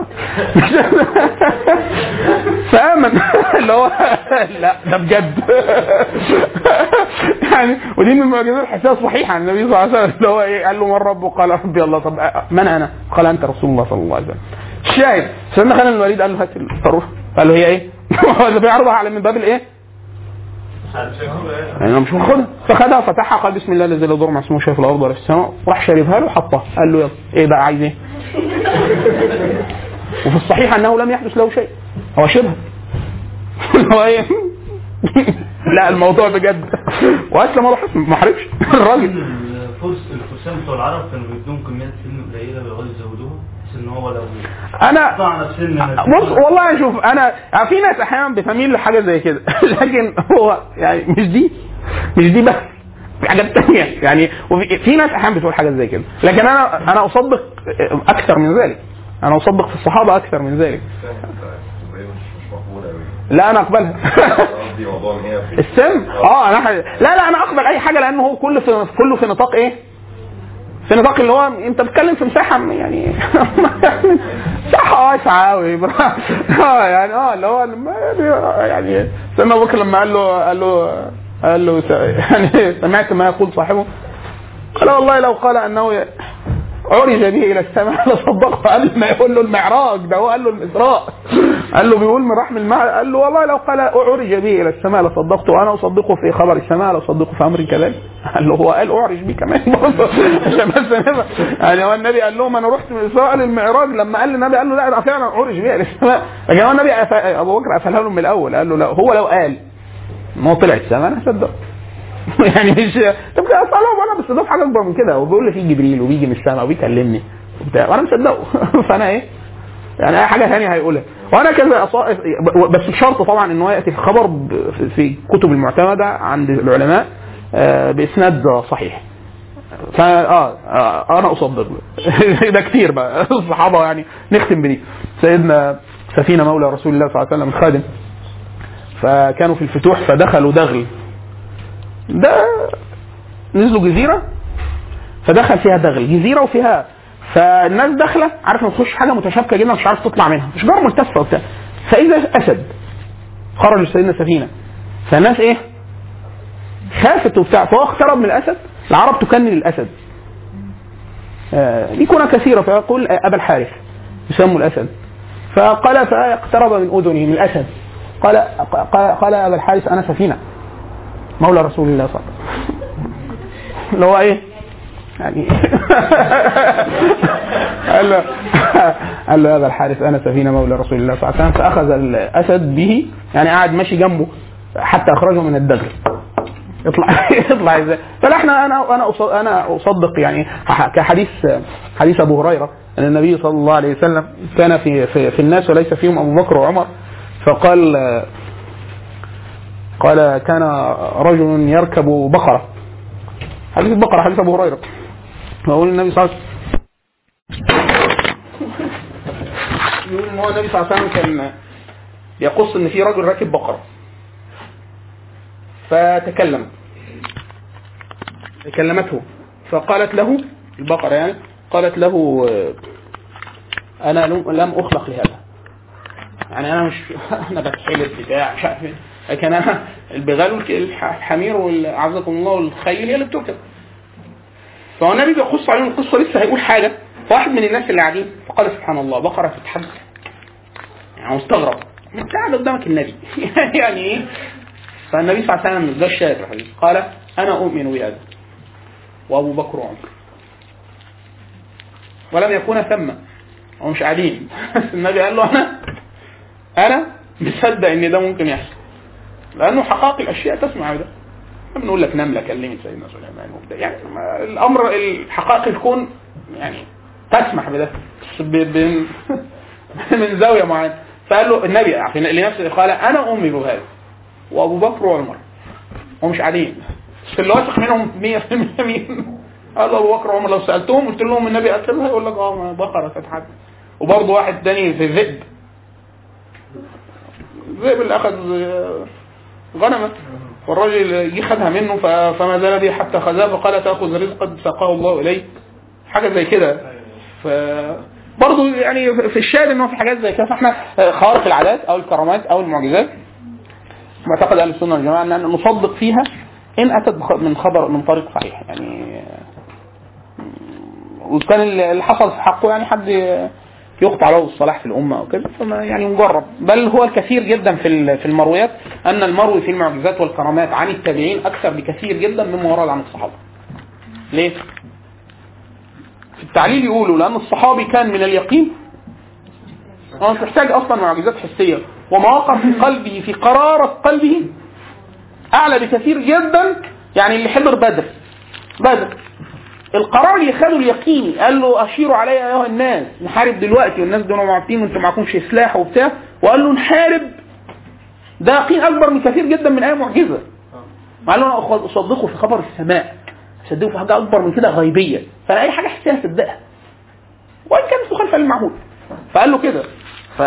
فامن اللي هو لا ده بجد يعني ودي من المعجزات الحسيه الصحيحه عن النبي صلى الله عليه وسلم اللي هو ايه قال له من ربه قال ربي الله طب من انا؟ قال انت رسول الله صلى الله عليه وسلم الشاهد سيدنا خالد الوليد قال له هات الصاروخ قال له هي ايه؟ هو بيعرضها على من باب الايه؟ يعني مش هاخدها فخدها فتحها قال بسم الله الذي لا يضر مع اسمه شيء في الارض ولا في السماء راح شربها له وحطها قال له يلا ايه بقى عايز ايه؟ وفي الصحيح انه لم يحدث له شيء هو شبه هو ايه؟ لا الموضوع بجد واسلم ولا حسن ما حرقش الراجل الفرس الفرسان بتوع العرب كانوا بيدوهم كميات سن قليله بيقعدوا يزودوها ان هو لو انا طعن في سن بص والله شوف انا في ناس احيانا بتميل لحاجه زي كده لكن هو يعني مش دي مش دي بس في حاجات تانية يعني وفي في ناس احيانا بتقول حاجات زي كده لكن انا انا اصدق اكثر من ذلك انا اصدق في الصحابه اكثر من ذلك مش مش مقبولة أوي لا انا اقبلها قصدي موضوع ان هي في السم اه انا ح... لا لا انا اقبل اي حاجه لانه هو كله في كله في نطاق ايه؟ في نطاق اللي هو انت بتتكلم في مساحه يعني مساحه واسعه قوي اه يعني اه اللي هو لما- يعني سيدنا ابو بكر لما قال له قال له قال له س- يعني سمعت ما يقول صاحبه قال والله لو قال انه عرج به الى السماء لصدقه قبل ما يقول له المعراج ده هو قال له الاسراء قال له بيقول من رحم المعنى قال له والله لو قال عرج به الى السماء لصدقته وانا اصدقه في خبر السماء لصدقه في امر كذلك قال له هو قال اعرج بي كمان برضه عشان بس نبقى. يعني هو النبي قال لهم انا رحت من الاسراء للمعراج لما قال النبي قال له لا أنا فعلا عرج به الى السماء لكن هو النبي أف- ابو بكر قفلها له من الاول قال له لا هو لو قال ان هو طلع السماء انا هصدقه يعني مش طب كده اصلا انا بس ده في حاجه اكبر من كده وبيقول لي في جبريل وبيجي من السماء وبيكلمني وبتاع وانا مصدقه فانا ايه يعني اي حاجه ثانيه هيقولها وانا كذا أص- بس بشرط طبعا ان هو ياتي الخبر ب- في- في كتب المعتمده عند العلماء آه، باسناد صحيح فا اه آه، انا اصدق ده كتير بقى الصحابه يعني نختم بدي سيدنا سفينه مولى رسول الله صلى الله عليه وسلم الخادم فكانوا في الفتوح فدخلوا دغل ده نزلوا جزيره فدخل فيها دغل جزيره وفيها فالناس داخله عارف ما تخش حاجه متشابكه جدا مش عارف تطلع منها اشجار ملتفه وبتاع فاذا اسد خرج سيدنا سفينه فالناس ايه خافت وبتاع فهو اقترب من الاسد العرب تكنن الاسد آه، دي كنا كثيره فيقول آه، ابا الحارث يسموا الاسد فقال فاقترب من اذنه من الاسد قال قال, قال ابا الحارث انا سفينه مولى رسول الله صلى الله عليه وسلم اللي هو ايه يعني قال له قال له يا ابا الحارث انا سفينه مولى رسول الله صلى الله عليه وسلم فاخذ الاسد به يعني قاعد ماشي جنبه حتى اخرجه من الدجل يطلع يطلع ازاي فلا احنا انا انا أص- انا اصدق يعني ح- كحديث حديث ابو هريره ان النبي صلى الله عليه وسلم كان في في, في الناس وليس فيهم ابو بكر وعمر فقال قال كان رجل يركب بقره حديث البقره حديث ابو هريره فيقول النبي صلى الله عليه وسلم يقول ان هو النبي صلى الله عليه وسلم كان يقص ان في رجل راكب بقره فتكلم كلمته فقالت له البقرة يعني قالت له آه، أنا لم لم أخلق لهذا يعني أنا مش أنا بتحلب بتاع مش عارف إيه. لكن أنا البغال والك- الح- الحمير وعزكم الله والخيل هي اللي بتركب فهو النبي بيقص عليهم القصة لسه هيقول حاجة فواحد من الناس اللي قاعدين فقال سبحان الله بقرة تتحدث يعني مستغرب انت قاعد قدامك النبي يعني ايه فالنبي صلى الله عليه وسلم ده الشاهد في الحديث قال انا اؤمن بهذا وابو بكر وعمر ولم يكون ثم هم مش قاعدين النبي قال له انا انا مصدق ان ده ممكن يحصل لانه حقائق الاشياء تسمع ده بنقول لك نمله كلمت سيدنا سليمان وبتاع يعني ما- الامر الحقائق الكون يعني تسمح بده بس ب- ب- من زاويه معينه فقال له النبي عشان لنفسه قال انا اؤمن بهذا وابو بكر وعمر هم مش قاعدين بس اللي واثق منهم 100% مين؟ قال له ابو بكر وعمر لو سالتهم قلت لهم النبي قتلها يقول لك اه ما بقره تتحدث وبرضه واحد تاني في ذئب الذئب اللي اخذ آه، غنمه والراجل جه خدها منه ف- فما زال به حتى خذاه فقال تاخذ رزقا ساقاه الله اليك حاجه زي كده ف برضه يعني في الشاهد ان هو في حاجات زي كده فاحنا آه، خوارق العادات او الكرامات او المعجزات معتقد اهل السنه والجماعه ان نصدق فيها ان اتت بخ- من خبر من طريق صحيح يعني وكان اللي حصل في حقه يعني حد يقطع له الصلاح في الامه او كده فما يعني مجرب بل هو الكثير جدا في ال- في المرويات ان المروي في المعجزات والكرامات عن التابعين اكثر بكثير جدا مما ورد عن الصحابه. ليه؟ في التعليل يقولوا لان الصحابي كان من اليقين هو مش محتاج اصلا معجزات حسيه ومواقع في قلبه في قرارة قلبه اعلى بكثير جدا يعني اللي حضر بدر بدر القرار اللي خده اليقيني قال له اشيروا علي ايها الناس نحارب دلوقتي والناس دول عارفين وانتم معكمش سلاح وبتاع وقال له نحارب ده يقين اكبر من كثير جدا من اي معجزه قال له انا أخ- اصدقه في خبر السماء اصدقه في حاجه اكبر من كده غيبيه فانا اي حاجه احسها اصدقها وان كانت تخالف المعهود فقال له كده ف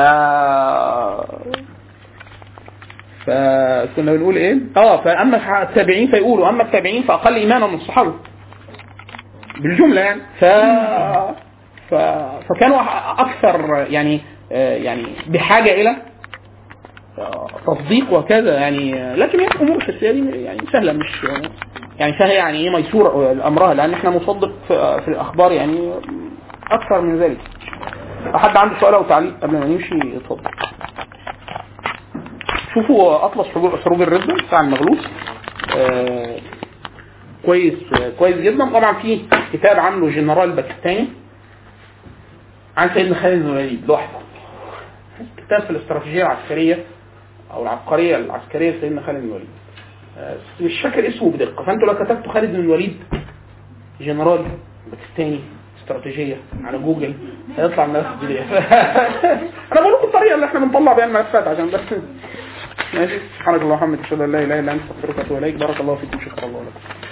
فكنا بنقول ايه؟ اه فاما التابعين فيقولوا اما التابعين فاقل ايمانا من الصحابه بالجمله يعني ف... ف... فكانوا اكثر يعني آه، يعني بحاجه الى آه، تصديق وكذا يعني آه، لكن هي الامور الحسيه دي يعني سهله مش يعني سهله يعني ايه ميسوره امرها لان احنا نصدق في, في الاخبار يعني اكثر من ذلك لو حد عنده سؤال او تعليق قبل ما نمشي اتفضل شوفوا اطلس حروب حروب الرده بتاع المغلوس آه كويس آه كويس جدا طبعا في كتاب عامله جنرال باكستاني عن سيدنا خالد بن الوليد لوحده كتاب في الاستراتيجيه العسكريه او العبقريه العسكريه لسيدنا خالد بن الوليد آه مش فاكر اسمه بدقه فانتوا لو كتبتوا خالد بن الوليد جنرال باكستاني استراتيجيه على جوجل هيطلع ملف بي دي اف انا بقول لكم الطريقه اللي احنا بنطلع بيها الملفات عشان بس ماشي سبحانك اللهم وبحمدك اشهد ان لا اله الا انت استغفرك واتوب اليك بارك الله فيكم شكرا الله لكم